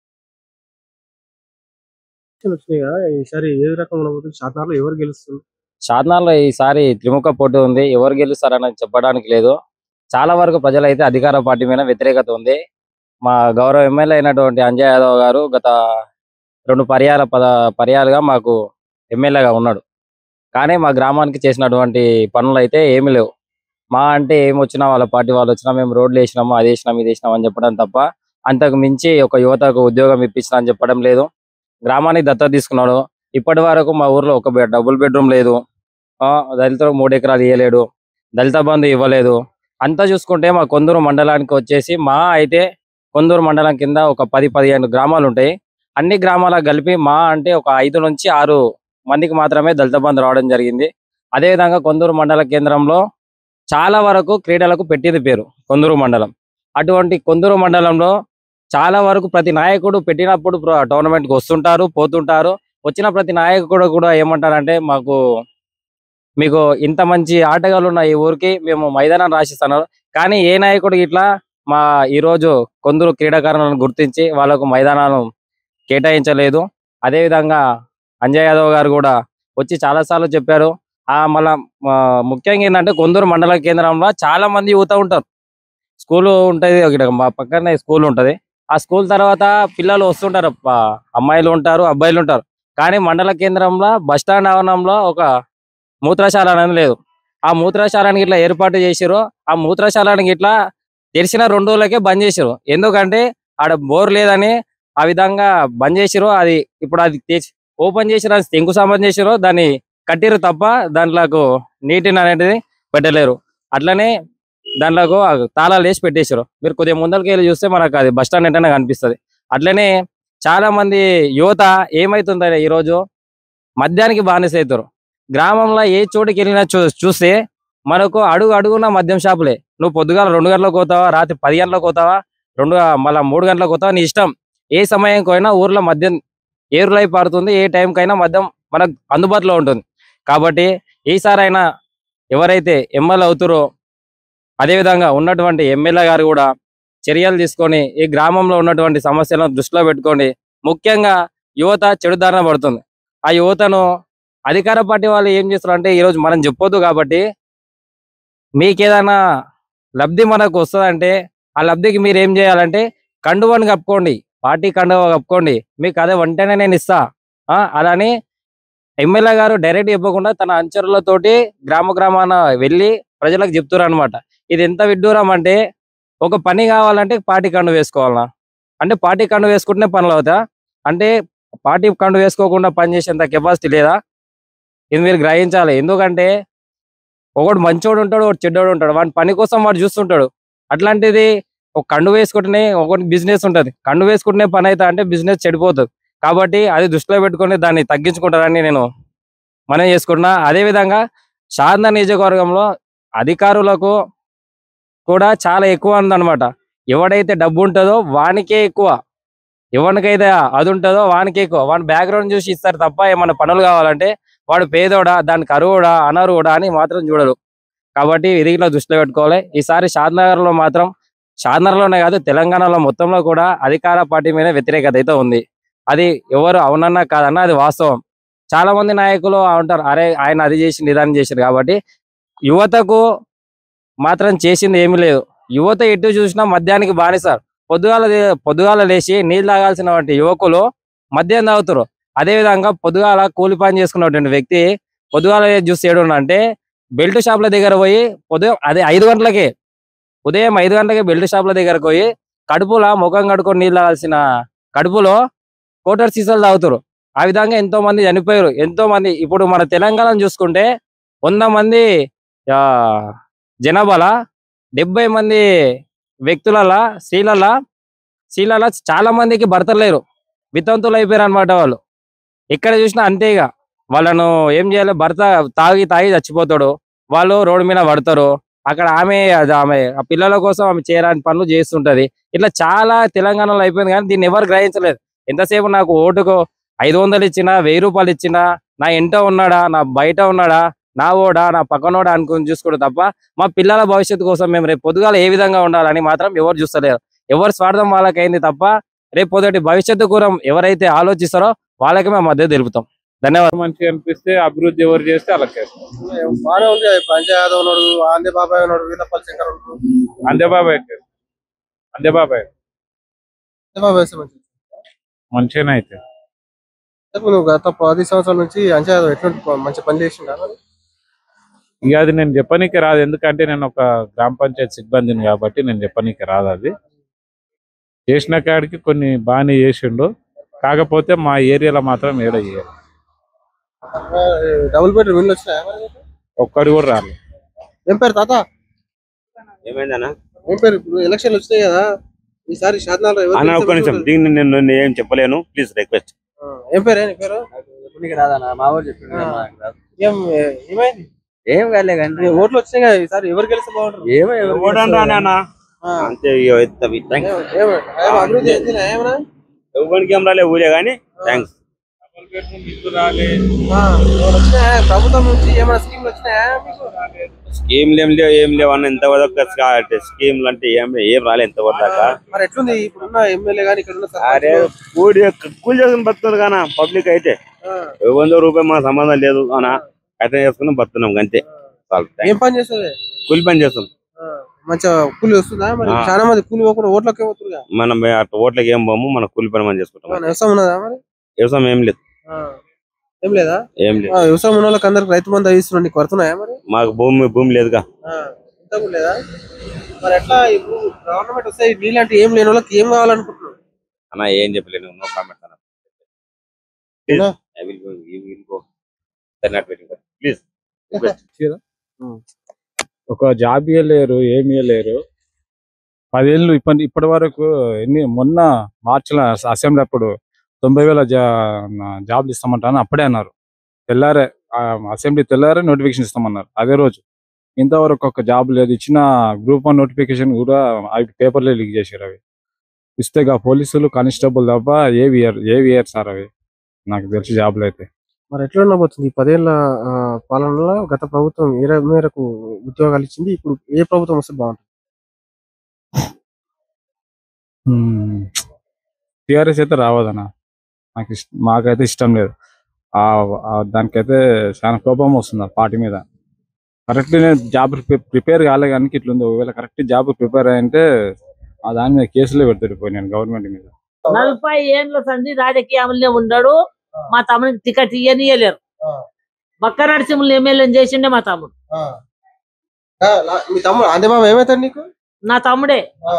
వచ్చినాయి కదా ఈసారి ఏ రకంగా ఉండబోతుంది శాతనగర్లో ఎవరు గెలుస్తుంది షాద్నార్లో ఈసారి త్రిముఖ పోటీ ఉంది ఎవరు గెలుస్తారని చెప్పడానికి లేదు చాలా వరకు ప్రజలైతే అధికార పార్టీ మీద వ్యతిరేకత ఉంది మా గౌరవ ఎమ్మెల్యే అయినటువంటి అంజయ్ యాదవ్ గారు గత రెండు పర్యాల పద పర్యాలుగా మాకు ఎమ్మెల్యేగా ఉన్నాడు కానీ మా గ్రామానికి చేసినటువంటి పనులు అయితే ఏమీ లేవు మా అంటే ఏమి వచ్చినా వాళ్ళ పార్టీ వాళ్ళు వచ్చినా మేము రోడ్లు వేసినాము అది వేసినాం ఇది వేసినాం అని చెప్పడం తప్ప అంతకు మించి ఒక యువతకు ఉద్యోగం ఇప్పించిన అని చెప్పడం లేదు గ్రామానికి దత్తత తీసుకున్నాడు ఇప్పటి వరకు మా ఊర్లో ఒక బెడ్ డబుల్ బెడ్రూమ్ లేదు ఆ, దళితులకు మూడు ఎకరాలు ఇవ్వలేడు దళిత బంధు ఇవ్వలేదు అంతా చూసుకుంటే మా కొందూరు మండలానికి వచ్చేసి మా అయితే కొందూరు మండలం కింద ఒక పది పదిహేను గ్రామాలు ఉంటాయి అన్ని గ్రామాలకు కలిపి మా అంటే ఒక ఐదు నుంచి ఆరు మందికి మాత్రమే దళిత బంధు రావడం జరిగింది అదేవిధంగా కొందూరు మండల కేంద్రంలో చాలా వరకు క్రీడలకు పెట్టింది పేరు కొందూరు మండలం అటువంటి కొందూరు మండలంలో చాలా వరకు ప్రతి నాయకుడు పెట్టినప్పుడు ప్ర- టోర్నమెంట్కి వస్తుంటారు పోతుంటారు వచ్చిన ప్రతి నాయకుడు కూడా ఏమంటారంటే మాకు మీకు ఇంత మంచి ఆటగాళ్ళు ఉన్న ఈ ఊరికి మేము మైదానం రాసిస్తున్నారు కానీ ఏ నాయకుడు ఇట్లా మా ఈ రోజు కొందరు క్రీడాకారులను గుర్తించి వాళ్ళకు మైదానాలను కేటాయించలేదు అదే విధంగా అంజయ్ యాదవ్ గారు కూడా వచ్చి చాలా సార్లు చెప్పారు ఆ మళ్ళా ఆ, ముఖ్యంగా ఏంటంటే కొందరు మండల కేంద్రంలో చాలా మంది యువత ఉంటారు స్కూల్ ఉంటది ఇక్కడ మా పక్కనే స్కూల్ ఉంటది ఆ స్కూల్ తర్వాత పిల్లలు వస్తుంటారు ప- అమ్మాయిలు ఉంటారు అబ్బాయిలు ఉంటారు కానీ మండల కేంద్రంలో బస్ స్టాండ్ ఆవరణంలో ఒక మూత్రశాల అనేది లేదు ఆ మూత్రశాలని ఇట్లా ఏర్పాటు చేసిరు ఆ మూత్రశాలని ఇట్లా తెరిచిన రెండు రోజులకే బంద్ చేసిరు ఎందుకంటే ఆడ బోర్ లేదని ఆ విధంగా బంద్ చేసిరు అది ఇప్పుడు అది తెచ్చి ఓపెన్ చేసిరు అది శంకుస్థాపన చేసిరు దాన్ని కట్టిరు తప్ప దాంట్లోకి నీటిని అనేది పెట్టలేరు అట్లనే దాంట్లోకి ఆ తాళాలు వేసి పెట్టేసారు మీరు కొద్దిగా ముందరికి వెళ్ళి చూస్తే మనకు అది బస్ స్టాండ్ ఏంటనే కనిపిస్తుంది అట్లనే చాలా మంది యువత ఏమైతుందంటే ఈరోజు మద్యానికి బానిస అవుతారు గ్రామంలో ఏ చోటుకి వెళ్ళినా చూ చూస్తే మనకు అడుగు అడుగున మద్యం షాపులే నువ్వు పొద్దుగాల రెండు గంటలకు పోతావా రాత్రి పది గంటలకు పోతావా రెండు మళ్ళీ మూడు గంటలకు పోతావా నీ ఇష్టం ఏ సమయంకి అయినా ఊర్లో మద్యం ఏ ఊర్లో పారుతుంది ఏ టైంకైనా మద్యం మనకు అందుబాటులో ఉంటుంది కాబట్టి ఈసారైనా ఎవరైతే ఎమ్మెల్యే అవుతారో అదేవిధంగా ఉన్నటువంటి ఎమ్మెల్యే గారు కూడా చర్యలు తీసుకొని ఈ గ్రామంలో ఉన్నటువంటి సమస్యలను దృష్టిలో పెట్టుకొని ముఖ్యంగా యువత చెడుదారిన పడుతుంది ఆ యువతను అధికార పార్టీ వాళ్ళు ఏం చేస్తారు అంటే ఈరోజు మనం చెప్పొద్దు కాబట్టి మీకేదైనా లబ్ధి మనకు వస్తుందంటే ఆ లబ్ధికి మీరు ఏం చేయాలంటే కండువని కప్పుకోండి పార్టీ కండువ కప్పుకోండి మీకు అదే వెంటనే నేను ఇస్తా ఆ, అలాని ఎమ్మెల్యే గారు డైరెక్ట్ చెప్పకుండా తన అంచరులతోటి గ్రామ గ్రామాన వెళ్ళి ప్రజలకు చెప్తారు అనమాట ఇది ఎంత విడ్డూరం అంటే ఒక పని కావాలంటే పార్టీ కండు వేసుకోవాలనా అంటే పార్టీ కండు వేసుకుంటేనే పనులు అవుతా అంటే పార్టీ కండు వేసుకోకుండా పని చేసేంత కెపాసిటీ లేదా ఇది మీరు గ్రహించాలి ఎందుకంటే ఒకడు మంచోడు ఉంటాడు ఒకటి చెడ్డోడు ఉంటాడు వాడి పని కోసం వాడు చూస్తుంటాడు అట్లాంటిది ఒక కండు వేసుకుంటేనే ఒకటి బిజినెస్ ఉంటది కండు వేసుకుంటేనే పని అవుతా అంటే బిజినెస్ చెడిపోతుంది కాబట్టి అది దృష్టిలో పెట్టుకొని దాన్ని తగ్గించుకుంటారని నేను మనం చేసుకుంటున్నా అదే విధంగా శారదా నియోజకవర్గంలో అధికారులకు కూడా చాలా ఎక్కువ ఉందన్నమాట ఎవడైతే డబ్బు ఉంటుందో వానికే ఎక్కువ ఎవరికైతే అది ఉంటుందో వానికే ఎక్కువ వాని బ్యాక్గ్రౌండ్ చూసి ఇస్తారు తప్ప ఏమైనా పనులు కావాలంటే వాడు పేదోడా దానికి అరువుడా అనరువుడా అని మాత్రం చూడరు కాబట్టి ఇది ఇట్లా దృష్టిలో పెట్టుకోవాలి ఈసారి షాద్నగర్ లో మాత్రం షాద్నగర్ లోనే కాదు తెలంగాణలో మొత్తంలో కూడా అధికార పార్టీ మీద వ్యతిరేకత అయితే ఉంది అది ఎవరు అవునన్నా కాదన్నా అది వాస్తవం చాలా మంది నాయకులు ఉంటారు అరే ఆయన అది చేసింది ఇదాన్ని చేసింది కాబట్టి యువతకు మాత్రం చేసింది ఏమీ లేదు యువత ఎటు చూసినా మద్యానికి బానిసారు పొద్దుగాల లే- పొద్దుగాల లేచి నీళ్ళు తాగాల్సిన వంటి యువకులు మద్యం తాగుతారు అదే విధంగా పొద్దుగాల కూలి పని చేసుకున్నటువంటి వ్యక్తి పొద్దుగాల చూసి ఏడు అంటే బెల్ట్ షాప్ల దగ్గర పోయి ఉదయం అదే ఐదు గంటలకే ఉదయం ఐదు గంటలకే బెల్ట్ షాప్ల దగ్గరకు పోయి కడుపులో ముఖం కడుకొని నీళ్ళు తాగాల్సిన కడుపులో కోటర్ సీసాలు తాగుతారు ఆ విధంగా ఎంతో మంది చనిపోయారు ఎంతో మంది ఇప్పుడు మన తెలంగాణ చూసుకుంటే వంద మంది ఆ, జనాభాల డెబ్బై మంది వ్యక్తుల స్త్రీల స్త్రీల చాలా మందికి భర్తలు లేరు వితంతులు అయిపోయారు అనమాట వాళ్ళు ఎక్కడ చూసినా అంతే ఇక వాళ్ళను ఏం చేయాలి భర్త తాగి తాగి చచ్చిపోతాడు వాళ్ళు రోడ్డు మీద పడతారు అక్కడ ఆమె అది ఆమె ఆ పిల్లల కోసం ఆమె చేయడానికి పనులు చేస్తుంటది ఇట్లా చాలా తెలంగాణలో అయిపోయింది కానీ దీన్ని ఎవరు గ్రహించలేదు ఎంతసేపు నాకు ఓటుకు ఐదు వందలు ఇచ్చినా వెయ్యి రూపాయలు ఇచ్చినా నా ఇంట ఉన్నాడా నా బయట ఉన్నాడా నా ఓడా నా పక్కనోడా అనుకుని చూసుకోవడం తప్ప మా పిల్లల భవిష్యత్తు కోసం మేము రేపు పొద్దుగాల ఏ విధంగా ఉండాలని మాత్రం ఎవరు చూస్తలేరు ఎవరి స్వార్థం వాళ్ళకైంది తప్ప రేపు పొద్దుటి భవిష్యత్తు కూరం ఎవరైతే ఆలోచిస్తారో వాళ్ళకి మేము మద్దతు తెలుపుతాం ధన్యవాదాలు మంచిగా అనిపిస్తే అభివృద్ధి ఎవరు చేస్తే వాళ్ళకే బాగానే ఉంది ఇప్పుడు అంజయ్ యాదవ్ ఉన్నాడు ఆంధ్ర బాబాయ్ ఉన్నాడు వీరపల్లి శంకర్ ఉన్నాడు అందేబాబాయ్ అందేబాబాయ్ అంజయ్ బాబాయ్ వేస్తే మంచిది. మంచిగానే అయితే చెప్పు నువ్వు గత పది సంవత్సరాల నుంచి అంజయ్ యాదవ్ ఎటువంటి ప- మంచి పని చేసిండా ఇక అది నేను చెప్పనీకి రాదు ఎందుకంటే నేను ఒక గ్రామ పంచాయతీ సిబ్బందిని కాబట్టి నేను చెప్పనీకి రాదు అది చేసిన కాడికి కొన్ని బాగానే చేసిండు కాకపోతే మా ఏరియాలో మాత్రం ఏడ చేయరు డబుల్ బెడ్రూమ్ ఇల్లు వచ్చినాయా మరి మీకు? ఒక్కడు కూడా రాలేదు ఏం పేరు తాత ఏమైందన్నా ఏం పేరు ఇప్పుడు ఎలక్షన్లు వచ్చినాయి కదా ఈసారి శాతనాలు ఎవరు అన్న ఒక్క గెలిస్తే నిమిషం దీన్ని నేను నేను ఏం చెప్పలేను ప్లీజ్ రిక్వెస్ట్ ఆ, ఏం పేరు నీ పేరు రాదన్న మా ఊరు చెప్పిండు ఆ. మనకు రాదు. ఏం ఏమైంది ఏం కాలే కానీ ఈ ఓట్లు వచ్చినాయి కదా ఈసారి ఎవరు గెలిస్తే బాగుంటారు ఏమో ఎవరు ఓడంరా గెలుస్తారో నాన్న ఆ. అంతే ఇక ఎత్తాం. థాంక్స్. ఏం- ఏం- ఏం అభివృద్ధి చెందినా ఏమన్నా ఎవరికి ఏం రాలే ఊరే కానీ థ్యాంక్స్ ఆ, ఎవరు వచ్చినాయా? ప్రభుత్వం నుంచి ఏమైనా స్కీమ్లు వచ్చినాయా మీకు స్కీమ్లు ఏం లేవు ఏం లేవు అన్న ఇంతవరకు స్కీమ్లు అంటే ఏం ఏం రాలే ఇంతవరకు దాకా మరి ఎట్లుంది ఇప్పుడున్న ఎమ్మెల్యే గాని ఇక్కడ ఉన్న అరే సర్పంచులు? కూడి కూలి చేసుకుని బతుకున్నారు కానా పబ్లిక్ అయితే ఆ, వంద రూపాయలు మా సంబంధం లేదు అనా అయితే చేసుకుని బతున్నాం అంతే చాలు ఏం పని చేస్తుంది కూలి పని చేస్తాం మంచిగా కూలి వస్తుందా మరి ఆ. చాలా మంది కూలి పోకుండా ఓట్లకే పోతురుగా మనం అట్లా ఓట్లకి ఏం పోము మన కూలి పని మనం చేసుకుంటాం ఏమైనా వ్యవసాయం ఉన్నదా మరి వ్యవసాయం ఏం లేదు ఆ, ఏం లేదా ఏం లేదు ఆ, వ్యవసాయం ఉన్న వాళ్ళకి అందరికి రైతు మంది ఇస్తున్నా నీకు కొడుతున్నాయా మరి మాకు భూమి భూమి లేదుగా ఆ, ఇంత కూడా లేదా మరి ఎట్లా ఇప్పుడు గవర్నమెంట్ వస్తే నీలాంటి ఏం లేని వాళ్ళకి ఏం కావాలనుకుంటున్నావు అన్న ఏం చెప్పలేను నో కామెంట్ అన్న ఎలా? I will go you will go not waiting please ఒక జాబ్ ఇవ్వలేరు ఏమి ఇవ్వలేరు పదేళ్ళు ఇప్పటి ఇప్పటి వరకు ఎన్ని మొన్న మార్చిలో అసెంబ్లీ అప్పుడు తొంభై వేల జా నా- జాబ్లు ఇస్తామంటాను అప్పుడే అన్నారు తెల్లారే ఆ, అసెంబ్లీ తెల్లారే నోటిఫికేషన్ ఇస్తామన్నారు అదే రోజు ఇంతవరకు ఒక జాబ్ లేదు ఇచ్చిన గ్రూప్ వన్ నోటిఫికేషన్ కూడా అవి పేపర్లే లీక్ చేశారు అవి ఇస్తే గా పోలీసులు కానిస్టేబుల్ తప్ప ఏవి ఇయ్యరు ఏవి ఇయ్యరు సార్ అవి నాకు తెలిసి జాబ్లు అయితే మరి ఎట్లా ఉండబోతుంది ఈ పదేళ్ల ఆ, పాలనలో గత ప్రభుత్వం ఏ ర- మేరకు ఉద్యోగాలు ఇచ్చింది ఇప్పుడు ఏ ప్రభుత్వం వస్తే బాగుంటుంది టిఆర్ఎస్ అయితే రావదన్న నాకు ఇష్ట మాకైతే ఇష్టం లేదు ఆ ఆ దానికైతే చాలా కోపం వస్తుంది ఆ పార్టీ మీద కరెక్ట్ నేను జాబ్ ప్రిపేర్ కాలే కానీ ఇట్లుంది ఒకవేళ కరెక్ట్ జాబ్ ప్రిపేర్ అయ్యంటే ఆ దాని మీద కేసులే పెడతాడు పోయి నేను గవర్నమెంట్ మీద నలభై ఏండ్ల సంధి రాజకీయంలో ఉన్నాడు మా తమ్ముడికి టికెట్ ఇయ్యనియలేరు బక్క నరసింహులు ఎమ్మెల్యే చేసిండే మా తమ్ముడు ఆ, లా- మీ తమ్ముడు అందే బాబు ఏమవుతాడు నీకు నా తమ్ముడే ఆ,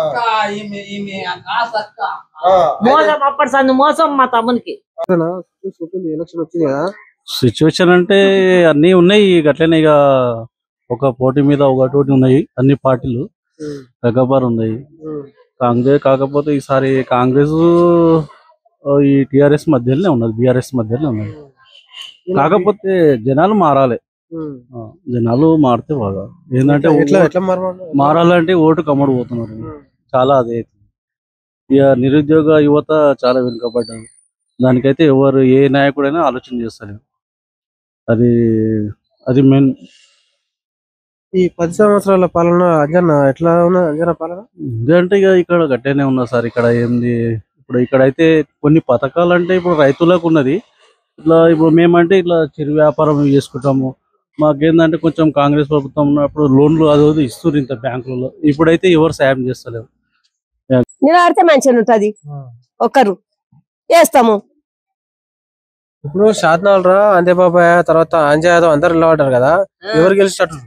మోసం అప్పటి సంది మోసం మా తమ్మునికి అంతేనా? చూసి ఉంటుంది ఎలక్షన్ వచ్చింది కదా సిచ్యువేషన్ అంటే అన్ని ఉన్నాయి గట్లనే ఇక ఒక పోటీ మీద ఒకటి ఉన్నాయి అన్ని పార్టీలు తగ్గబారు ఉన్నాయి కాంగ్రెస్ కాకపోతే ఈసారి కాంగ్రెస్ ఆ, ఈ టిఆర్ఎస్ మధ్యలోనే ఉన్నది బిఆర్ఎస్ మధ్యలోనే ఉన్నది కాకపోతే జనాలు మారాలి ఆ, జనాలు మారితే బాగా ఏంటంటే ఎట్లా ఓ- ఎట్లా మారవాలి మారాలంటే ఓటు కమ్మడి పోతున్నారు చాలా అదే ఇక నిరుద్యోగ యువత చాలా వెనుకబడ్డారు దానికైతే ఎవరు ఏ నాయకుడైనా ఆలోచన చేస్తారు అది అది మెయిన్ ఈ పది సంవత్సరాల పాలన అంజన్న ఎట్లా ఉన్నా అంజన్న పాలన అంటే ఇక ఇక్కడ గట్టిగానే ఉన్నా సార్ ఇక్కడ ఏంది ఇప్పుడు ఇక్కడైతే కొన్ని పథకాలు అంటే ఇప్పుడు రైతులకు ఉన్నది ఇట్లా ఇప్పుడు మేమంటే ఇట్లా చిరు వ్యాపారం చేసుకుంటాము మాకేందంటే కొంచెం కాంగ్రెస్ ప్రభుత్వం ఉన్నప్పుడు లోన్లు అది ఇస్తున్నారు ఇంత బ్యాంకులలో ఇప్పుడైతే ఎవరు సాయం చేస్తలేరు నిలబడితే మంచిగా ఉంటది ఒక్కరు వేస్తాము ఇప్పుడు షాద్నాల్ రా అందే బాబాయ్ తర్వాత అంజయ్ యాదవ్ అందరు నిలబడ్డారు కదా ఎవరు గెలిచినట్టు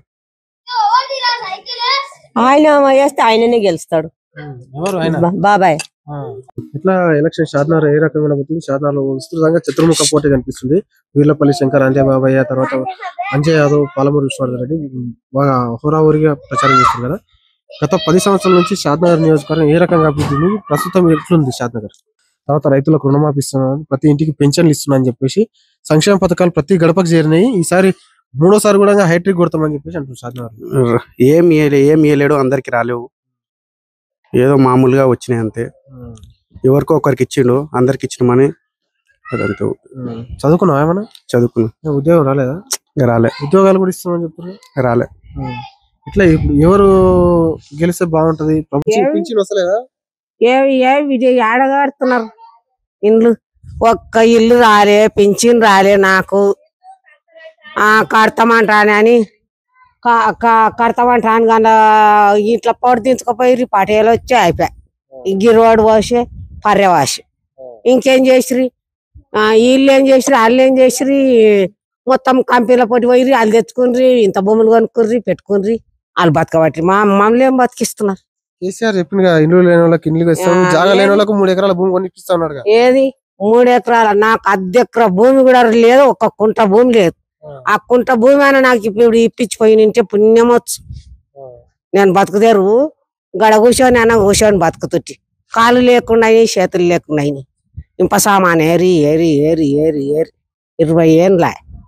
ఆయన వేస్తే ఆయననే గెలుస్తాడు ఎవరు ఆయన బా- బాబాయ్ ఇట్లా ఎలక్షన్ షాద్నార్ ఏ రకంగా ఉండబోతుంది షాద్నార్ లో విస్తృతంగా చతుర్ముఖ పోటీ కనిపిస్తుంది వీర్లపల్లి శంకర్ అంజయ్ బాబాయ్ తర్వాత అంజయ్ యాదవ్ పాలమూరు విశ్వనాథ్ రెడ్డి బాగా హోరాహోరీగా ప్రచారం చేస్తారు కదా గత పది సంవత్సరాల నుంచి షాద్నగర్ నియోజకవర్గం ఏ రకంగా అభివృద్ధి ఉంది ప్రస్తుతం ఎట్లుంది షాద్నగర్ తర్వాత రైతులకు రుణమాఫీ ఇస్తున్నాను ప్రతి ఇంటికి పెన్షన్లు ఇస్తున్నా అని చెప్పేసి సంక్షేమ పథకాలు ప్రతి గడపకు చేరినాయి ఈసారి మూడోసారి కూడా హైట్రిక్ కొడతామని చెప్పేసి అంటున్నారు షాద్నగర్ ఏం ఇయ్యలే ఏం ఇయ్యలేడు అందరికి రాలేవు ఏదో మామూలుగా వచ్చినాయి అంతే ఎవరికో ఒకరికి ఇచ్చిండు అందరికి ఇచ్చినామని అదంతే చదువుకున్నావా ఏమన్నా చదువుకున్నా ఉద్యోగం రాలేదా రాలే ఉద్యోగాలు కూడా ఇస్తామని చెప్తున్నారు రాలే ఇట్లా ఇప్పుడు ఎవరు గెలిస్తే బాగుంటది ప్రభుత్వం ఏమి? పింఛన్ వస్తలేదా ఏవి ఏవి ఇది ఏడగడుతున్నారు ఇండ్లు ఒక్క ఇల్లు రాలే పింఛన్ రాలే నాకు ఆ కడతామంటాను అని క- క- కడతామంటాను కానీ ఇట్లా పొడి దించుకుపోయి పటేలు వచ్చి అయిపోయి ఈ గిరివాడు పోసి పర్రె వాసి ఇంకేం చేసిరి ఆ, వీళ్ళు ఏం చేసిరి వాళ్ళు ఏం చేసిరి మొత్తం కంపెనీల పొట్టి పోయి వాళ్ళు తెచ్చుకుని ఇంత భూములు కొనుక్కుర్రి పెట్టుకుని వాళ్ళు బతకబట్టి మా మమ్మల్ని ఏం బతికిస్తున్నారు కేసీఆర్ చెప్పింది కదా ఇల్లు లేని వాళ్ళకి ఇల్లు ఇస్తాం ఆ, జాగా లేని ఏది? వాళ్ళకు మూడు ఎకరాల భూమి కొనిపిస్తా ఉన్నాడు కదా. ఏది మూడు ఎకరాల నాకు అర్ధ ఎకరా భూమి కూడా లేదు ఒక కుంట భూమి లేదు ఆ కుంట భూమి అయినా నాకు ఇప్పుడు ఇప్పించిపోయి నింటే పుణ్యం వచ్చు నేను బతుకుదేరు గడ కూర్చొని అన్న కూర్చొని బతుకుతుట్టి కాళ్ళు లేకుండా చేతులు లేకుండా ఇంప సామాన్ ఏరి ఏరి ఏరి ఏరి ఏరి ఇరవై ఏండ్ల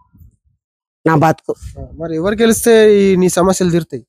నా బతుకు మరి ఎవరు గెలిస్తే ఈ నీ సమస్యలు తీరుతాయి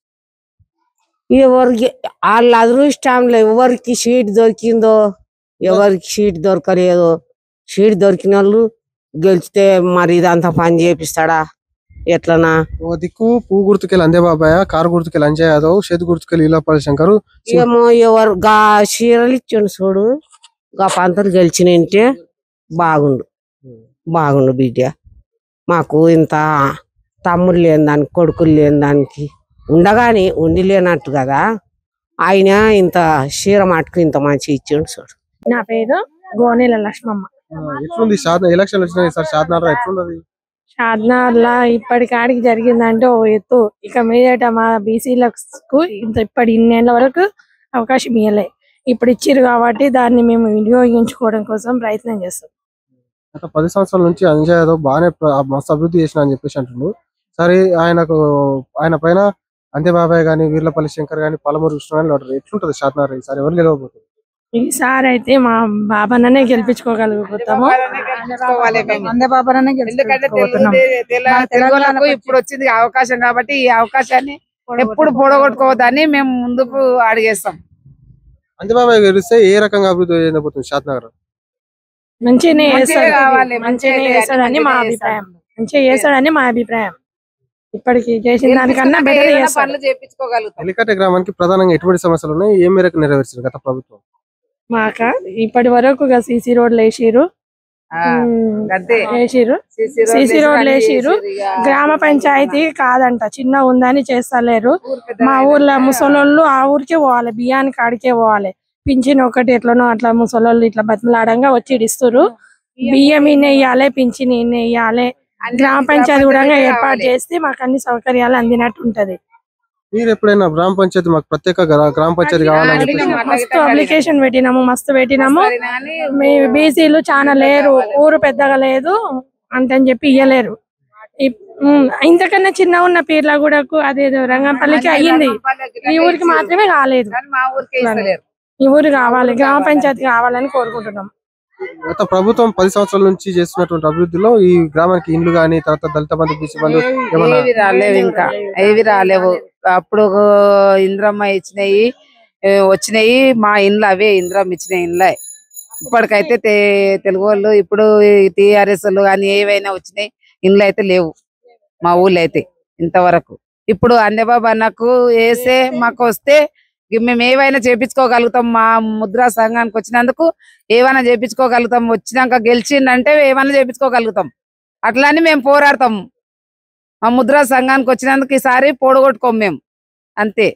ఎవరికి వాళ్ళ అదృష్టంలో ఎవరికి సీట్ దొరికిందో ఎవరికి సీట్ దొరకలేదో సీట్ దొరికిన వాళ్ళు గెలిచితే మరి ఇదంతా పని చేపిస్తాడా ఎట్లనా ఓ దిక్కు పువ్వు గుర్తుకెళ్ళి అందే బాబాయ్ కారు గుర్తుకెళ్ళి అంజయ్ యాదవ్ చేతి గుర్తుకెళ్ళి ఈలాపల్లి శంకర్ ఏమో ఎవరు గా చీరలు ఇచ్చిండు చూడు గా పంతులు గెలిచినంటే బాగుండు బాగుండు బిడ్డ మాకు ఇంత తమ్ముడు లేని దానికి కొడుకులు లేని దానికి ఉండగాని ఉండి లేనట్టు కదా ఆయన ఇంత చీర మటుకు ఇంత మంచి ఇచ్చిండు చూడు నా పేరు గోనెల లక్ష్మమ్మ ఎట్లుంది సాధన ఎలక్షన్ వచ్చినాయి సార్ సాధన ఎట్లున్నది షాద్నార్లా ఇప్పటికాడికి జరిగిందంటే ఓ ఎత్తు ఇక మీదట మా బీసీలకు ఇంత ఇప్పటి ఇన్నేళ్ల వరకు అవకాశం ఇవ్వలే ఇప్పుడు ఇచ్చిర్రు కాబట్టి దాన్ని మేము వినియోగించుకోవడం కోసం ప్రయత్నం చేస్తాం గత పది సంవత్సరాల నుంచి అంజయ్ యాదవ్ బాగానే ప్ర- మస్తు అభివృద్ధి చేసిన అని చెప్పేసి అంటుండు సరే ఆయనకు ఆయన పైన అంతే బాబాయ్ గాని వీర్లపల్లి శంకర్ గాని పలమూరు కృష్ణ గాని ఉంటారు ఎట్లుంటది షాద్నార్ ఈసారి ఎవరు గెలవబోతుంది ఈసారి అయితే మా బాబాననే గెలిపించుకోగలుగుతాము అందే బాబానే గెలుచుకోబోతున్నాం. తెలుగులకు ఇప్పుడు వచ్చింది అవకాశం కాబట్టి ఈ అవకాశాన్ని ఎప్పుడు పొడగొట్టుకోవద్దని మేము ముందుకు అడిగేస్తాం అంతే బాబాయ్ గెలిస్తే ఏ రకంగా అభివృద్ధి చెందబోతుంది షాద్నగర్ మంచిగానే మంచిగా చేస్తాడు కావాలి, మంచిగానే మంచిగా చేస్తాడని మా చేస్తాడు. అభిప్రాయం మంచిగా చేస్తాడని మా అభిప్రాయం ఇప్పటికి చేసిన దానికన్నా బెటర్ ఏదైనా చేస్తాడు పనులు చేపించుకోగలుగుతాం ఎలికట్టే గ్రామానికి ప్రధానంగా ఎటువంటి సమస్యలు ఉన్నాయి ఏ మేరకు నెరవేర్చారు గత ప్రభుత్వం మాక ఇప్పటి వరకు సీసీ రోడ్లు వేసిరు అంతే. వేసిరు CC రోడ్లు సీసీ రోడ్లు వేసిరు, వేసిరు వేసిరు ఇక. గ్రామ పంచాయతీ కాదంట చిన్న ఉందని చేస్తలేరు మా ఊర్లో ముసలోళ్ళు ఆ ఊరికే పోవాలి బియ్యానికి ఆడికే పోవాలి పింఛన్ ఒకటి ఎట్లనో అట్లా ముసలోళ్ళు ఇట్లా బతిమలాడంగా వచ్చి ఇస్తురు బియ్యం ఇన్ని వేయాలి పింఛన్ ఇన్ని వేయాలి గ్రామ పంచాయతీ కూడా ఏర్పాటు చేస్తే మాకు అన్ని సౌకర్యాలు అందినట్టు ఉంటది మీరు ఎప్పుడైనా గ్రామ పంచాయతీ మాకు ప్రత్యేక గ్రా- గ్రామ పంచాయతీ కావాలని చెప్పేసి మస్తు అప్లికేషన్ పెట్టినాము మస్తు పెట్టినాము మీ బీసీలు చాలా లేరు ఊరు పెద్దగా లేదు అంటని చెప్పి ఇయ్యలేరు ఇప్- ఉమ్, ఇంతకన్నా చిన్న ఉన్న పీర్ల కూడా అదే రంగంపల్లికి అయ్యింది ఈ ఊరికి మాత్రమే కాలేదు మా ఊరికి ఇస్తలేరు. ఈ ఊరు కావాలి గ్రామ పంచాయతీ కావాలని కోరుకుంటున్నాం గత ప్రభుత్వం పది సంవత్సరాల నుంచి చేస్తున్నటువంటి అభివృద్ధిలో ఈ గ్రామానికి ఇండ్లు గాని తర్వాత దళిత బంధు బీసీ బంధు ఏమన్నా ఏవి రాలేవు ఇంకా ఏవి రాలేవు అప్పుడు ఇంద్రమ్మ ఇచ్చినాయి ఏ, వచ్చినాయి మా ఇండ్లు అవే ఇంద్రమ్మ ఇచ్చిన ఇండ్లే ఇప్పటికైతే తె- తెలుగు వాళ్ళు ఇప్పుడు టిఆర్ఎస్ వాళ్ళు కానీ ఏవైనా వచ్చినాయి ఇండ్లు అయితే లేవు మా ఊళ్ళో అయితే ఇంతవరకు ఇప్పుడు అందేబాబు అన్నకు వేస్తే మాకు వస్తే ఇక మేము ఏవైనా చేపించుకోగలుగుతాం మా ముద్రా సంఘానికి వచ్చినందుకు ఏమైనా చేపించుకోగలుగుతాం వచ్చినాక గెలిచిందంటే ఏమైనా చేపించుకోగలుగుతాం అట్లా అని మేము పోరాడతాం మా ముద్రా సంఘానికి వచ్చినందుకు ఈసారి పోడగొట్టుకోం మేము అంతే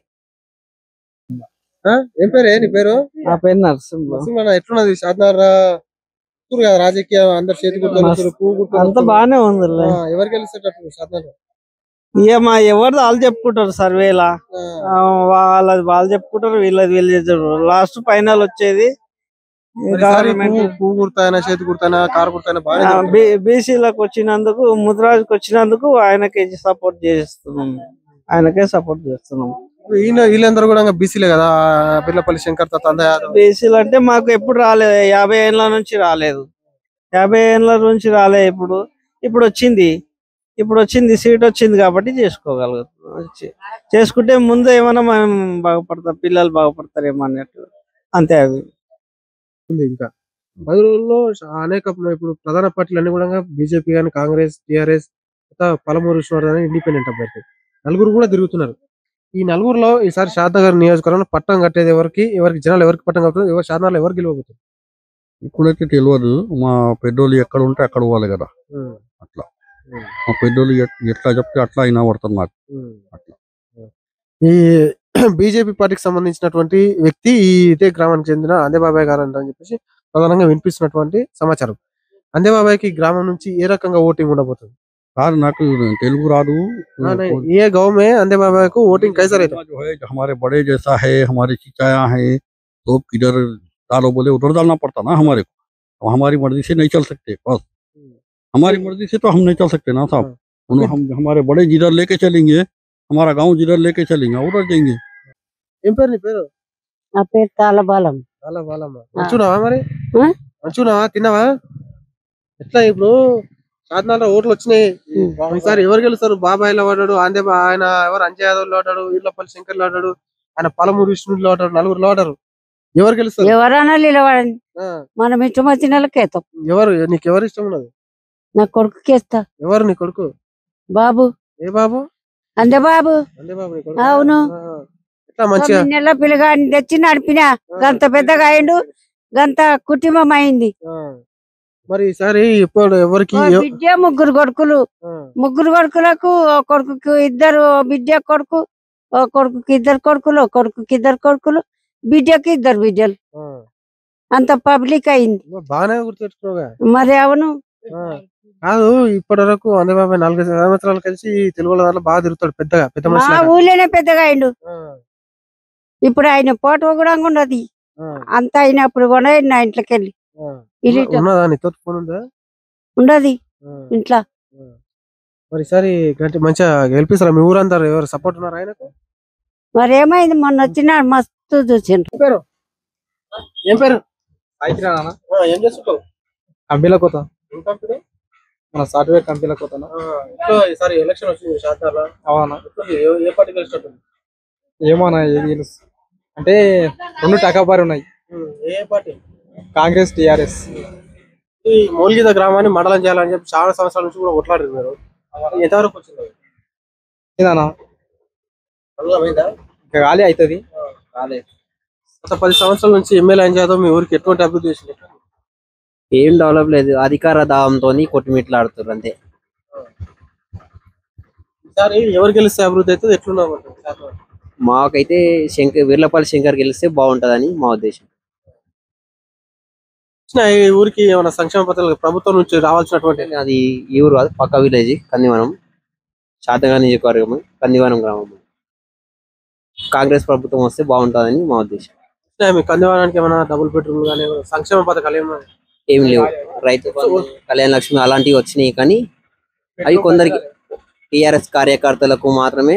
ఆ? ఏం పేరు నీ పేరు నా పేరు నరసింహ నరసింహన్న ఎట్లున్నది షాద్నగర్ చూరు కదా రాజకీయ అందరు చేతి గుర్తులు మస్తు- వస్తున్నారు, పువ్వు గుర్తులు అంత వస్తున్నారు. బాగానే ఉందిలే ఆ, ఎవరు గెలిచేటట్టు షాద్నగర్ ఇక మా ఎవరు వాళ్ళు చెప్పుకుంటారు సర్వేలా ఆ, వాళ్ళది వాళ్ళు చెప్పుకుంటారు వీళ్ళది వీళ్ళు చెప్తారు లాస్ట్ ఫైనల్ వచ్చేది ఈసారి పువ్వు పువ్వు గుర్తాయన చేతి గుర్తాయన కారు గుర్తాయన బాగా బీసీలకు వచ్చినందుకు ముద్రాజ్కి వచ్చినందుకు ఆయనకే సపోర్ట్ చేస్తున్నాం ఆయనకే సపోర్ట్ చేస్తున్నాం ఈయన వీళ్ళందరూ కూడా బీసీలే కదా పిల్లపల్లి శంకర్ తాత అందా యాదవ్ బీసీలు అంటే మాకు ఎప్పుడు రాలేదు యాభై ఏళ్ళ నుంచి రాలేదు యాభై ఏళ్ళ నుంచి రాలే ఇప్పుడు ఇప్పుడు వచ్చింది ఇప్పుడు వచ్చింది సీట్ వచ్చింది కాబట్టి చేసుకోగలుగుతున్నాం వచ్చి- చేసుకుంటే ముందు ఏమైనా మనం బాగుపడతాం పిల్లలు బాగుపడతారేమో అన్నట్టు అంతే అవి ఉంది ఇంకా పది రోజుల్లో అనేక ఇప్పుడు ప్రధాన పార్టీలు అన్ని కూడా బీజేపీ కానీ Congress TRS Palamuru Vishnuvardhan independent అభ్యర్థి నలుగురు కూడా తిరుగుతున్నారు ఈ నలుగురులో ఈసారి షాద్నగర్ నియోజకవర్గంలో పట్టం కట్టేది ఎవరికి ఎవరికి జనాలు ఎవరికి పట్టం కట్టుతుంది ఎవరు షాద్నగర్లో ఎవరు గెలవబోతుంది ఇప్పుడైతే తెలియదు మా పెద్దోళ్ళు ఎక్కడ ఉంటే అక్కడ పోవాలి కదా అట్లా మా పెద్దోళ్ళు ఎట్- ఎట్లా చెప్తే అట్లా అయినా పడుతుంది నాకు అట్లా ఈ బీజేపీ పార్టీకి సంబంధించినటువంటి వ్యక్తి ఈ ఇదే గ్రామానికి చెందిన అందేబాబాయ్ గారు అంట అని చెప్పేసి ప్రధానంగా వినిపిస్తున్నటువంటి సమాచారం అందేబాబాయ్కి ఈ గ్రామం నుంచి ఏ రకంగా ఓటింగ్ ఉండబోతుంది కాదు నాకు తెలుగు రాదు हाँ, नहीं, ये गांव में अंधे बाबा को वोटिंग कैसा रहता जो है हमारे बड़े जैसा है हमारी चिचाया है तो किधर डालो बोले उधर डालना पड़ता ना हमारे को अब हमारी मर्जी से नहीं चल सकते बस हमारी मर्जी से तो हम नहीं चल सकते ना साहब उन हम हमारे बड़े जिधर लेके चलेंगे हमारा गांव जिधर लेके चलेंगे उधर जाएंगे ఏం పేరు నీ పేరు నా పేరు తాళబాలం చాలా బాలమ్మ మంచున్నావా మరి మంచున్నావా తిన్నావా ఎట్లా ఇప్పుడు సాధనాల ఓట్లు వచ్చినాయి ఈసారి ఎవరు గెలుస్తారు బాబాయ్ లో పడ్డాడు ఆందే బా- ఆయన ఎవరు అంజయ్ యాదవ్ లో పడ్డాడు వీళ్ళపల్లి శంకర్ లో పడ్డాడు ఆయన పలమూరు విష్ణులో పడ్డాడు నలుగురు లో పడ్డారు ఎవరు గెలుస్తారు ఎవరన్నా నిలబడండి మనం ఇష్టం వచ్చిన వాళ్ళకేస్తాం ఎవరు నీకు ఎవరు ఇష్టం ఉన్నది నా కొడుకుకి ఇస్తా ఎవరు నీ కొడుకు బాబు ఏ బాబు అందే బాబు అందే బాబు నీ కొడుకు అవును ఎట్లా మంచిగా తొమ్మిది నెలల పిల్లగాడిని తెచ్చి నడిపిన గంత పెద్దగా అయిండు గంత కుటుంబం అయింది మరి ఈసారి ఇప్పుడు ఎవరికి ఓ బిడ్డ ముగ్గురు కొడుకులు ముగ్గురు కొడుకులకు ఓ కొడుకుకి ఇద్దరు ఓ బిడ్డ కొడుకు ఓ కొడుకుకి ఇద్దరు కొడుకులు ఓ కొడుకుకి ఇద్దరు కొడుకులు బిడ్డకి ఇద్దరు బిడ్డలు అంత పబ్లిక్ అయింది బాగానే గుర్తుపెట్టుకోగా మరి అవును ఆ, కాదు ఇప్పటి వరకు వంద బాబాయ్ నాలుగు సంవత్సరాలు కలిసి తెలుగు వాళ్ళ దాంట్లో బాగా తిరుగుతాడు పెద్దగా పెద్ద మా మనిషి ఊళ్ళోనే పెద్దగా అయిండు ఇప్పుడు ఆయన ఫోటో కూడా ఉన్నది అంత అయినప్పుడు కూడా నా ఇంట్లోకి వెళ్ళి ఇల్లు ఉన్నదా నీతో ఫోన్ ఉందా ఉండదు ఇంట్లో మరి ఈసారి గట్టి మంచిగా గెలిపిస్తారా మీ ఊరందరూ ఎవరు సపోర్ట్ ఉన్నారు ఆయనకు మరి ఏమైంది మొన్న వచ్చిన మస్తు చూసిండ్రు పేరు ఏం పేరు అయిపోయినా ఆ, ఏం చేస్తుంటావు కంపెనీల కొత్త ఏం కంపెనీ మన సాఫ్ట్వేర్ కంపెనీల కొత్త ఇంట్లో ఈసారి ఎలక్షన్ వచ్చింది శాతాల అవునా ఏ పార్టీ గెలిచినట్టుంది ఏమోనా ఏది తెలుసు అంటే రెండు టకాబారి ఉన్నాయి ఏ పార్టీ కాంగ్రెస్ టిఆర్ఎస్ ఈ మౌలిగిత గ్రామాన్ని మండలం చేయాలని చెప్పి చాలా సంవత్సరాల నుంచి కూడా కొట్లాడారు మీరు ఎంతవరకు వచ్చింది ఇదానా మండలమైందా ఇంకా ఖాళీ అవుతుంది కాలేదు గత పది సంవత్సరాల నుంచి ఎమ్మెల్యే ఏం చేద్దాం మీ ఊరికి ఎటువంటి అభివృద్ధి చేసింది ఏం డెవలప్ లేదు అధికార దావంతో కొట్టుమిట్లాడుతారు అంతే ఈసారి ఎవరు గెలిస్తే అభివృద్ధి అవుతుంది ఎట్లున్నావు మాకైతే శంకర్ వీర్లపల్లి శంకర్ గెలిస్తే బాగుంటదని మా ఉద్దేశం వచ్చిన ఈ ఊరికి ఏమైనా సంక్షేమ పథకాలు ప్రభుత్వం నుంచి రావాల్సినటువంటి అది ఈ ఊరు కాదు పక్క విలేజ్ కందివనం శాతగాని నియోజకవర్గం కందివనం గ్రామం కాంగ్రెస్ ప్రభుత్వం వస్తే బాగుంటుందని మా ఉద్దేశం వచ్చినాయా మీ కందివాడానికి ఏమైనా డబుల్ బెడ్రూమ్ కానీ సంక్షేమ పథకాలు ఏమైనా ఏం లేవు రైతు బంధు, కళ్యాణ లక్ష్మి అలాంటివి వచ్చినాయి కానీ అవి కొందరికి టిఆర్ఎస్ కార్యకర్తలకు మాత్రమే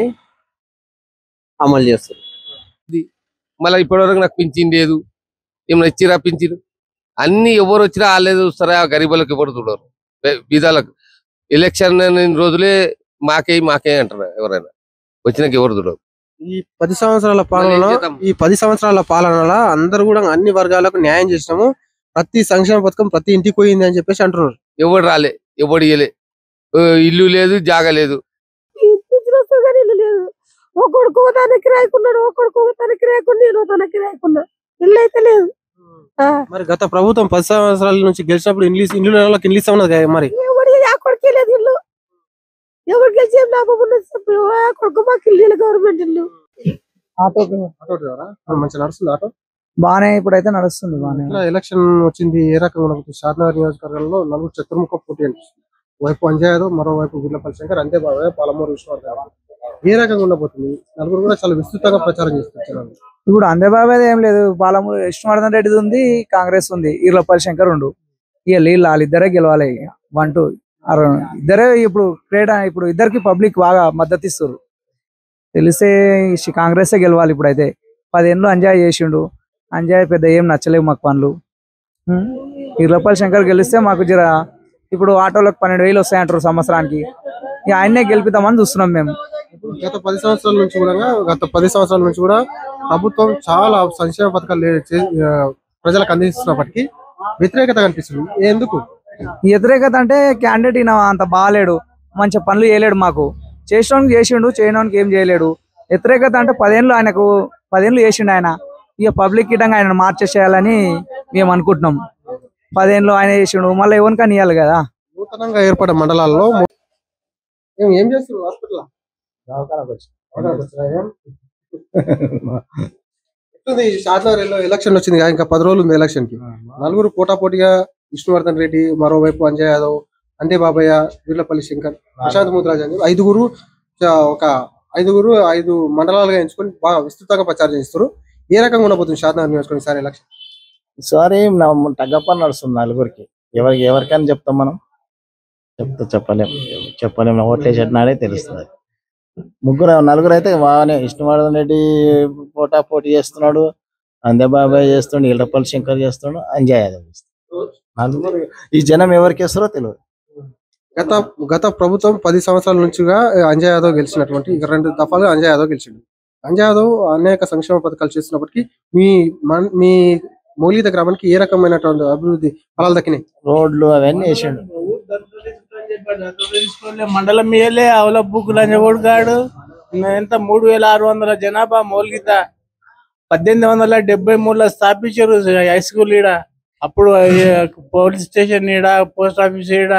అమలు చేస్తారు మళ్ళీ ఇప్పటివరకు నాకు పింఛన్ లేదు ఏమైనా ఇచ్చిరా పింఛన్ అన్ని ఎవరు వచ్చినా వాళ్ళే చూస్తారా ఆ గరీబులకు ఎవరు చూడరు బే- బీదాలకు ఎలక్షన్ అయిన రోజులే మాకే మాకే అంటారు ఎవరైనా వచ్చినాక ఎవరు చూడరు ఈ పది సంవత్సరాల పాలనలో ఈ పది సంవత్సరాల పాలనలో అందరూ కూడా అన్ని వర్గాలకు న్యాయం చేసినాము ప్రతి సంక్షేమ పథకం ప్రతి ఇంటికి పోయింది అని చెప్పేసి అంటున్నారు ఎవడు రాలే ఎవడు ఇయ్యలే ఓ ఇల్లు లేదు జాగ లేదు పిచ్చి వస్తుంది కానీ ఇల్లు లేదు ఓ కొడుకు తనకి రాయకున్నాడు ఓ కొడుకు తనకి రాయకుండా నేను తనకి రాయకున్నా ఇల్లు అయితే లేదు ఆ, మరి గత ప్రభుత్వం పది సంవత్సరాల నుంచి గెలిచినప్పుడు ఇంగ్లీష్ ఇల్లు లేని వాళ్ళకి ఇల్లు ఇస్తా ఉన్నది కదా మరి ఎవడి ఆ కొడుకే లేదు ఇల్లు ఎవరికి గెలిచి ఏం లాభం ఉన్నది చెప్పు ఆ కొడుకు మాకు ఇల్లు గవర్నమెంట్ ఇల్లు ఆటో ఆటో డ్రైవరా మంచిగా నడుస్తుంది ఆటో బానే ఇప్పుడైతే నడుస్తుంది బానే ఇట్లా ఎలక్షన్ వచ్చింది ఏ రకంగా ఉండబోతుంది షాద్నగర్ నియోజకవర్గంలో నలుగురు చతుర్ముఖ పోటీ అనిపిస్తుంది వైపు అంజయ్ యాదవ్ మరోవైపు గుడ్లపల్లి శంకర్ అంతే బాబాయ్ పాలమూరు విశ్వవర్ధన్ ఏ రకంగా ఉండబోతుంది నలుగురు కూడా చాలా విస్తృతంగా ప్రచారం చేస్తున్నారు ఇప్పుడు అందేబాబాద్ ఏం లేదు పాలమూరు విష్ణువర్ధన్ రెడ్డిది ఉంది కాంగ్రెస్ ఉంది ఈర్లపల్లి శంకర్ ఉండు ఇక వీళ్ళు వాళ్ళిద్దరే గెలవాలి ఇక వన్ టూ అర- ఇద్దరే ఇప్పుడు క్రీడ ఇప్పుడు ఇద్దరికి పబ్లిక్ బాగా మద్దతు ఇస్తారు తెలిసే కాంగ్రెసే గెలవాలి ఇప్పుడైతే పదేళ్ళు అంజాయ్ చేసిండు అంజాయ్ పెద్ద ఏం నచ్చలేవు మాకు పనులు ఉం. ఈర్లపల్లి శంకర్ గెలిస్తే మాకు జర ఇప్పుడు ఆటోలకు పన్నెండు వేలు వస్తాయంటారు సంవత్సరానికి ఇక ఆయన్నే గెలిపిద్దామని చూస్తున్నాం మేము గత పది సంవత్సరాల నుంచి కూడా గత పది సంవత్సరాల నుంచి కూడా ప్రభుత్వం చాలా సంక్షేమ పథకాలు లే- చే- ఆ, ప్రజలకు అందిస్తున్నప్పటికీ వ్యతిరేకత కనిపిస్తుంది ఎందుకు వ్యతిరేకత అంటే క్యాండిడేట్ ఈయన అంత బాగాలేడు మంచి పనులు చేయలేడు మాకు చేసినోనికి చేసిండు చేయడానికి ఏం చేయలేడు వ్యతిరేకత అంటే పదేళ్ళు ఆయనకు పదేళ్ళు చేసిండు ఆయన ఇక పబ్లిక్ ఇటంగా ఆయన మార్చేసేయాలని మేము అనుకుంటున్నాం పదేళ్ళు ఆయన చేసిండు మళ్ళీ ఎవరికని ఇవ్వాలి కదా నూతనంగా ఏర్పడే మండలాల్లో మొ- ఏం- ఏం చేస్తున్నారు హాస్పిటల్ ఎట్లుంది షాద్నగర్లో ఎలక్షన్ వచ్చింది కదా, ఇంకా పది రోజులు ఉంది ఎలక్షన్ కి నలుగురు పోటాపోటీగా విష్ణువర్ధన్ రెడ్డి మరోవైపు అంజయ్ యాదవ్ అందే బాబయ్య వీర్లపల్లి శంకర్ ప్రశాంత్ ముద్రాజ్ అని ఐదుగురు చ- ఒక ఐదుగురు ఐదు మండలాలుగా ఎంచుకొని బాగా విస్తృతంగా ప్రచారం చేస్తారు ఏ రకంగా ఉండబోతుంది షాద్నగర్ నియోజకవర్గం ఈసారి ఎలక్షన్ సారీ తగ్గప్ప నడుస్తుంది నలుగురికి ఎవరికి ఎవరికైనా చెప్తాం మనం చెప్తా చెప్పలేం చెప్పలేం ఓట్లేసేటనాడే తెలుస్తుంది ముగ్గురు నలుగురు అయితే బాగానే విష్ణువర్ధన్ రెడ్డి పోటా పోటీ చేస్తున్నాడు అందే బాబాయ్ చేస్తున్నాడు ఇళ్ళపల్లి శంకర్ చేస్తున్నాడు అంజయ్ యాదవ్ చేస్తున్నాడు. నలుగురు ఈ జనం ఎవరికి వేస్తారో తెలియదు గత గత ప్రభుత్వం పది సంవత్సరాల నుంచిగా అంజయ్ యాదవ్ గెలిచినటువంటి ఇక రెండు దఫాలుగా అంజయ్ యాదవ్ గెలిచిండు అంజయ్ యాదవ్ అనేక సంక్షేమ పథకాలు చేస్తున్నప్పటికీ మీ మన- మీ మౌలిక గ్రామానికి ఏ రకమైనటువంటి అభివృద్ధి ఫలాలు దక్కినాయి రోడ్లు అవన్నీ వేసిండు మండలం మీదలే అవల బుక్ లంజగోడు గాడు ఎంత మూడు వేల ఆరు వందల జనాభా మౌలికత పద్దెనిమిది వందల డెబ్బై మూడులో స్థాపించారు హై స్కూల్ ఈడ అప్పుడు ఈ పోలీస్ స్టేషన్ ఈడ పోస్ట్ ఆఫీస్ ఈడ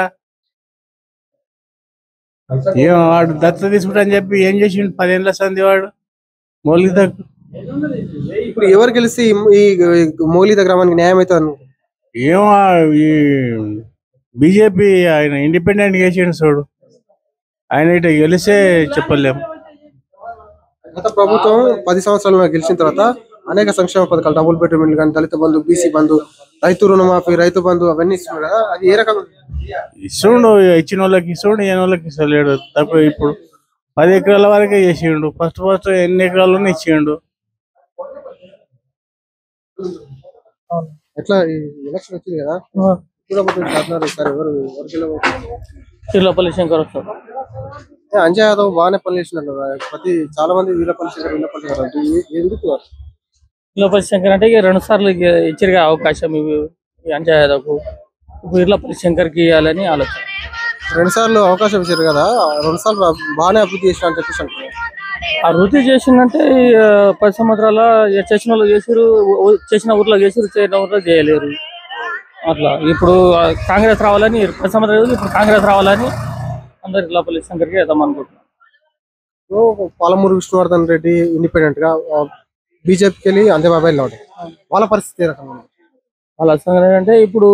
ఏం వాడు దత్త తీసుకుంటా చెప్పి ఏం చేసిండు పదేళ్ళ సంది వాడు మౌలికత ఇప్పుడు ఎవరు గెలిస్తే ఈ- ఈ మౌలిక గ్రామానికి న్యాయం అవుతుంది ఏమో ఈ బీజేపీ ఆయన ఇండిపెండెంట్ చేసిండు చూడు ఆయన ఇట గెలిస్తే చెప్పలేం గత ప్రభుత్వం పది సంవత్సరాలు గెలిచిన తర్వాత అనేక సంక్షేమ పథకాలు డబుల్ బెడ్రూమ్ ఇల్లు కానీ దళిత బంధు బీసీ బంధు రైతు రుణమాఫీ రైతు బంధు అవన్నీ ఇస్తున్నారు కదా అది ఏ రకంగా ఇస్తుండు ఇచ్చిన వాళ్ళకి ఇస్తుండు ఏ వాళ్ళకి ఇస్తలేడు తప్ప ఇప్పుడు పది ఎకరాల వరకే చేసిండు ఫస్ట్ ఫస్ట్ ఎన్ని ఎకరాలు ఇచ్చిండు ఎట్లా ఈ ఎలక్షన్ వచ్చింది కదా చూడబోతుంది సార్ ఈసారి ఎవరు ఎవరు గెలవబోతున్నారు? తిరుపల్లి శంకర్ వస్తాడు ఏ, అంజయ్ యాదవ్ బాగానే పని చేసినట్టు ప్రతి చాలా మంది వీళ్ళపల్లి శంకర్ వీళ్ళపల్లి శంకర్ అంటే ఏ- ఎందుకు ఇర్లపల్లి శంకర్ అంటే ఇక రెండు సార్లు ఇచ్చారుగా అవకాశం ఇవి ఈ అంజయ్ యాదవ్కు ఇప్పుడు ఇర్లపల్లి శంకర్కి ఇవ్వాలని ఆలోచన రెండు సార్లు అవకాశం ఇచ్చారు కదా రెండు సార్లు బాగానే అభివృద్ధి చేసిన అని చెప్పేసి అంటున్నారు ఆ వృత్తి చేసిందంటే ఈ, ఆ, పది సంవత్సరాల ఇక చేసిన వాళ్ళు చేసిరు ఊ- చేసిన ఊర్లో చేసిరు చేయని ఊర్లో చేయలేరు అట్లా ఇప్పుడు ఆ, కాంగ్రెస్ రావాలని పది సంవత్సరాలు ఇప్పుడు కాంగ్రెస్ రావాలని అందరు ఇర్లపల్లి శంకర్కి వేద్దాం అనుకుంటున్నాం ఓ, పాలమూరు విష్ణువర్ధన్ రెడ్డి ఇండిపెండెంట్ గా బీజేపీకి వెళ్ళి అంతే బాబాయ్ లోడ్ వాళ్ళ పరిస్థితి ఏ రకంగా ఉంది? వాళ్ళ సంగతి అంటే ఇప్పుడు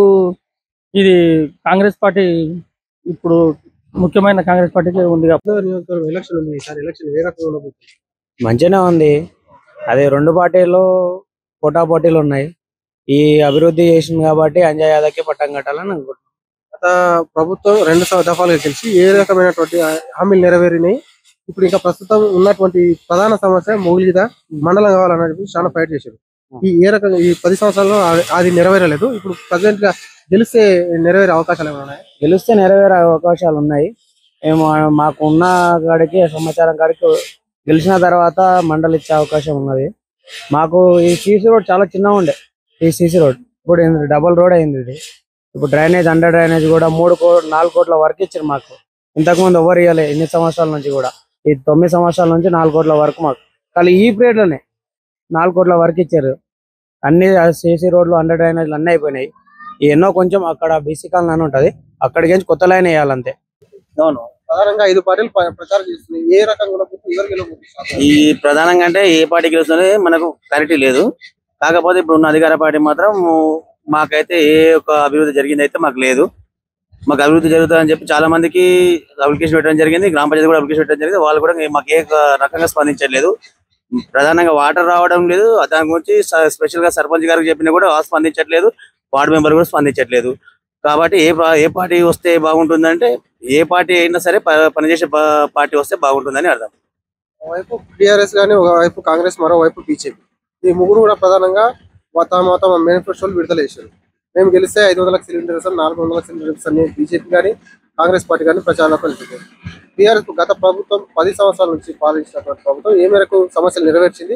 ఇది కాంగ్రెస్ పార్టీ ఇప్పుడు ముఖ్యమైన కాంగ్రెస్ పార్టీకి ఉంది కాబట్టి నియోజకవర్గం ఎలక్షన్ ఉంది ఈసారి ఎలక్షన్ ఏ రకంగా ఉండబోతుంది మంచిగానే ఉంది అదే రెండు పార్టీలు పోటా పోటీలు ఉన్నాయి ఈ అభివృద్ధి చేసింది కాబట్టి అంజయ్ యాదవ్కి పట్టం కట్టాలని అనుకుంటున్నాను గత ప్రభుత్వం రెండు స- దఫాలుగా గెలిచి ఏ రకమైనటువంటి హామీలు నెరవేరినాయి ఇప్పుడు ఇంకా ప్రస్తుతం ఉన్నటువంటి ప్రధాన సమస్య మౌలిక మండలం కావాలని చెప్పి చాలా ఫైట్ చేశారు ఈ ఏ రకంగా ఈ పది సంవత్సరాల్లో ఆ- అది నెరవేరలేదు ఇప్పుడు ప్రజెంట్ గా గెలిస్తే నెరవేరే అవకాశాలు ఏమైనా ఉన్నాయా గెలిస్తే నెరవేరే అవకాశాలు ఉన్నాయి ఏమో మాకు ఉన్న కాడికి సమాచారం కాడికి గెలిచిన తర్వాత మండలి ఇచ్చే అవకాశం ఉన్నది మాకు ఈ సీసీ రోడ్ చాలా చిన్నగా ఉండే ఈ సీసీ రోడ్ ఇప్పుడు ఏంది డబుల్ రోడ్ అయింది ఇది ఇప్పుడు డ్రైనేజ్ అండర్ డ్రైనేజ్ కూడా మూడు కో నాలుగు కోట్ల వరకు ఇచ్చారు మాకు ఇంతకుముందు ఎవరు ఇవ్వలే ఎన్ని సంవత్సరాల నుంచి కూడా ఈ తొమ్మిది సంవత్సరాల నుంచి నాలుగు కోట్ల వరకు మాకు కానీ ఈ పీరియడ్ లోనే నాలుగు కోట్ల వరకు ఇచ్చారు అన్ని సీసీ రోడ్లు అండర్ డ్రైనేజ్లు అన్ని అయిపోయినాయి ఈ ఎన్నో కొంచెం అక్కడ బీసీ కాలనీ అని ఉంటది అక్కడికి నుంచి కొత్త లైన్ వేయాలంతే అవును ప్రధానంగా ఐదు పార్టీలు ప్ర- ప్రచారం చేస్తున్నాయి ఏ రకంగా ఉండబోతుంది ఎవరు గెలవబోతుంది ఈ ప్రధానంగా అంటే ఏ పార్టీ గెలుస్తుంది మనకు క్లారిటీ లేదు కాకపోతే ఇప్పుడు ఉన్న అధికార పార్టీ మాత్రం మాకైతే ఏ ఒక అభివృద్ధి జరిగింది అయితే మాకు లేదు మాకు అభివృద్ధి జరుగుతుందని చెప్పి చాలా మందికి అప్లికేషన్ పెట్టడం జరిగింది గ్రామ పంచాయతీ కూడా అప్లికేషన్ పెట్టడం జరిగింది వాళ్ళు కూడా మాకు ఏ రకంగా స్పందించట్లేదు ప్రధానంగా వాటర్ రావడం లేదు దాని గురించి స- స్పెషల్ గా సర్పంచ్ గారికి చెప్పినా కూడా స్పందించట్లేదు వార్డు మెంబర్ కూడా స్పందించట్లేదు కాబట్టి ఏ పా- ఏ పార్టీ వస్తే బాగుంటుందంటే ఏ పార్టీ అయినా సరే ప- పనిచేసే పా- పార్టీ వస్తే బాగుంటుందని అర్థం ఒకవైపు టిఆర్ఎస్ గానీ ఒకవైపు కాంగ్రెస్ మరోవైపు బీజేపీ ఈ ముగ్గురు కూడా ప్రధానంగా మా తమ తమ మేనిఫెస్టోలు విడుదల చేశారు మేము గెలిస్తే ఐదు వందల సిలిండర్స్ నాలుగు వందల సిలిండర్స్ అని బీజేపీ కానీ కాంగ్రెస్ పార్టీ కానీ ప్రచారంలోకి వెళ్తుంది టీఆర్ఎస్ గత ప్రభుత్వం పది సంవత్సరాల నుంచి పాలించినటువంటి ప్రభుత్వం ఏ మేరకు సమస్యలు నెరవేర్చింది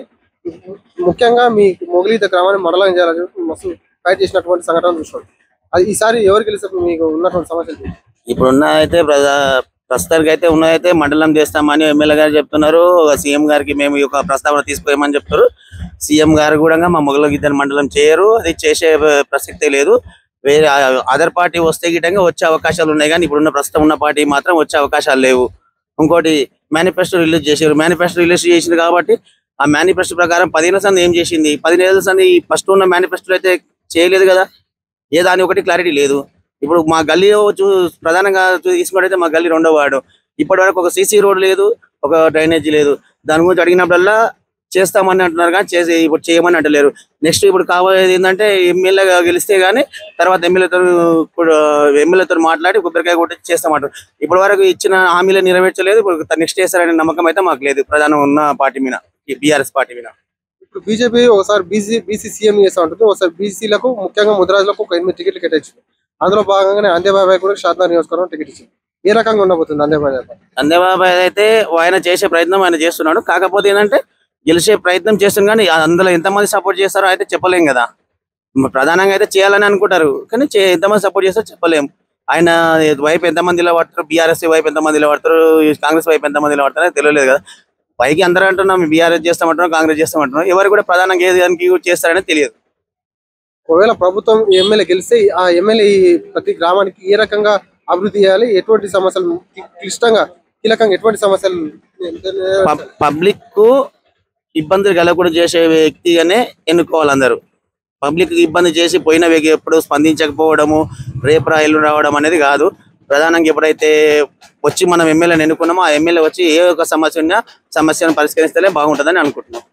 ముఖ్యంగా మీ మొగలీత గ్రామాన్ని మండలం చేయాలని చెప్పి మస్తు ఫైట్ చేసినటువంటి సంఘటన చూసాం అది ఈసారి ఎవరు గెలిస్తే మీకు ఉన్నటువంటి సమస్యలు ఏంటి? ఇప్పుడు ఉన్న అయితే ప్రజా- ప్రస్తుతానికి అయితే ఉన్నదైతే మండలం చేస్తామని ఎమ్మెల్యే గారు చెప్తున్నారు సీఎం గారికి మేము ఈ యొక్క ప్రస్తావన తీసుకుపోయామని చెప్తారు సీఎం గారు కూడా మా మొగల గిద్దరు మండలం చేయరు అది చేసే ప్రసక్తే లేదు వేరే అదర్ పార్టీ వస్తే గిట్టంగా వచ్చే అవకాశాలు ఉన్నాయి కానీ ఇప్పుడున్న ప్రస్తుతం ఉన్న పార్టీ మాత్రం వచ్చే అవకాశాలు లేవు ఇంకోటి మేనిఫెస్టో రిలీజ్ చేశారు మేనిఫెస్టో రిలీజ్ చేసింది కాబట్టి ఆ మేనిఫెస్టో ప్రకారం పదిహేను సంది ఏం చేసింది పదిహేను సంది ఫస్ట్ ఉన్న మేనిఫెస్టోలో అయితే చేయలేదు కదా ఏ దాని ఒకటి క్లారిటీ లేదు ఇప్పుడు మా గల్లీ చూ ప్రధానంగా చూ- తీసుకున్నట్టయితే మా గల్లీ రెండో వార్డు ఇప్పటి వరకు ఒక సీసీ రోడ్ లేదు ఒక డ్రైనేజీ లేదు దాని గురించి అడిగినప్పుడల్లా చేస్తామని అంటున్నారు కానీ చేసి ఇప్పుడు చేయమని అంటలేరు నెక్స్ట్ ఇప్పుడు కావాలేది ఏంటంటే ఎమ్మెల్యే గెలిస్తే గానీ తర్వాత ఎమ్మెల్యేతో ఎమ్మెల్యేతో మాట్లాడి కొబ్బరికాయ కొట్టి చేస్తామంటారు ఇప్పటి వరకు ఇచ్చిన హామీలు నెరవేర్చలేదు ఇప్పుడు నెక్స్ట్ చేస్తారనే నమ్మకం అయితే మాకు లేదు ప్రధానం ఉన్న పార్టీ మీద ఈ బీఆర్ఎస్ పార్టీ మీద ఇప్పుడు బీజేపీ ఒకసారి బీసీ బీసీ సీఎం చేస్తా ఉంటుంది ఒకసారి బీసీలకు ముఖ్యంగా ముద్రాజులకు ఒక ఎనిమిది టికెట్లు కేటాయించింది అందులో భాగంగానే అందేబాబాయ్ కూడా షాద్నగర్ నియోజకవర్గం టికెట్ ఇచ్చింది ఏ రకంగా ఉండబోతుంది అందేబాబాయ్ చంద్రబాబు అయితే ఆయన చేసే ప్రయత్నం ఆయన చేస్తున్నాడు కాకపోతే ఏంటంటే గెలిచే ప్రయత్నం చేస్తుంది కానీ అందులో ఎంతమంది సపోర్ట్ చేస్తారో అయితే చెప్పలేం కదా మ- ప్రధానంగా అయితే చేయాలని అనుకుంటారు కానీ చే- ఎంతమంది సపోర్ట్ చేస్తారో చెప్పలేం ఆయన వైపు ఎంతమంది నిలబడతారు బీఆర్ఎస్ వైపు ఎంతమంది నిలబడతారు ఈ కాంగ్రెస్ వైపు ఎంతమంది నిలబడతారో తెలియలేదు కదా పైకి అందరూ అంటున్నాం బీఆర్ఎస్ చేస్తామంటున్నాం కాంగ్రెస్ చేస్తామంటున్నాం ఎవరు కూడా ప్రధానంగా ఏది దానికి చేస్తారని తెలియదు ఒకవేళ ప్రభుత్వం ఎమ్మెల్యే గెలిస్తే ఆ ఎమ్మెల్యే ఈ ప్రతి గ్రామానికి ఏ రకంగా అభివృద్ధి చేయాలి ఎటువంటి సమస్యలు క్లి- క్లిష్టంగా కీలకంగా ఎటువంటి సమస్యలు పబ్లిక్ కు ఇబ్బందులు కలగకుండా చేసే వ్యక్తిగానే ఎన్నుకోవాలి అందరూ పబ్లిక్ ఇబ్బంది చేసి పోయిన వ్యక్తి ఎప్పుడు స్పందించకపోవడము రేపు రా ఎల్లుండి రావడం అనేది కాదు ప్రధానంగా ఎప్పుడైతే వచ్చి మనం ఎమ్మెల్యేని ఎన్నుకున్నామో ఆ ఎమ్మెల్యే వచ్చి ఏ ఒక్క సమస్య ఉన్నా సమస్యను పరిష్కరిస్తే బాగుంటుందని అనుకుంటున్నాం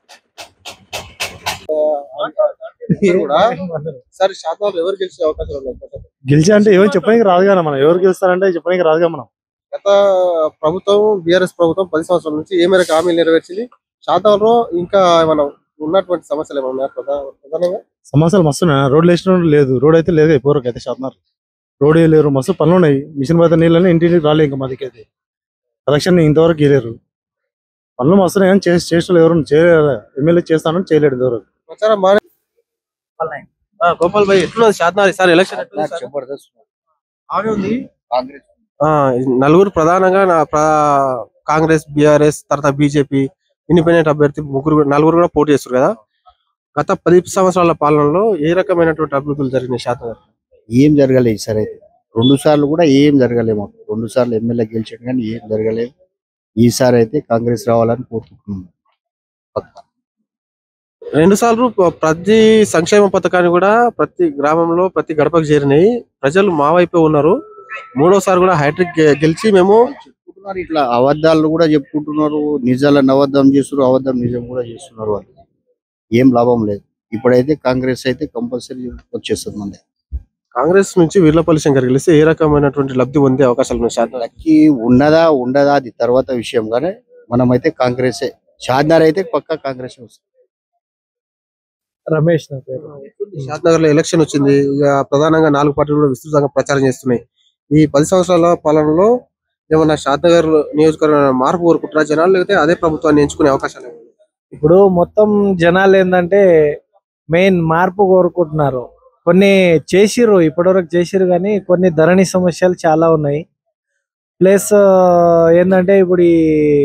కూడా సరే శాతం ఎవరు గెలిచే అవకాశాలు ఉన్నాయి గెలిచి అంటే ఎవరు చెప్పడానికి రాదు కదా మనం ఎవరు గెలుస్తారంటే చెప్పడానికి రాదుగా మనం గత ప్రభుత్వం బీఆర్ఎస్ ప్రభుత్వం పది సంవత్సరాల నుంచి ఏ మేరకు హామీలు నెరవేర్చింది శాతంలో ఇంకా మనం ఉన్నటువంటి సమస్యలు ఏమైనా ఉన్నాయా ప్రధా- ప్రధానంగా సమస్యలు మస్తు ఉన్నాయి రోడ్లు వేసిన లేదు రోడ్ అయితే లేదు ఇప్పటివరకు అయితే శాతనారు రోడ్ లేరు మస్తు పనులు ఉన్నాయి మిషన్ పడితే నీళ్ళని ఇంటికి రాలే ఇంకా మాదికి అయితే కలెక్షన్ ఇంతవరకు ఇవ్వలేరు పనులు మస్తు ఉన్నాయి కానీ చేసి చేసిన ఎవరు చేయలేదు ఎమ్మెల్యే చేస్తానని చేయలేడు ఇంతవరకు ప్రచారం బాగా గోపాల్ భాయ్ ఎట్లున్నది శాతనారి సార్ ఎలక్షన్ ఉంది ఆ, నలుగురు ప్రధానంగా నా ప్ర- కాంగ్రెస్ బీఆర్ఎస్ తర్వాత బీజేపీ ఇండిపెండెంట్ అభ్యర్థి ముగ్గురు కూడా- నలుగురు కూడా పోటీ చేస్తారు కదా గత పది సంవత్సరాల పాలనలో ఏ రకమైనటువంటి అభివృద్ధులు జరిగినాయి శాతం ఏం జరగలేదు ఈసారి అయితే రెండు సార్లు కూడా ఏం జరగలేదు మాకు రెండు సార్లు ఎమ్మెల్యే గెలిచాడు కానీ ఏం జరగలేదు ఈసారి అయితే కాంగ్రెస్ రావాలని కోరుకుంటున్నాం రెండు సార్లు ప- ప్రతి సంక్షేమ పథకాన్ని కూడా ప్రతి గ్రామంలో ప్రతి గడపకు చేరినాయి ప్రజలు మా వైపే ఉన్నారు మూడోసారి కూడా హైట్రిక్ గె- గెలిచి మేము చెప్పుకుంటున్నారు ఇట్లా అబద్ధాలు కూడా చెప్పుకుంటున్నారు నిజాలను అబద్ధం చేస్తున్నారు అబద్ధం నిజం కూడా చేస్తున్నారు వాళ్ళు ఏం లాభం లేదు ఇప్పుడైతే కాంగ్రెస్ అయితే కంపల్సరీ వచ్చేస్తుంది మన కాంగ్రెస్ నుంచి వీర్లపల్లి శంకర్ గెలిస్తే ఏ రకమైనటువంటి లబ్ధి పొందే అవకాశాలు ఉన్నాయి శాతం లక్కీ ఉన్నదా ఉండదా అది తర్వాత విషయం కానీ మనమైతే కాంగ్రెసే షాద్నగర్ అయితే పక్కా కాంగ్రెస్ వస్తుంది రమేష్ నా పేరు షాద్ నగర్ లో ఎలక్షన్ వచ్చింది ఇక ప్రధానంగా నాలుగు పార్టీలు కూడా విస్తృతంగా ప్రచారం చేస్తున్నాయి ఈ పది సంవత్సరాల పాలనలో ఏమన్నా షాద్ నగర్ నియోజకవర్గం మార్పు కోరుకుంటారా జనాలు లేకపోతే అదే ప్రభుత్వాన్ని ఎంచుకునే అవకాశాలు ఏమైనా ఉన్నాయా? ఇప్పుడు మొత్తం జనాలు ఏంటంటే మెయిన్ మార్పు కోరుకుంటున్నారు కొన్ని చేసిర్రు ఇప్పటివరకు చేసిర్రు కానీ కొన్ని ధరణి సమస్యలు చాలా ఉన్నాయి ప్లస్ ఏంటంటే ఇప్పుడు ఈ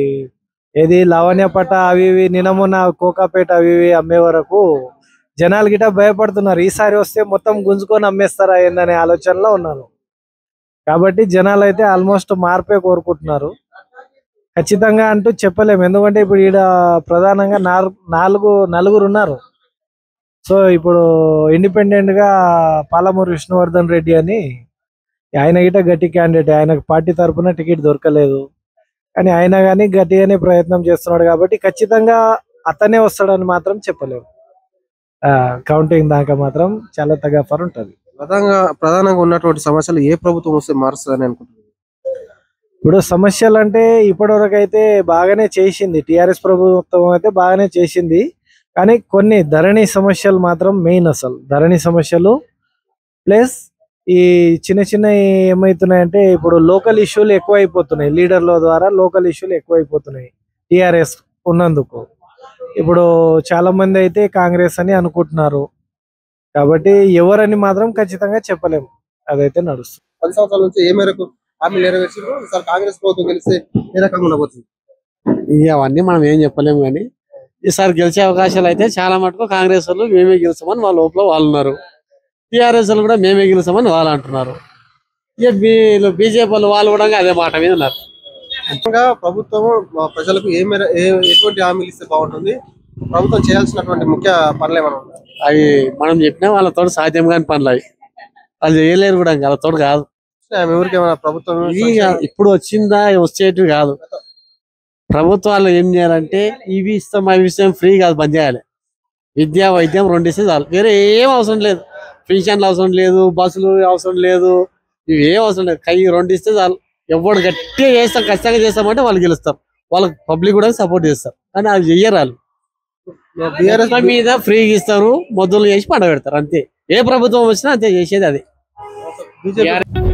ఏది లావణ్యపట్ట అవి ఇవి నిన్న మొన్న కోకాపేట అవి ఇవి అమ్మే వరకు జనాలు గిట భయపడుతున్నారు ఈసారి వస్తే మొత్తం గుంజుకొని అమ్మేస్తారా ఏందనే ఆలోచనలో ఉన్నారు కాబట్టి జనాలు అయితే ఆల్మోస్ట్ మార్పే కోరుకుంటున్నారు ఖచ్చితంగా అంటూ చెప్పలేము ఎందుకంటే ఇప్పుడు ఈడ ప్రధానంగా నాలుగు నాలుగు నలుగురు ఉన్నారు సో ఇప్పుడు ఇండిపెండెంట్ గా పాలమూరు విష్ణువర్ధన్ రెడ్డి అని ఆయన గిట గట్టి క్యాండిడేట్ ఆయనకు పార్టీ తరపున టికెట్ దొరకలేదు కానీ ఆయన కానీ గట్టిగానే ప్రయత్నం చేస్తున్నాడు కాబట్టి ఖచ్చితంగా అతనే వస్తాడని మాత్రం చెప్పలేము కౌంటింగ్ దాకా మాత్రం చాలా తగఫర్ ఉంటది ప్రధానంగా ప్రధానంగా ఉన్నటువంటి సమస్యలు ఏ ప్రభుత్వం వస్తే మారుస్తుందని అనుకుంటున్నారు ఇప్పుడు సమస్యలు అంటే ఇప్పటివరకు అయితే బాగానే చేసింది టిఆర్ఎస్ ప్రభుత్వం అయితే బాగానే చేసింది కానీ కొన్ని ధరణి సమస్యలు మాత్రం మెయిన్ అసలు ధరణి సమస్యలు ప్లస్ ఈ చిన్న చిన్న ఏమవుతున్నాయంటే ఇప్పుడు లోకల్ ఇష్యూలు ఎక్కువైపోతున్నాయి లీడర్ల ద్వారా లోకల్ ఇష్యూలు ఎక్కువైపోతున్నాయి టిఆర్ఎస్ ఉన్నందుకు ఇప్పుడు చాలా మంది అయితే కాంగ్రెస్ అని అనుకుంటున్నారు కాబట్టి ఎవరని మాత్రం ఖచ్చితంగా చెప్పలేము అదైతే నడుస్తుంది పది సంవత్సరాల నుంచి ఏ మేరకు హామీలు నెరవేర్చారు ఈసారి కాంగ్రెస్ ప్రభుత్వం గెలిస్తే ఏ రకంగా ఉండబోతుంది ఇక అవన్నీ మనం ఏం చెప్పలేము కానీ ఈసారి గెలిచే అవకాశాలు అయితే చాలా మటుకు కాంగ్రెస్ వాళ్ళు మేమే గెలుస్తామని వాళ్ళ లోపల వాళ్ళు ఉన్నారు టీఆర్ఎస్ వాళ్ళు కూడా మేమే గెలుస్తామని వాళ్ళు అంటున్నారు ఇక వీళ్ళు బీజేపీ వాళ్ళు వాళ్ళు కూడా అదే మాట మీద ఉన్నారు ముఖ్యంగా ప్రభుత్వం మా ప్రజలకు ఏ మేర ఏ- ఎటువంటి హామీలు ఇస్తే బాగుంటుంది ప్రభుత్వం చేయాల్సినటువంటి ముఖ్య పనులు ఏమైనా ఉన్నాయి అవి మనం చెప్పినా వాళ్ళతో సాధ్యం కాని పనులు అవి వాళ్ళు చేయలేరు కూడా వాళ్ళతో కాదు ఎవరికి ఏమైనా ప్రభుత్వం ఇవి ఇక ఇప్పుడు వచ్చిందా వచ్చేటివి కాదు ప్రభుత్వాలు ఏం చేయాలంటే ఇవి ఇస్తాం అవి ఇస్తాం ఫ్రీ కాదు బంద్ చేయాలి విద్య వైద్యం రెండు ఇస్తే చాలు వేరే ఏం అవసరం లేదు పెన్షన్లు అవసరం లేదు బస్సులు అవసరం లేదు ఇవి ఏం అవసరం లేదు కై రెండు ఇస్తే చాలు ఎవడు గట్టిగా చేస్తాం ఖచ్చితంగా చేస్తామంటే వాళ్ళు గెలుస్తారు వాళ్ళకి పబ్లిక్ కూడా సపోర్ట్ చేస్తారు కానీ అవి చెయ్యరు వాళ్ళు బీఆర్ఎస్ మొత్తం మీద ఫ్రీగా ఇస్తారు మొద్దులు చేసి పండ పెడతారు అంతే ఏ ప్రభుత్వం వచ్చినా అంతే చేసేది అది బీజేపీ